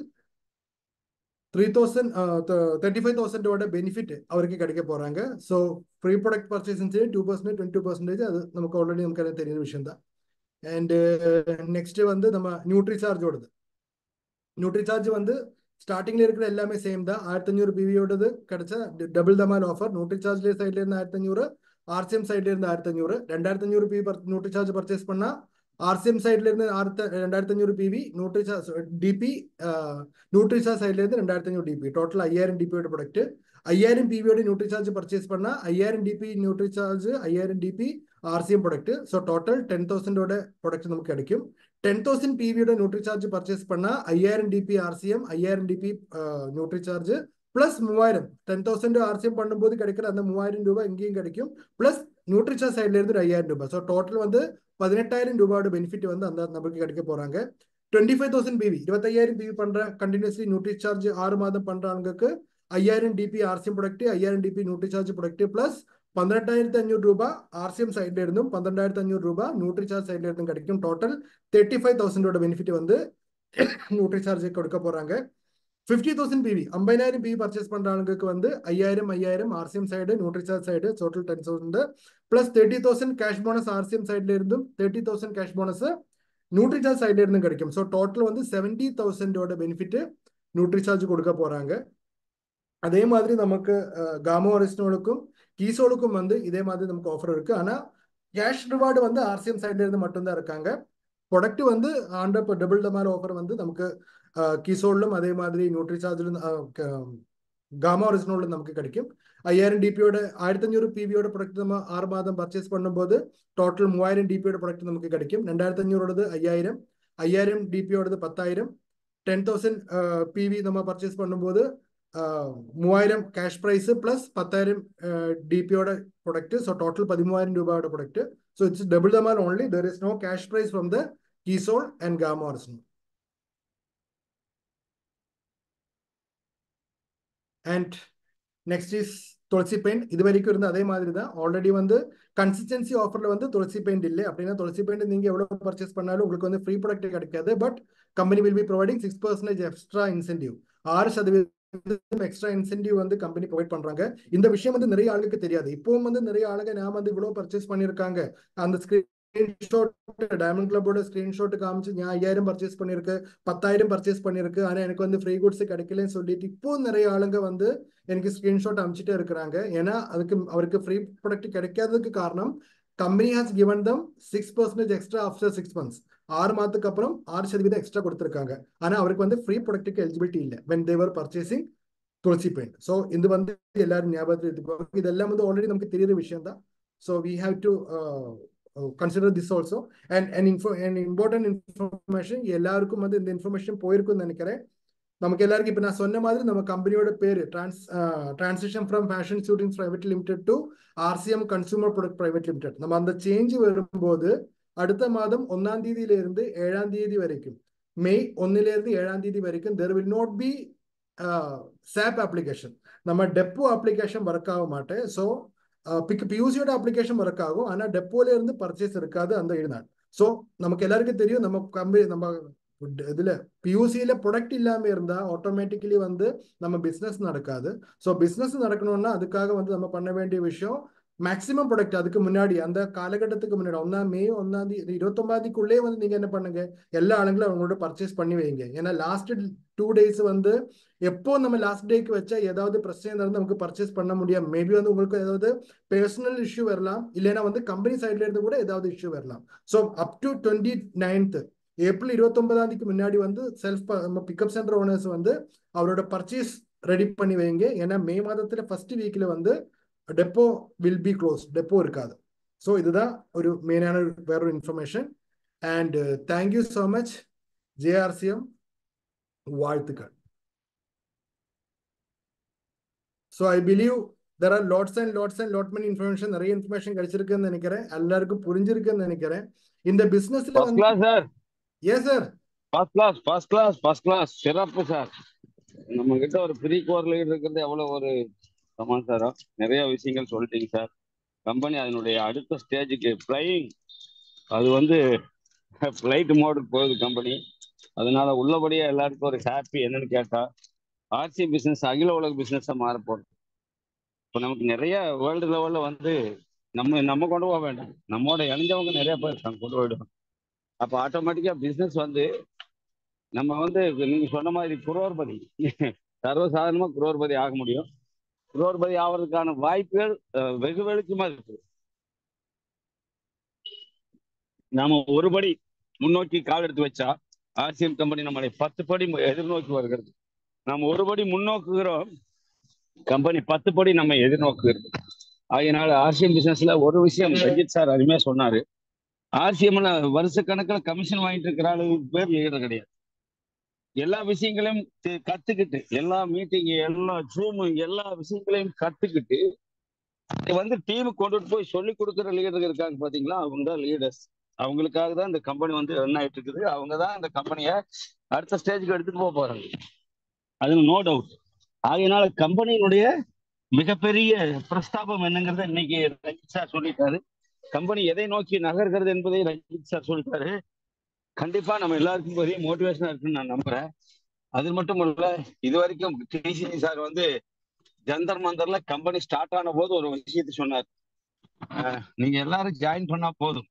three thousand thirty five தௌசண்டோட பெனிஃபிட் அவருக்கு கிடைக்க போறாங்க ஸோ ஃப்ரீ ப்ராடக்ட் பர்ச்சேஸும் சரி டூ பர்சன்டேஜ் டுவெண்ட்டி பர்சன்டேஜ் அது நமக்கு ஆல்ரெடி நமக்கு தெரியுற விஷயம் தான் அண்ட் நெக்ஸ்ட் வந்து நம்ம நியூட்ரி சார்ஜோடது நியூட்ரி சார்ஜ் வந்து ஸ்டார்டிங்ல இருக்கிற எல்லாமே சேம் தான் ஆயிரத்தி அஞ்சூறு பிவியோடது கிடைச்ச double Dhamaal offer Nutricharge சைட்ல இருந்து ஆயிரத்தி அஞ்சூறு ஆர்சிஎம் சைட்ல இருந்து ஆயிரத்தி அஞ்சூறு ரெண்டாயிரத்தி அஞ்சூறு பிவி நியூட்ரி சார்ஜ் பர்ச்சேஸ் பண்ணா ஆர்சிஎம் சைட்ல இருந்து ஆயிரத்தி ரெண்டாயிரத்தி அஞ்சூறு PV Nutricharge DP Nutricharge சைட்ல இருந்து ரெண்டாயிரத்தி அஞ்சூறு டிபி டோட்டல் ஐயாயிரம் டிபியோட ப்ராடக்ட் ஐயாயிரம் பிவியோட நியூட்ரி சார்ஜ் பர்ச்சேஸ் பண்ணா ஐயாயிரம் டிபி நியூட்ரி சார்ஜ் ஐயாயிரம் DP RCM product so total ten தௌசண்டோட ப்ராடக்ட் நமக்கு கிடைக்கும் டென் தௌசண்ட் பிவியோட நியூட்ரி சார்ஜ் பர்ச்சேஸ் பண்ணா ஐயாயிரம் டிபி ஆர்சிஎம் ஐயாயிரம் டிபி நியூட்ரி சார்ஜ் பிளஸ் மூவாயிரம் டென் தௌசண்ட் ஆர்சிஎம் பண்ணும்போது கிடைக்கிற அந்த மூவாயிரம் ரூபாய் இங்கேயும் கிடைக்கும் பிளஸ் நியூட்ரி சார்ஜ் சைட்ல இருந்து ஒரு ஐயாயிரம் ரூபாய் ஸோ டோட்டல் வந்து பதினெட்டாயிரம் ரூபாயோட பெனிஃபிட் வந்து அந்த நபருக்கு கிடைக்க போறாங்க டுவெண்ட்டி ஃபைவ் தௌசண்ட் பிவி இருபத்தையாயிரம் பிவி பண்ற கண்டினியூஸ்லி நியூட்ரி சார்ஜ் ஆறு மாதம் பண்றவங்களுக்கு ஐயாயிரம் டிபி ஆர்சிஎம் ப்ராடக்ட் ஐயாயிரம் DP Nutricharge product plus പന്ത്രണ്ടായിരത്തി അഞ്ഞൂറ് രൂപ ആർ സി എം സൈഡിൽ ഇരുന്നും പന്ത്രണ്ടായിരത്തി അഞ്ഞൂറ് രൂപ ന്യൂട്രി ചാർജ് സൈഡിൽ ഇരുന്നും கிடைக்கும் டோட்டல் தேர்ட்டி ஃபைவ் தௌசண்டோட பெனிஃபிட் வந்து நியூட்ரி சார்ஜ் கொடுக்க போறாங்க ஃபிஃப்டி தௌசண்ட் பிவி ஐம்பதாயிரம் பிவி பர்ச்சேஸ் பண்ற ஆளுங்களுக்கு வந்து ஐயாயிரம் ஐயாயிரம் RCM side Nutricharge side total ten thousand plus thirty thousand cash bonus RCM சைட்ல இருந்தும் thirty thousand cash bonus Nutricharge சைட்ல இருந்தும் கிடைக்கும் ஸோ டோட்டல் வந்து செவன்டி தௌசண்டோட பெனிஃபிட் நியூட்ரி சார்ஜ் கொடுக்க போறாங்க அதே மாதிரி நமக்கு காமோ அரிஸ்னோலுக்கும் கீசோலுக்கும் வந்து இதே மாதிரி நமக்கு ஆஃபர் இருக்கு ஆனா கேஷ் ரிவார்டு வந்து ஆர்சிஎம் சைட்ல இருந்து மட்டும்தான் இருக்காங்க ப்ரொடக்ட் வந்து ஆண்டர் இப்போ டபுள் டமால் ஆஃபர் வந்து நமக்கு கீசோலிலும் அதே மாதிரி நியூட்ரி சார்ஜிலும் காமா ஒரிஜினோலும் நமக்கு கிடைக்கும் ஐயாயிரம் டிபியோட ஆயிரத்தி அஞ்சூறு பிவியோட ப்ராடக்ட் நம்ம ஆறு மாதம் பர்ச்சேஸ் பண்ணும்போது டோட்டல் மூவாயிரம் டிபியோட ப்ராடக்ட் நமக்கு கிடைக்கும் ரெண்டாயிரத்தி அஞ்சூறோடது ஐயாயிரம் ஐயாயிரம் டிபியோடது பத்தாயிரம் டென் தௌசண்ட் பிவி நம்ம பர்ச்சேஸ் பண்ணும்போது മൂവായിരം ക്യാഷ് പ്രൈസ് പ്ലസ് പത്തായിരം ഡി പിയുടെ പ്രൊഡക്റ്റ് സോ ടോട്ടൽ പതിമൂവായിരം രൂപയുടെ product so it's double Dhamaal only there is no cash prize from the കീസോൾ ആൻഡ് ഗാമോർസിനോ and next is Tulsi paint இது வரைக்கும் இருந்த அதே மாதிரி தான் ஆல்ரெடி வந்து கன்சிஸ்டன்சி ஆஃபர்ல வந்து துளசி பெயிண்ட் இல்லை அப்படின்னா துளசி பெயிண்ட் நீங்க எவ்வளவு பர்ச்சேஸ் பண்ணாலும் உங்களுக்கு வந்து ஃப்ரீ ப்ராடக்ட் கிடைக்காது but company will be providing six percentage extra incentive ஆறு சதவீதம் எக்ஸ்ட்ரா இன்சென்டிவ் வந்து கம்பெனி ப்ரொவைட் பண்றாங்க இந்த விஷயம் வந்து நிறைய ஆளுக்கு தெரியாது இப்பவும் வந்து நிறைய ஆளுங்க நான் வந்து இவ்வளவு பர்ச்சேஸ் பண்ணிருக்காங்க அந்த ஸ்கிரீன்ஷாட் டைமண்ட் கிளப்போட ஸ்கிரீன்ஷாட் காமிச்சு நான் ஐயாயிரம் பர்ச்சேஸ் பண்ணிருக்கு பத்தாயிரம் பர்ச்சேஸ் பண்ணிருக்கு ஆனா எனக்கு வந்து ஃப்ரீ குட்ஸ் கிடைக்கலன்னு சொல்லிட்டு இப்போ நிறைய ஆளுங்க வந்து எனக்கு ஸ்கிரீன்ஷாட் அனுப்பிச்சிட்டே இருக்கிறாங்க ஏன்னா அதுக்கு அவருக்கு ஃப்ரீ ப்ராடக்ட் கிடைக்காததுக்கு காரணம் company has given them six percentage extra after six months ஆறு மாதத்துக்கு அப்புறம் ஆறு சதவீதம் எக்ஸ்ட்ரா கொடுத்துருக்காங்க ஆனா அவருக்கு வந்து ஃப்ரீ ப்ராடக்ட்டுக்கு எலிஜிபிலிட்டி இல்லை when they were purchasing Tulsi paint so இது வந்து எல்லாரும் ஞாபகத்தில் எடுத்துக்கோங்க இதெல்லாம் வந்து ஆல்ரெடி நமக்கு தெரியுற விஷயம் தான் so we have to consider this also and and info and important information எல்லாருக்கும் வந்து இந்த இன்ஃபர்மேஷன் போயிருக்கும்னு நினைக்கிறேன் நமக்கு எல்லாருக்கும் இப்போ நான் சொன்ன மாதிரி நம்ம கம்பெனியோட பேர் trans transition from fashion suitings private limited to RCM consumer product private limited நம்ம அந்த சேஞ்ச் வரும்போது அடுத்த மாதம் ஒன்னாம் தேதியில இருந்து ஏழாம் தேதி வரைக்கும் மெய் ஒன்னில இருந்து ஏழாம் தேதி வரைக்கும் there will not be shop application நம்ம டெப்போ அப்ளிகேஷன் ஒர்க் ஆக மாட்டேன் ஸோ பிக் பியூசியோட அப்ளிகேஷன் ஒர்க் ஆகும் ஆனால் டெப்போல இருந்து பர்ச்சேஸ் இருக்காது அந்த ஏழு நாள் ஸோ நமக்கு எல்லாருக்கும் தெரியும் நம்ம கம்பெனி நம்ம இதுல பியூசியில ப்ரொடக்ட் இல்லாம இருந்தா ஆட்டோமேட்டிக்கலி வந்து நம்ம பிசினஸ் நடக்காது ஸோ பிசினஸ் நடக்கணும்னா அதுக்காக வந்து நம்ம பண்ண வேண்டிய விஷயம் மேக்ஸிமம் ப்ராடக்ட் அதுக்கு முன்னாடி அந்த காலகட்டத்துக்கு முன்னாடி ஒன்னாம் மே ஒன்னாம் தேதி இருபத்தொன்பதாம் தேதிக்குள்ளே வந்து நீங்க என்ன பண்ணுங்க எல்லா ஆளுங்களும் அவங்களோட பர்ச்சேஸ் பண்ணி வைங்க ஏன்னா லாஸ்ட் டூ டேஸ் வந்து எப்போ நம்ம லாஸ்ட் டேக்கு வச்சா ஏதாவது பிரச்சனை இருந்தாலும் நமக்கு பர்ச்சேஸ் பண்ண முடியும் மேபி வந்து உங்களுக்கு ஏதாவது பர்சனல் இஷ்யூ வரலாம் இல்லைன்னா வந்து கம்பெனி சைட்ல இருந்து கூட ஏதாவது இஷ்யூ வரலாம் so up to twenty ninth April இருபத்தொன்பதாம் தேதிக்கு முன்னாடி வந்து செல்ஃப் நம்ம பிக்கப் சென்டர் ஓனர்ஸ் வந்து அவரோட பர்ச்சேஸ் ரெடி பண்ணி வைங்க ஏன்னா மே மாதத்துல ஃபர்ஸ்ட் வீக்ல வந்து depot will be close depot இருக்காது ஸோ இதுதான் ஒரு மெயினான வேற ஒரு information and thank you so much ஜேஆர்சிஎம் வாழ்த்துக்கள் so I believe there are lots and lots and lot many information நிறைய இன்ஃபர்மேஷன் கிடைச்சிருக்குன்னு நினைக்கிறேன் எல்லாருக்கும் புரிஞ்சிருக்குன்னு நினைக்கிறேன் இந்த பிசினஸ்ல ஃபர்ஸ்ட் வந்து கிளாஸ் சார் ஏன் sir first class first class first class சிறப்பு சார் நம்ம கிட்ட ஒரு ப்ரீ கோர் லீட் இருக்கிறது எவ்வளவு ஒரு சமாச்சாரம் நிறைய விஷயங்கள் சொல்லிட்டீங்க சார் கம்பெனி அதனுடைய அடுத்த ஸ்டேஜுக்கு ஃப்ளையிங் அது வந்து ஃப்ளைட் மோடுக்கு போகுது கம்பெனி அதனால உள்ளபடியே எல்லாருக்கும் ஒரு ஹாப்பி என்னன்னு கேட்டா ஆர்சி பிசினஸ் அகில உலக பிசினஸா மாற போகுது இப்போ நமக்கு நிறைய வேர்ல்டு லெவல்ல வந்து நம்ம நம்ம கொண்டு போக வேண்டாம் நம்மோட இணைஞ்சவங்க நிறைய பேர் இருக்காங்க கொண்டு போயிடுவாங்க அப்போ ஆட்டோமேட்டிக்கா பிசினஸ் வந்து நம்ம வந்து நீங்க சொன்ன மாதிரி குரோர்பதி சர்வசாதாரணமா குரோர்பதி ஆக முடியும் குரோர்பதி ஆவறதுக்கான வாய்ப்புகள் அஹ், வெகு வெளிச்சமா இருக்கு நாம ஒரு படி முன்னோக்கி கால் எடுத்து வச்சா ஆர்சிஎம் கம்பெனி நம்மளை பத்து படி மு- எதிர்நோக்கி வருகிறது நாம் ஒரு படி முன்னோக்குகிறோம் கம்பெனி பத்து படி நம்ம எதிர்நோக்குகிறது ஆகையினால ஆர்சிஎம் பிசினஸ்ல ஒரு விஷயம் ரஞ்சித் சார் அருமையா சொன்னாரு ஆர்சிஎம்ல வருஷ கணக்குல கமிஷன் வாங்கிட்டு இருக்கிற அளவுக்கு பேர் லீடர் கிடையாது எல்லா விஷயங்களையும் தி- கத்துக்கிட்டு எல்லா மீட்டிங் எல்லா ஜூம் எல்லா விஷயங்களையும் கத்துக்கிட்டு அதை வந்து டீமுக்கு கொண்டுட்டு போய் சொல்லி கொடுக்குற லீடர் இருக்காங்க பாத்தீங்களா அவங்க தான் லீடர்ஸ் அவங்களுக்காக தான் இந்த கம்பெனி வந்து ரன் ஆயிட்டு இருக்குது அவங்க தான் இந்த கம்பெனியை அடுத்த ஸ்டேஜுக்கு எடுத்துட்டு போக போறாங்க அது நோ டவுட் ஆகையினால கம்பெனியினுடைய மிகப்பெரிய பிரஸ்தாபம் என்னங்கிறத இன்னைக்கு ரஞ்சித் சார் சொல்லிட்டாரு கம்பெனி எதை நோக்கி நகர்கிறது என்பதை ரஞ்சித் சார் சொல்லிட்டாரு கண்டிப்பா நம்ம எல்லாருக்கும் பெரிய மோட்டிவேஷனா இருக்குன்னு நான் நம்புறேன் அது மட்டும் இல்ல இது வரைக்கும் டிசிசி சார் வந்து ஜந்தர் மந்தர்ல கம்பெனி ஸ்டார்ட் ஆன போது ஒரு விஷயத்தை சொன்னார் அஹ், நீங்க எல்லாரும் ஜாயின் பண்ணா போதும்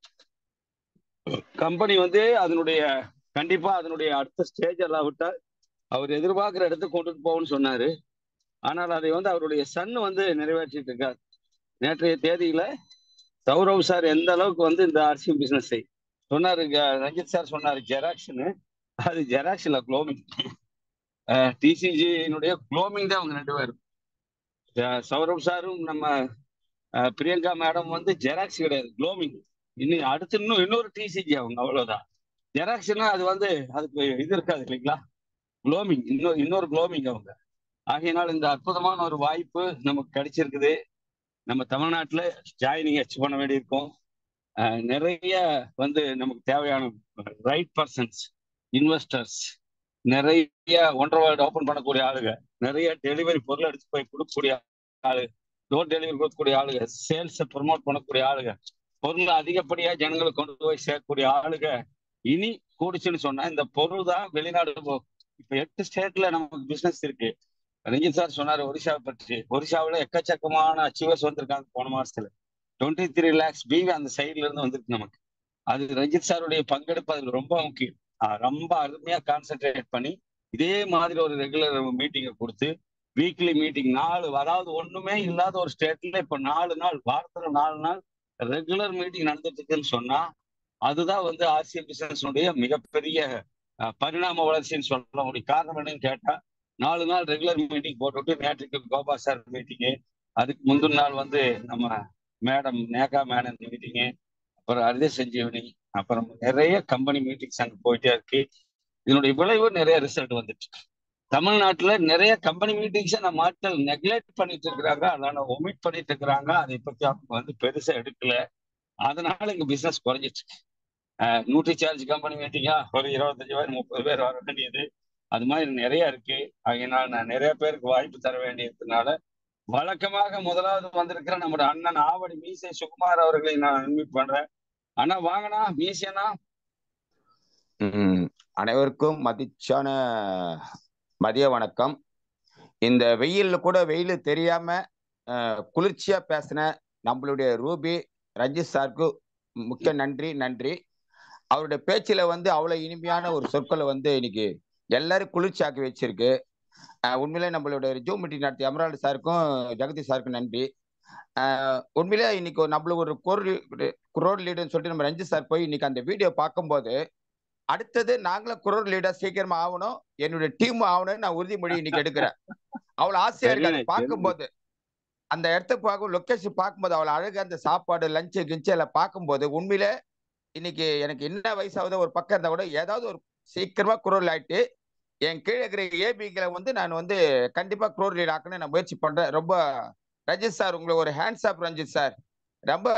கம்பெனி வந்து அதனுடைய கண்டிப்பா அதனுடைய அடுத்த ஸ்டேஜ் எல்லாம் விட்டா அவர் எதிர்பார்க்கிற இடத்துக்கு கொண்டுட்டு போகும்னு சொன்னாரு ஆனால் அதை வந்து அவருடைய சன் வந்து நிறைவேற்றிட்டு இருக்கார் நேற்றைய தேதியில சௌரவ் சார் எந்த அளவுக்கு வந்து இந்த ஆர்சிஎம் பிசினஸை சொன்னாரு க- ரஞ்சித் சார் சொன்னாரு ஜெராக்ஸ்னு அது ஜெராக்ஸ் இல்ல குளோமிங் டிசிஜியினுடைய குளோமிங் தான் அவங்க ரெண்டு பேரும் அஹ் சௌரவ் சாரும் நம்ம அஹ், பிரியங்கா மேடம் வந்து ஜெராக்ஸ் கிடையாது குளோமிங் இன்னும் அடுத்து இன்னும் இன்னொரு டிசிஜி அவங்க அவ்வளவுதான் ஜெராக்ஸ்னா அது வந்து அதுக்கு இது இருக்காது இல்லைங்களா குளோமிங் இன்னொரு இன்னொரு குளோமிங் அவங்க ஆகையினால் இந்த அற்புதமான ஒரு வாய்ப்பு நமக்கு கிடைச்சிருக்குது நம்ம தமிழ்நாட்டுல ஜாயினிங் அச்சீவ் பண்ண வேண்டியிருக்கோம் அஹ் நிறைய வந்து நமக்கு தேவையான ரைட் பர்சன்ஸ் இன்வெஸ்டர்ஸ் நிறைய ஒன்றரை வேர்ல்டு ஓபன் பண்ணக்கூடிய ஆளுங்க நிறைய டெலிவரி பொருள் எடுத்து போய் கொடுக்கக்கூடிய ஆளு டோர் டெலிவரி கொடுக்கக்கூடிய ஆளுங்க சேல்ஸை ப்ரொமோட் பண்ணக்கூடிய ஆளுங்க பொருளை அதிகப்படியா ஜனங்களுக்கு கொண்டு போய் சேர்க்கக்கூடிய ஆளுங்க இனி கூடிச்சுன்னு சொன்னா இந்த பொருள் தான் வெளிநாடு போகும் இப்ப எட்டு ஸ்டேட்ல நமக்கு பிசினஸ் இருக்கு ரஞ்சித் சார் சொன்னாரு ஒரிஷாவை பற்றி ஒரிஷாவுல எக்கச்சக்கமான அச்சீவர்ஸ் வந்திருக்காங்க போன மாசத்துல டுவெண்ட்டி த்ரீ லேக்ஸ் பிவி அந்த சைட்ல இருந்து வந்திருக்கு நமக்கு அது ரஞ்சித் சாருடைய பங்கெடுப்பு அதுல ரொம்ப முக்கியம் ஆஹ் ரொம்ப அருமையா கான்சென்ட்ரேட் பண்ணி இதே மாதிரி ஒரு ரெகுலர் மீட்டிங்கை கொடுத்து வீக்லி மீட்டிங் நாலு அதாவது ஒண்ணுமே இல்லாத ஒரு ஸ்டேட்ல இப்ப நாலு நாள் வாரத்துல நாலு நாள் ரெகுலர் மீட்டிங் நடந்துட்டு இருக்குன்னு சொன்னா அதுதான் வந்து ஆர்சிஎம் பிசினஸ் மிகப்பெரிய அஹ், பரிணாம வளர்ச்சின்னு சொல்ல முடியும் காரணம் என்னன்னு கேட்டா நாலு நாள் ரெகுலர் மீட்டிங் போட்டுவிட்டு நேற்றுக்கு கோபா சார் மீட்டிங்கு அதுக்கு முந்தின நாள் வந்து நம்ம மேடம் நேகா மேடம் மீட்டிங்கு அப்புறம் அரித சஞ்சீவனி அப்புறம் நிறைய கம்பெனி மீட்டிங்ஸ் அங்க போயிட்டே இருக்கு இதனுடைய விளைவு நிறைய ரிசல்ட் வந்துட்டு தமிழ்நாட்டுல நிறைய கம்பெனி மீட்டிங்ஸை நம்ம ஆட்கள் நெக்லெக்ட் பண்ணிட்டு இருக்கிறாங்க அதனால ஒமிட் பண்ணிட்டு இருக்கிறாங்க அதை பத்தி அவங்க வந்து பெருசா எடுக்கல அதனால இங்க பிசினஸ் குறைஞ்சிட்டு நியூட்ரி சார்ஜ் கம்பெனி மீட்டிங்கா ஒரு இருபத்தஞ்சு பேர் முப்பது பேர் வர வேண்டியது அது மாதிரி நிறைய இருக்கு அதனால நான் நிறைய பேருக்கு வாய்ப்பு தர வேண்டியதுனால வழக்கமாக முதலாவது வந்திருக்கிற நம்முடைய அண்ணன் ஆவடி மீசை சுகுமார் அவர்களை நான் இன்வைட் பண்றேன் அண்ணா வாங்கண்ணா மீசைண்ணா ம், அனைவருக்கும் மதிச்சான மதிய வணக்கம் இந்த வெயில்ல கூட வெயில் தெரியாம அஹ், குளிர்ச்சியா பேசின நம்மளுடைய ரூபி ரஞ்சித் சாருக்கு முக்கிய நன்றி நன்றி அவருடைய பேச்சுல வந்து அவ்வளவு இனிமையான ஒரு சொற்களை வந்து இன்னைக்கு எல்லாரும் குளிர்ச்சியாக்கி வச்சிருக்கு அஹ், உண்மையிலே நம்மளுடைய ஜூம் மீட்டிங் நடத்திய அமரால் சாருக்கும் ஜெகதீஷ் சாருக்கும் நன்றி அஹ், உண்மையிலே இன்னைக்கு ஒரு நம்மளுக்கு ஒரு குரோர் குரோர் லீடுன்னு சொல்லிட்டு நம்ம ரஞ்சித் சார் போய் இன்னைக்கு அந்த வீடியோ பார்க்கும்போது அடுத்தது நாங்களும் குரோர் லீடர் சீக்கிரமா ஆகணும் என்னுடைய டீம் ஆகணும்னு நான் உறுதிமொழி இன்னைக்கு எடுக்கிறேன் அவ்வளவு ஆசையா இருக்கு அதை சரி, பார்க்கும்போது அந்த இடத்த பார்க்கும் லொக்கேஷன் பார்க்கும்போது அவ்வளவு அழகா அந்த சாப்பாடு லஞ்சு கிஞ்சு எல்லாம் பார்க்கும்போது உண்மையில இன்னைக்கு எனக்கு என்ன வயசாகுதோ ஒரு பக்கம் இருந்தா கூட ஏதாவது ஒரு சீக்கிரமா குரோல் ஆயிட்டு என் கீழே இருக்கிற ஏபிகளை வந்து நான் வந்து கண்டிப்பா குரோர் லீட் ஆக்கணும்னு நான் முயற்சி பண்றேன் ரொம்ப ரஞ்சித் சார் உங்களை ஒரு ஹேண்ட்ஸ் ஆப் ரஞ்சித் சார் ரொம்ப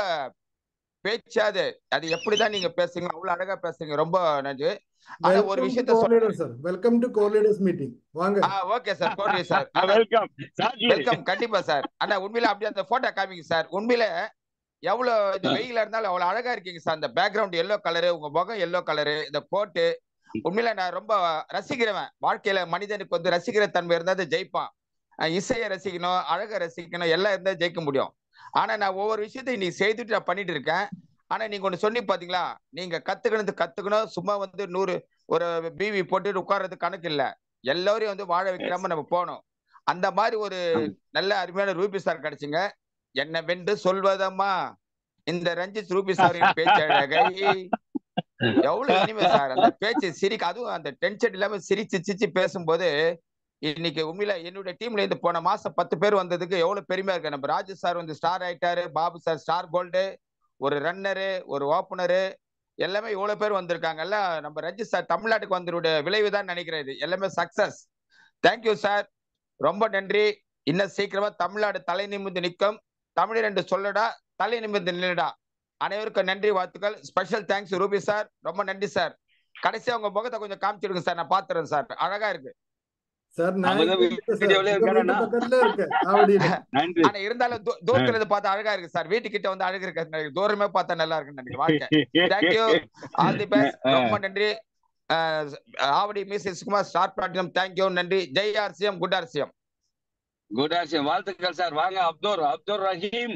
பேச்சாது அது எப்படிதான் நீங்க பேசுங்க அவ்வளவு அழகா பேசுங்க ரொம்ப நன்றி ஆனா ஒரு வெல்கம் டு விஷயத்த கோர் சொல்றேன் leader sir welcome to core leaders meeting வாங்க ஆ ஓகே சார் கோடி சார் ஆனா வெல்கம் சாஜி வெல்கம் கண்டிப்பா சார் ஆனா உண்மையில அப்படியே அந்த போட்டோ காமிங்க சார் உண்மையில எவ்வளவு இந்த வெயில இருந்தாலும் அவ்வளவு அழகா இருக்கீங்க சார் அந்த பேக்ரவுண்ட் எல்லோ கலரு உங்க முகம் எல்லோ கலரு இந்த கோட்டு உண்மையில நான் ரொம்ப ரசிக்கிறவன் வாழ்க்கையில மனிதனுக்கு வந்து ரசிக்கிற தன்மை இருந்தா அது ஜெயிப்பான் அஹ் இசையை ரசிக்கணும் அழகை ரசிக்கணும் எல்லாம் இருந்தா ஜெயிக்க முடியும் ஆனா நான் ஒவ்வொரு விஷயத்தையும் இன்னைக்கு செய்துட்டு நான் பண்ணிட்டு இருக்கேன் ஆனா நீங்க ஒண்ணு சொன்னி பாத்தீங்களா நீங்க கத்துக்கணும் கத்துக்கணும் சும்மா வந்து நூறு ஒரு பிவி போட்டுட்டு உட்கார்றது கணக்கு இல்ல எல்லாரையும் வந்து வாழ வைக்காம நம்ம போகணும் அந்த மாதிரி ஒரு நல்ல அருமையான ரூபி சார் கிடைச்சுங்க என்ன வென்று சொல்வதம்மா இந்த ரஞ்சித் ரூபி சாரின் பேச்சழகை எவ்வளவு இனிமை சார் அந்த பேச்சு சிரிக்க அதுவும் அந்த டென்ஷன் இல்லாம சிரிச்சு சிரிச்சு பேசும்போது இன்னைக்கு உண்மையில என்னுடைய டீம்ல இருந்து போன மாசம் பத்து பேர் வந்ததுக்கு எவ்வளவு பெருமையா இருக்கு நம்ம ராஜு சார் வந்து ஸ்டார் ஆயிட்டாரு பாபு சார் ஸ்டார் கோல்டு ஒரு ரன்னரு ஒரு ஓப்பனரு எல்லாமே இவ்வளவு பேர் வந்திருக்காங்க எல்லாம் நம்ம ரஞ்சித் சார் தமிழ்நாட்டுக்கு வந்தருடைய விளைவு தான் நினைக்கிறேன் இது எல்லாமே சக்சஸ் தேங்க்யூ சார் ரொம்ப நன்றி இன்னும் சீக்கிரமா தமிழ்நாடு தலை நிமிர்ந்து நிற்கும் தமிழர் என்று சொல்லடா தலை நிமிர்ந்து நில்லடா அனைவருக்கும் நன்றி வாழ்த்துக்கள் ஸ்பெஷல் தேங்க்ஸ் ரூபி சார் ரொம்ப நன்றி சார் கடைசியா உங்க முகத்தை கொஞ்சம் காமிச்சிடுங்க சார் நான் பாத்துறேன் சார் அழகா இருக்கு சார் நான் அவங்க இங்க இருக்கேன் சார் வீடியோலயே உங்க வீட்டு இருக்காரண்ணா? பக்கத்துல இருக்கேன் ஆவடியில நன்றி ஆனா இருந்தாலும் தூ- தூரத்துல இருந்து பார்த்தா அழகா இருக்கு சார் வீட்டுக்கிட்ட வந்து அழகு இருக்கு தூரமே பார்த்தா நல்லா இருக்குன்னு நினைக்கிறேன் வாழ்க்கை தேங்க்யூ ஆல் தி பெஸ்ட் ரொம்ப நன்றி அஹ், Avadi Mrs Kumar star platinum thank you நன்றி Jai RCM good RCM good action வாழ்த்துக்கள் சார் வாங்க அப்துல் அப்துல் ரஹீம்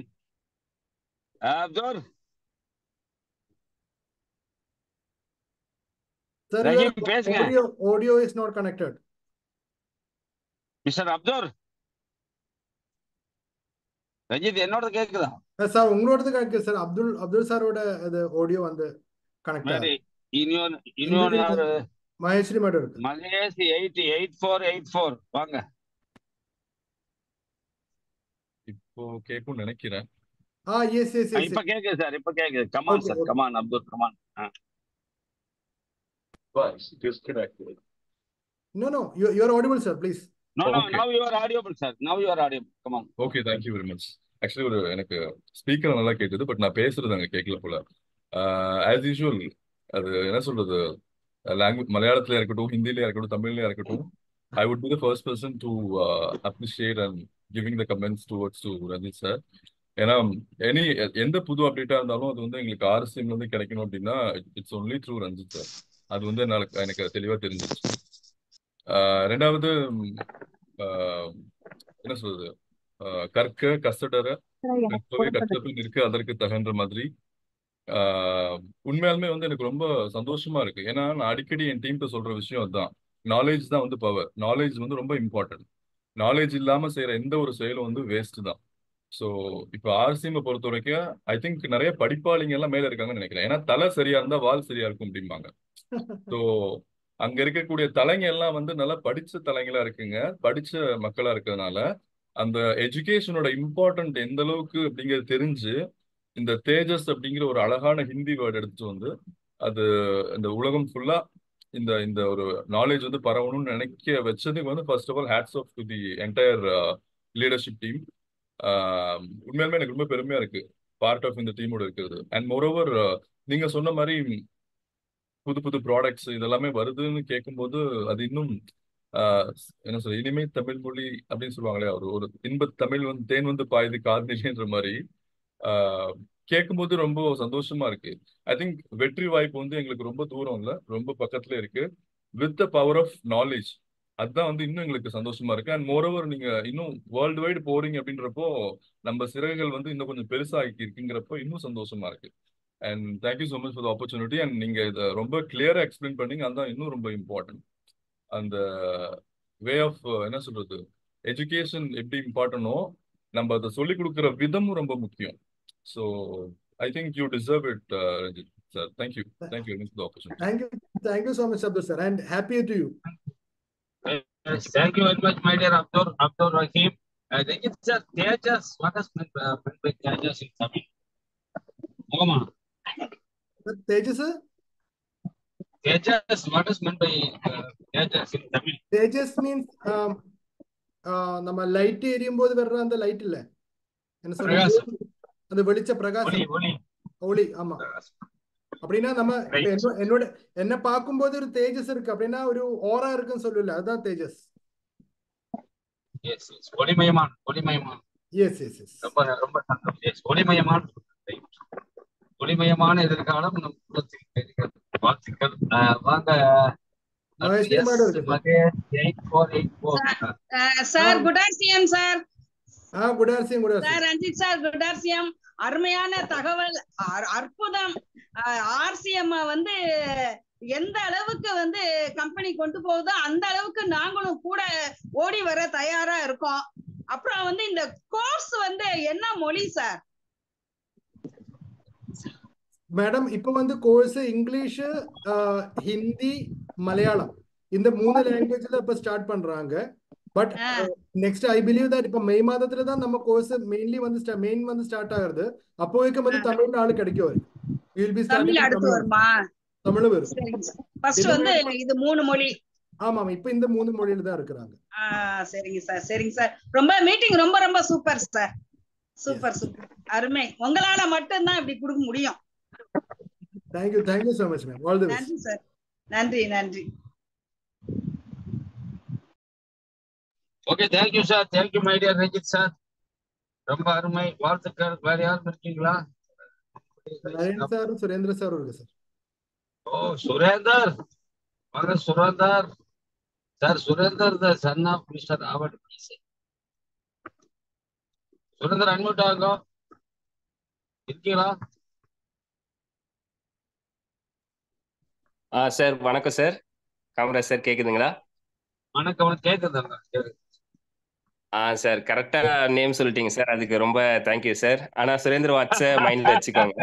அப்துல் சார் ரஹீம் பேசுங்க audio audio is not connected mister Abdul Ranjith என்னோட கேக்குதா சார் உங்களோடது கனெக்ட் சார் அப்துல் அப்துல் சாரோட அது ஆடியோ வந்து கனெக்ட் சரி இன்னொன்னு இன்னொன்னு யாரு மகேஸ்வரி மேடம் இருக்கு Mahesh eight eight four eight four வாங்க இப்போ கேட்கும்னு நினைக்கிறேன் ஆ எஸ் எஸ் எஸ் இப்ப கேக்குது சார் இப்ப கேக்குது come on Okay, sir okay. Come on Abdul come on disconnected. No no you you are audible sir please no no Okay. Now you are audible sir now you are audible come on okay thank you very much actually ஒரு எனக்கு ஸ்பீக்கர் நல்லா கேட்டது பட் நான் பேசுறது அங்க கேட்கல போல ஆஸ் யூஷுவல் அது என்ன சொல்றது லாங்குவேஜ் மலையாளத்துல இருக்கட்டும் ஹிந்திலயா இருக்கட்டும் தமிழ்லயா இருக்கட்டும் I would be the first person to appreciate and giving the comments towards to Ranjith sir ஏன்னா எனி எந்த புது அப்டேட்டா இருந்தாலும் அது வந்து எங்களுக்கு ஆர்சிஎம்ல இருந்து கிடைக்கணும் அப்படின்னா it's only through Ranjith sir அது வந்து என்னால எனக்கு தெளிவா தெரிஞ்சிச்சு ஆஹ் ரெண்டாவது ஆஹ் என்ன சொல்றது ஆஹ் கற்க கசடர கற்பவை கற்றபின் இருக்கு அதற்கு தகன்ற மாதிரி ஆஹ் உண்மையாலுமே வந்து எனக்கு ரொம்ப சந்தோஷமா இருக்கு ஏன்னா நான் அடிக்கடி என் டீம்கிட்ட சொல்ற விஷயம் அதுதான் நாலேஜ் தான் வந்து பவர் நாலேஜ் வந்து ரொம்ப இம்பார்ட்டன்ட் நாலேஜ் இல்லாம செய்யற எந்த ஒரு செயலும் வந்து வேஸ்ட் தான் ஸோ இப்போ ஆர்சிஎம் பொறுத்த வரைக்கும் ஐ திங்க் நிறைய படிப்பாளிங்க எல்லாம் மேல இருக்காங்கன்னு நினைக்கிறேன் ஏன்னா தலை சரியா இருந்தா வால் சரியா இருக்கும் அப்படிம்பாங்க ஸோ அங்க இருக்கக்கூடிய தலைங்க எல்லாம் வந்து நல்லா படிச்ச தலைங்களா இருக்குங்க படிச்ச மக்களா இருக்கிறதுனால அந்த எஜுகேஷனோட இம்பார்ட்டன்ட் எந்த அளவுக்கு அப்படிங்கிறது தெரிஞ்சு இந்த தேஜஸ் அப்படிங்கிற ஒரு அழகான ஹிந்தி வேர்டு எடுத்துட்டு வந்து அது இந்த உலகம் ஃபுல்லா இந்த இந்த ஒரு நாலேஜ் வந்து பரவணும்னு நினைக்க வச்சதுக்கு வந்து first of all hats off to the entire leadership team உண்மையாலுமே எனக்கு ரொம்ப பெருமையா இருக்கு பார்ட் ஆஃப் இந்த டீமோட இருக்கிறது அண்ட் மோரோவர் நீங்க சொன்ன மாதிரி புது புது ப்ராடக்ட்ஸ் இதெல்லாமே வருதுன்னு கேட்கும்போது அது இன்னும் ஆஹ், என்ன சொல்ற இனிமை தமிழ் மொழி அப்படின்னு சொல்லுவாங்களே ஒரு ஒரு இன்ப தமிழ் வந்து தேன் வந்து பாயுது காதலின்ற மாதிரி ஆஹ், கேட்கும்போது ரொம்ப சந்தோஷமா இருக்கு ஐ திங்க் வெற்றி வாய்ப்பு வந்து எங்களுக்கு ரொம்ப தூரம் இல்ல ரொம்ப பக்கத்துல இருக்கு with the power of knowledge அதுதான் வந்து இன்னும் எங்களுக்கு சந்தோஷமா இருக்கு அண்ட் மோரோவர் நீங்க இன்னும் வேர்ல்டு வைடு போறீங்க அப்படின்றப்போ நம்ம சிறகுகள் வந்து இன்னும் கொஞ்சம் பெருசாகி இருக்குங்கிறப்போ இன்னும் சந்தோஷமா இருக்கு and thank you so much for opportunity and நீங்க இதை ரொம்ப கிளியரா எக்ஸ்பிளைன் பண்ணீங்க அதுதான் இன்னும் ரொம்ப இம்பார்ட்டன்ட் அந்த வே ஆஃப் என்ன சொல்றது எஜுகேஷன் எப்படி இம்பார்ட்டனோ நம்ம அதை சொல்லிக் கொடுக்குற விதமும் ரொம்ப முக்கியம் so I think you deserve it Ranjith sir thank you thank you very much for opportunity Thank you. Thank you so much, Abdul sir. And happy to you. Yes, thank you very much, my dear Abdur, Abdur Rahim. I think it's a Tejas. What is meant uh, meant by Tejas in Tamil? Mogama. But Tejas, sir, Tejas, what is meant by uh, Tejas in Tamil? Tejas means um, uh, நம்ம லைட் எரியும் போது வர்ற அந்த லைட் இல்ல என்ன சொல்றது பிரகாசம். அந்த வெளிச்ச ஒளி, பிரகாசம் ஒளி. ஒளி ஆமா அப்படின்னா நம்ம இப்ப Right. என்னோ- என்னோட என்ன பார்க்கும்போது ஒரு தேஜஸ் இருக்கு அப்படின்னா ஒரு ஓரா இருக்குன்னு சொல்லல அதுதான் தேஜஸ் Yes, yes. ஒளிமயமான், ஒளிமயமான். எஸ் எஸ் எஸ் ரொம்ப ரொம்ப சந்தோஷம். Yes, ஒளிமயமான். Right. ஒளிமயமான எதிர்காலம் நம் குலத்துக்கு தெரிகிறது. வாழ்த்துக்கள் அஹ், வாங்க மகேஸ்வரி Yes, மேடம் இருக்கு Mahesh, 8484. Sir good RCM sir ஆ good RCM good sir RCM Ranjith sir good RCM அருமையான தகவல் அற்- அற்புதம் ஆர்சிஎம் வந்து எந்த அளவுக்கு வந்து கம்பெனி கொண்டு போகுதோ அந்த அளவுக்கு நாங்களும் கூட ஓடி வர தயாரா இருக்கோம் அப்புறம் வந்து இந்த கோர்ஸ் வந்து என்ன மொழி சார் மேடம் இப்போ வந்து கோர்ஸ் இங்கிலீஷ் ஹிந்தி மலையாளம் இந்த மூணு லாங்குவேஜ்ல இப்ப ஸ்டார்ட் பண்றாங்க பட் ஆ. நெக்ஸ்ட் ஐ பிலீவ் தட் இப்ப மே மாதத்துல தான் நம்ம கோர்ஸ் மெயின்லி வந்து மெயின் வந்து ஸ்டார்ட் ஆகுது அப்போதைக்கு வந்து தமிழ்ல ஆளு கிடைக்கும் அவருக்கு வில் பி தமிழ் அடுத்து ஸ்டார்டிங் வருமா தமிழ் வரும் சரிங்க சார் ஃபர்ஸ்ட் வந்து இது மூணு மொழி ஆமாம் இப்ப இந்த மூணு மொழியில தான் இருக்கிறாங்க ஆ சரிங்க சார் சரிங்க சார் ரொம்ப மீட்டிங் ரொம்ப ரொம்ப சூப்பர் சார் சூப்பர் சூப்பர் அருமை உங்களால மட்டும்தான் இப்படி கொடுக்க முடியும் thank you thank you so much ma'am all the best நன்றி சார் நன்றி நன்றி okay thank you sir thank you my dear Ranjith sir ரொம்ப அருமை வாழ்த்துக்கள் வேற யாரும் இருக்கீங்களா நரேன் சார் சுரேந்திர சார் இருக்கு சார் ஓ சுரேந்தர் வாங்க Surender sir Surender the son of mister ஆவர்ட் சுரேந்தர் அன்மியூட் ஆகுங்க இருக்கீங்களா ஆ சார் வணக்கம் சார் காமராஜ் சார் கேக்குதுங்களா வணக்கம் வணக்கம் கேக்குதுங்க கேக்குது. ஆ சார் கரெக்டா நேம் சொல்லிட்டீங்க சார் அதுக்கு ரொம்ப தேங்க்யூ சார் ஆனா சுரேந்திர வாட்ஸ மைண்ட்ல வச்சுக்கோங்க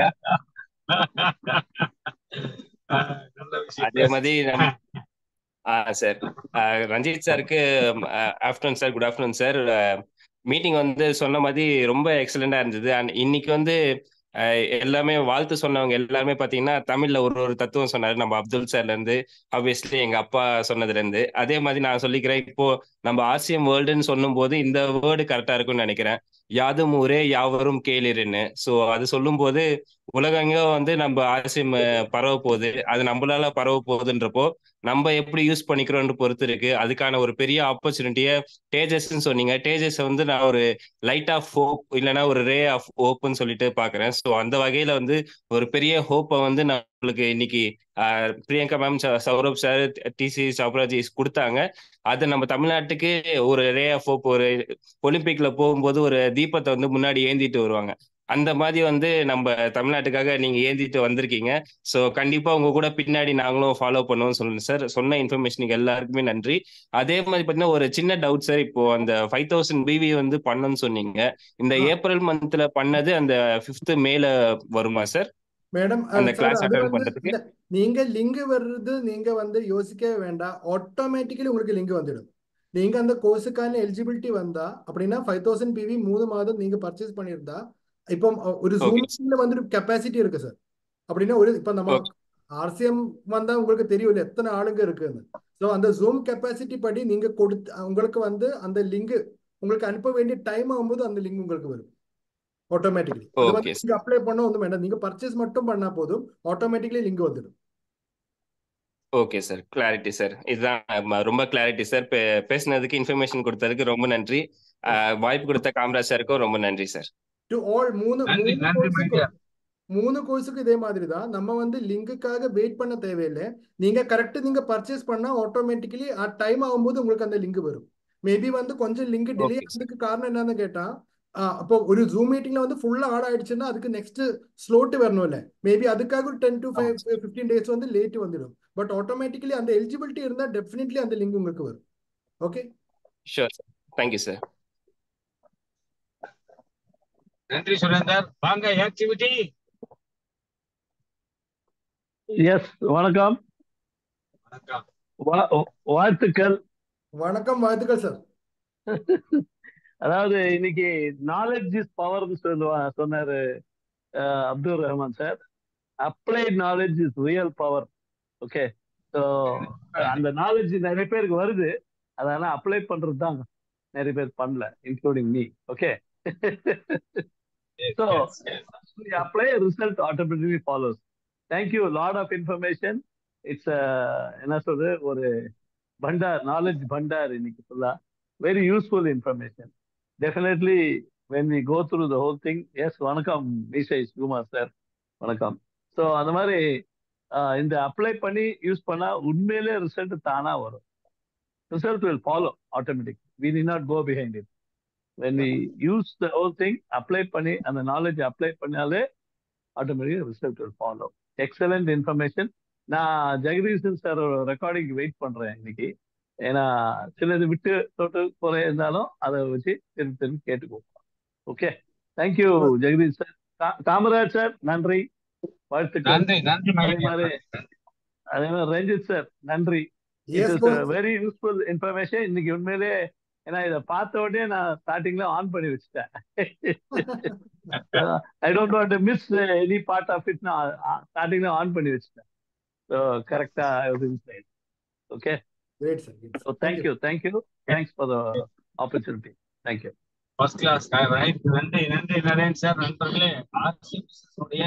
நல்ல விஷயம் அதே மாதிரி நம்ம- ஆ சார் ஆ, ரஞ்சித் சாருக்கு afternoon sir good afternoon sir meeting வந்து சொன்ன மாதிரி ரொம்ப எக்ஸலண்டா இருந்தது அண்ட் இன்னைக்கு வந்து அஹ், எல்லாமே வாழ்த்து சொன்னவங்க எல்லாருமே பாத்தீங்கன்னா தமிழ்ல ஒரு ஒரு தத்துவம் சொன்னாரு நம்ம அப்துல் சார்ல இருந்து ஆப்வியஸ்லி எங்க அப்பா சொன்னதுல இருந்து அதே மாதிரி நான் சொல்லிக்கிறேன் இப்போ நம்ம ஆசியம் வேர்ல்டுன்னு சொல்லும் போது இந்த வேர்டு கரெக்டா இருக்கும்னு நினைக்கிறேன் யாதும் ஊரே யாவரும் கேளிருன்னு சோ அது சொல்லும் போது உலகெங்கும் வந்து நம்ம ஆசியம் அஹ், பரவ போகுது அது நம்மளால பரவ போகுதுன்றப்போ நம்ம எப்படி யூஸ் பண்ணிக்கிறோம்னு பொறுத்து இருக்கு அதுக்கான ஒரு பெரிய ஆப்பர்ச்சுனிட்டியை டேஜஸ்ன்னு சொன்னீங்க டேஜஸ் வந்து நான் ஒரு லைட் ஆஃப் ஹோப் இல்லைன்னா ஒரு ரே ஆஃப் ஹோப்னு சொல்லிட்டு பாக்குறேன் ஸோ அந்த வகையில வந்து ஒரு பெரிய ஹோப்பை வந்து நம்மளுக்கு இன்னைக்கு ஆஹ், Priyanka ma'am Saurabh sir DC சௌப்ராஜி கொடுத்தாங்க அது நம்ம தமிழ்நாட்டுக்கு ஒரு ரே ஆஃப் ஹோப் ஒரு ஒலிம்பிக்ல போகும்போது ஒரு தீபத்தை வந்து முன்னாடி ஏந்திட்டு வருவாங்க அந்த மாதிரி வந்து நம்ம தமிழ்நாட்டுக்காக நீங்க ஏந்திட்டு வந்திருக்கீங்க ஸோ கண்டிப்பா உங்க கூட பின்னாடி நாங்களும் ஃபாலோ பண்ணுவோம் சொல்லுங்க சார் சொன்ன இன்ஃபர்மேஷனுக்கு எல்லாருக்குமே நன்றி அதே மாதிரி பாத்தீங்கன்னா ஒரு சின்ன டவுட் சார் இப்போ அந்த ஃபைவ் தௌசண்ட் பிவி வந்து பண்ணணும்னு சொன்னீங்க இந்த ஆ. ஏப்ரல் மந்த்ல பண்ணது அந்த ஃபிஃப்த் மேல வருமா சார் மேடம் அந்த சார் கிளாஸ் அது அட்டன் வந்து பண்றதுக்கு இல்ல, நீங்க லிங்க் வர்றது நீங்க வந்து யோசிக்கவே வேண்டாம் ஆட்டோமேட்டிக்கலி உங்களுக்கு லிங்க் வந்துடும் நீங்க அந்த கோர்ஸுக்கான எலிஜிபிலிட்டி வந்தா அப்படின்னா ஃபைவ் தௌசண்ட் பிவி மூணு மாதம் நீங்க பர்ச்சேஸ் பண்ணியிருந்தா இப்போ ஒரு ஓகே ஜூமிங்ல வந்து ஒரு கெப்பாசிட்டி இருக்கு சார் அப்படின்னா ஒரு இப்போ நம்ம ஓகே ஆர்சிஎம் வந்தா உங்களுக்கு தெரியும்ல எத்தனை ஆளுங்க இருக்குன்னு ஸோ அந்த ஜூம் கெப்பாசிட்டி படி நீங்க கொடுத்து உங்களுக்கு வந்து அந்த லிங்க் உங்களுக்கு அனுப்ப வேண்டிய டைம் ஆகும்போது அந்த லிங்க் உங்களுக்கு வரும் ஆட்டோமேட்டிக்கலி அது வந்து ஓகே நீங்க அப்ளை பண்ண ஒன்றும் வேண்டாம் நீங்க பர்ச்சேஸ் மட்டும் பண்ணா போதும் ஆட்டோமேட்டிக்கலி லிங்க் வந்துடும் ஓகே சார் கிளாரிட்டி சார் இதுதான் ம- ரொம்ப கிளாரிட்டி சார் பேசினதுக்கு இன்ஃபர்மேஷன் கொடுத்ததுக்கு ரொம்ப நன்றி அஹ், வாய்ப்பு கொடுத்த காமராஜ் சாருக்கும் ரொம்ப நன்றி சார் டு ஆல் மூணு நன்றி மூணு நன்றி கோர்ஸுக்கு மைடியா மூணு கோர்ஸுக்கு இதே மாதிரி தான் நம்ம வந்து லிங்க்குக்காக வெயிட் பண்ண தேவையில்லை நீங்க கரெக்ட் நீங்க பர்ச்சேஸ் பண்ணா ஆட்டோமேட்டிக்கலி டைம் ஆகும்போது உங்களுக்கு அந்த லிங்க் வரும் மேபி வந்து கொஞ்சம் லிங்க் டிலே ஓகே சார் ஆனதுக்கு காரணம் என்னன்னு கேட்டா ஆஹ் அப்போ ஒரு ஜூம் மீட்டிங்ல வந்து ஃபுல்லா ஆட் ஆயிடுச்சுன்னா அதுக்கு நெக்ஸ்ட் ஸ்லோட் வரணும்ல மேபி அதுக்காக ஒரு ten to five fifteen days வந்து லேட் வந்துடும் பட் ஆட்டோமேட்டிக்கலி அந்த எலிஜிபிலிட்டி இருந்தா டெஃபினெட்லி அந்த லிங்க் உங்களுக்கு வரும் okay sure sir thank you sir நன்றி சுரேந்தர் வாங்க ஆக்டிவிட்டி எஸ் வணக்கம் வணக்கம் வா- வாழ்த்துக்கள் வணக்கம் வாழ்த்துக்கள் சார் அதாவது இன்னைக்கு நாலேஜ் இஸ் பவர்னு சொல்லுவா சொன்னாரு அஹ், Abdul Rahman sir applied knowledge is real power okay so அந்த நாலேஜ் நிறைய பேருக்கு வருது அதனால அப்ளை பண்றது தான் நிறைய பேர் பண்ணல including me okay so apply result automatically follows thank you lot of information it's என்ன சொல்றது ஒரு பண்டார் நாலேஜ் பண்டார் இன்னைக்கு ஃபுல்லா very useful information definitely when we go through the whole thing yes வணக்கம் மீசை குமார் சார் வணக்கம் ஸோ அந்த மாதிரி ஆஹ், இந்த அப்ளை பண்ணி யூஸ் பண்ணா உண்மையிலே ரிசல்ட் தானா வரும் result will follow automatic we did not go behind it when we use the whole thing apply பண்ணி அந்த நாலேஜ் அப்ளை பண்ணாலே automatic result will follow excellent information நான் ஜெகதீசன் சார் ரெக்கார்டிங் வெயிட் பண்றேன் இன்னைக்கு ஏன்னா சிலது விட்டு தொட்டு குறை இருந்தாலும் அதை வச்சு திருப்பி திருப்பி கேட்டுக்குவோம் ஓகே தேங்க்யூ ஜெகதீஷ் சார் கா- காமராஜ் சார் நன்றி வாழ்த்துக்கள் நன்றி நன்றி அதே மைடியா மாதிரி அதே மாதிரி ரஞ்சித் சார் நன்றி it yes is very useful information இன்னைக்கு உண்மையிலே ஏன்னா இதை பார்த்த உடனே நான் ஸ்டார்டிங்ல ஆன் பண்ணி வச்சுட்டேன் I don't want miss any part of it நான் ஸ்டார்டிங்ல ஆன் பண்ணி வச்சுட்டேன் ஸோ கரெக்டா insight okay great sir great so thank you thank you thanks for the opportunity thank you first class right நன்றி நன்றி நரேன் சார் நண்பர்களே ஆர்சி உடைய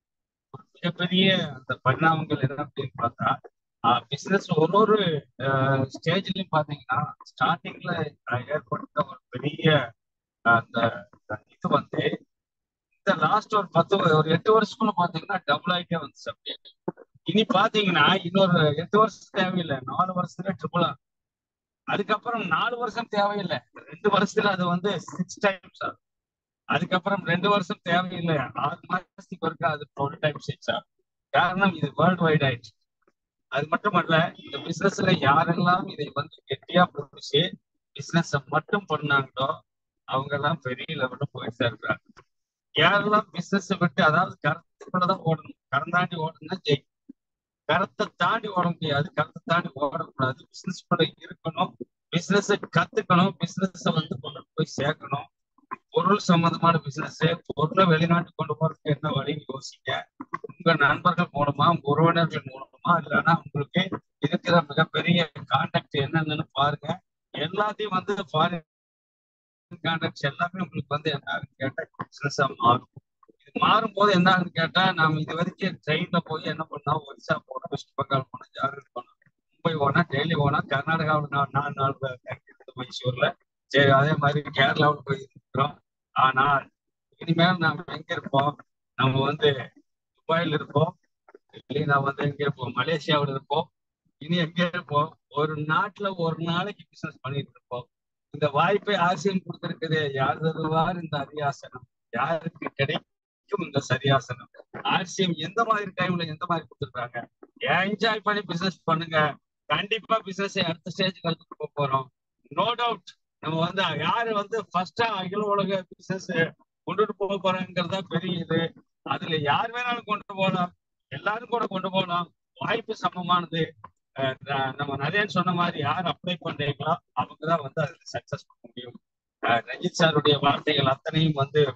ஒரு மிகப்பெரிய அந்த பரிணாமங்கள் என்ன அப்படின்னு பார்த்தா பிசினஸ் ஒரு ஒரு ஸ்டேஜ்லயும் பாத்தீங்கன்னா ஸ்டார்டிங்ல ஏற்பட்ட ஒரு பெரிய அஹ், அந்த அந்த இது வந்து இந்த லாஸ்ட் ஒரு பத்து ஒரு எட்டு வருஷத்துக்குள்ள பாத்தீங்கன்னா டபுள் ஆயிட்டே வந்துச்சு அப்படியே இனி பாத்தீங்கன்னா இன்னொரு எட்டு வருஷம் தேவையில்லை நாலு வருஷத்துல ட்ரிபிள் அதுக்கப்புறம் நாலு வருஷம் தேவையில்லை ரெண்டு வருஷத்துல அது வந்து சிக்ஸ் டைம்ஸ் ஆகும் அதுக்கப்புறம் ரெண்டு வருஷம் தேவையில்லை ஆறு மாசத்துக்கு ஒருக்கா அது டுவெல் டைம்ஸ் சிக்ஸ் ஆகும் காரணம் இது வேர்ல்டு வைட் ஆயிடுச்சு அது மட்டுமல்ல இந்த பிசினஸ்ல யாரெல்லாம் இதை வந்து கெட்டியா பிடிச்சி பிசினஸ் மட்டும் பண்ணாங்களோ அவங்க எல்லாம் பெரிய லெவல்ல போயிட்டு இருக்கிறாங்க யாரெல்லாம் பிசினஸ் விட்டு அதாவது கருத்துக்குள்ளதான் ஓடணும் கரந்தாண்டி ஓடணும்னா ஜெய் கரத்தை தாண்டி ஓட முடியாது கரத்தை தாண்டி ஓடக்கூடாது பிசினஸ் கூட இருக்கணும் பிசினஸ் கத்துக்கணும் பிசினஸ் வந்து கொண்டு போய் சேர்க்கணும் பொருள் சம்பந்தமான பிசினஸ் பொருளை வெளிநாட்டு கொண்டு போறதுக்கு என்ன வழின்னு யோசிங்க உங்க நண்பர்கள் மூலமா உறவினர்கள் மூலமா இல்லைன்னா உங்களுக்கு இருக்கிற மிகப்பெரிய கான்டாக்ட் என்னன்னு பாருங்க எல்லாத்தையும் வந்து ஃபாரின் கான்டாக்ட்ஸ் எல்லாமே உங்களுக்கு வந்து என்ன ஆகுன்னு கேட்டா பிசினஸா மாறும் இது மாறும் போது என்ன ஆகுன்னு கேட்டா நாம இது வரைக்கும் ட்ரெயின்ல போய் என்ன பண்ணோம் ஒரிசா போனோம் வெஸ்ட் பெங்கால் போனோம் ஜார்க்கண்ட் போனோம் மும்பை போனா டெல்லி போனா கர்நாடகாவில் நான் நாலு நாள் இருக்கு மைசூர்ல சரி அதே மாதிரி கேரளாவில் போய் இருக்கிறோம் ஆனால் இனிமேல் நாம எங்க இருப்போம் நம்ம வந்து துபாயில் இருப்போம் இல்லை நான் வந்து எங்க இருப்போம் மலேசியாவில் இருப்போம் இனி எங்க இருப்போம் ஒரு நாட்டுல ஒரு நாளைக்கு பிசினஸ் பண்ணிட்டு இருப்போம் இந்த வாய்ப்பை ஆசியம் கொடுத்திருக்குது யார் தருவார் இந்த அரியாசனம் யாருக்கு கிடைக்கும் இந்த சரியாசனம் ஆர்சிஎம் எந்த மாதிரி டைம்ல எந்த மாதிரி கொடுத்துருக்காங்க என்ஜாய் பண்ணி பிசினஸ் பண்ணுங்க கண்டிப்பா பிசினஸ் அடுத்த ஸ்டேஜுக்கு எடுத்துட்டு போக போறோம் நோ டவுட் நம்ம வந்து யாரு வந்து ஃபர்ஸ்டா அகில உலக பிசினஸ் கொண்டுட்டு போக போறாங்கிறதா பெரிய இது அதுல யார் வேணாலும் கொண்டு போகலாம் எல்லாரும் கூட கொண்டு போகலாம் வாய்ப்பு சமமானது அஹ் ந- நம்ம நிறைய சொன்ன மாதிரி யார் அப்ளை பண்றீங்களோ அவங்க தான் வந்து அதுல சக்சஸ் பண்ண முடியும் அஹ் ரஞ்சித் சாருடைய வார்த்தைகள் அத்தனையும் வந்து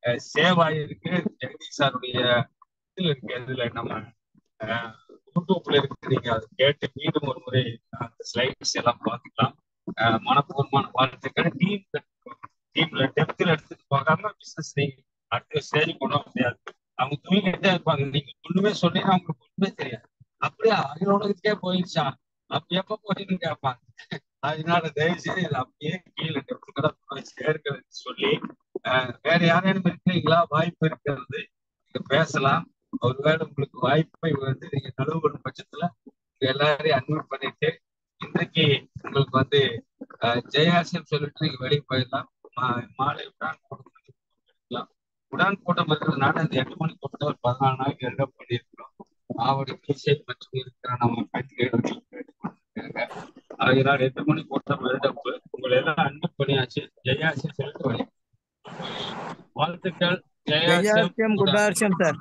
சேவ் ஆகிருக்கு ஜெகதீஷ் சாருடைய இதுல இருக்கு இதுல நம்ம அஹ், யூடியூப்ல இருக்கு நீங்க அதை கேட்டு மீண்டும் ஒரு முறை அந்த ஸ்லைட்ஸ் எல்லாம் பார்த்துக்கலாம் அஹ், மனப்பூர்வமான வாழ்த்துக்கள் டீம் டீம்ல டெப்த்ல எடுத்துட்டு போகாம பிசினஸ் நீங்க அடுத்த ஸ்டேஜ் கொண்டு வர முடியாது அவங்க தூங்கிட்டே இருப்பாங்க நீங்க ஒண்ணுமே சொன்னீங்கன்னா அவங்களுக்கு ஒண்ணுமே தெரியாது அப்படியே அகிலோடத்துக்கே போயிடுச்சா அப்ப எப்ப போறீங்கன்னு கேட்பாங்க அதனால தயவு செய்து இதை அப்படியே கீழே டெப்த்துக்கடா சேர்க்கிறது சொல்லி அஹ், வேற யாரேனும் இருக்கிறீங்களா வாய்ப்பு இருக்கிறது நீங்க பேசலாம் ஒருவேளை உங்களுக்கு வாய்ப்பை வந்து நீங்க நழுவுற பட்சத்துல உங்க எல்லாரையும் அட்மிட் பண்ணிட்டு இன்றைக்கு உங்களுக்கு வந்து அஹ், ஜெயாசியம் சொல்லிட்டு நீங்க வெளியே போயிடலாம் மா- மாலை உடான் கூட்டம் எடுக்கலாம் உடான் கூட்டம் இருக்கிறதுனால இந்த எட்டு மணி கூட்டத்தை ஒரு பதினாலு நாளைக்கு ரெண்டா பண்ணியிருக்கிறோம் ஆவடி கிருஷன் மற்றும் இருக்கிற நம்ம இருக்காங்க அதனால் எட்டு மணி கூட்டம் ரெண்டப்பு உங்களை எல்லாம் அட்மிட் பண்ணியாச்சு ஜெயாசியம் சொல்லிட்டு வெளியே வாழ்த்துக்கள் ஜெயாசியம் குடார்சியம் சார்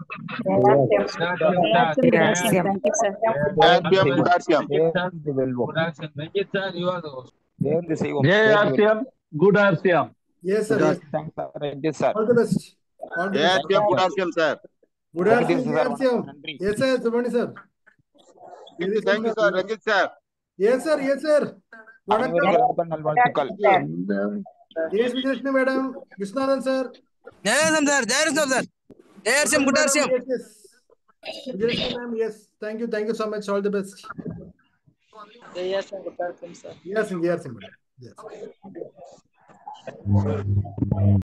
ஜெயாசியம் good RCM Yes, sir. Yes. All the best. All the best. Good afternoon, JRCM. Yes, sir. Subhani, sir. Thank you, sir. Ranjit, sir. Yes, sir. Yes, sir. வணக்கம் நல்வாழ்த்துக்கள் Yes, Vijayashni madam. Viswanathan sir. Jayaram sir Jayaram sir Jayaram good RCM Yes, yes. Vijayashni ma'am. Yes. Thank you. Thank you so much. All the best. Jayaram good RCM sir Yes, yes, madam. Yes.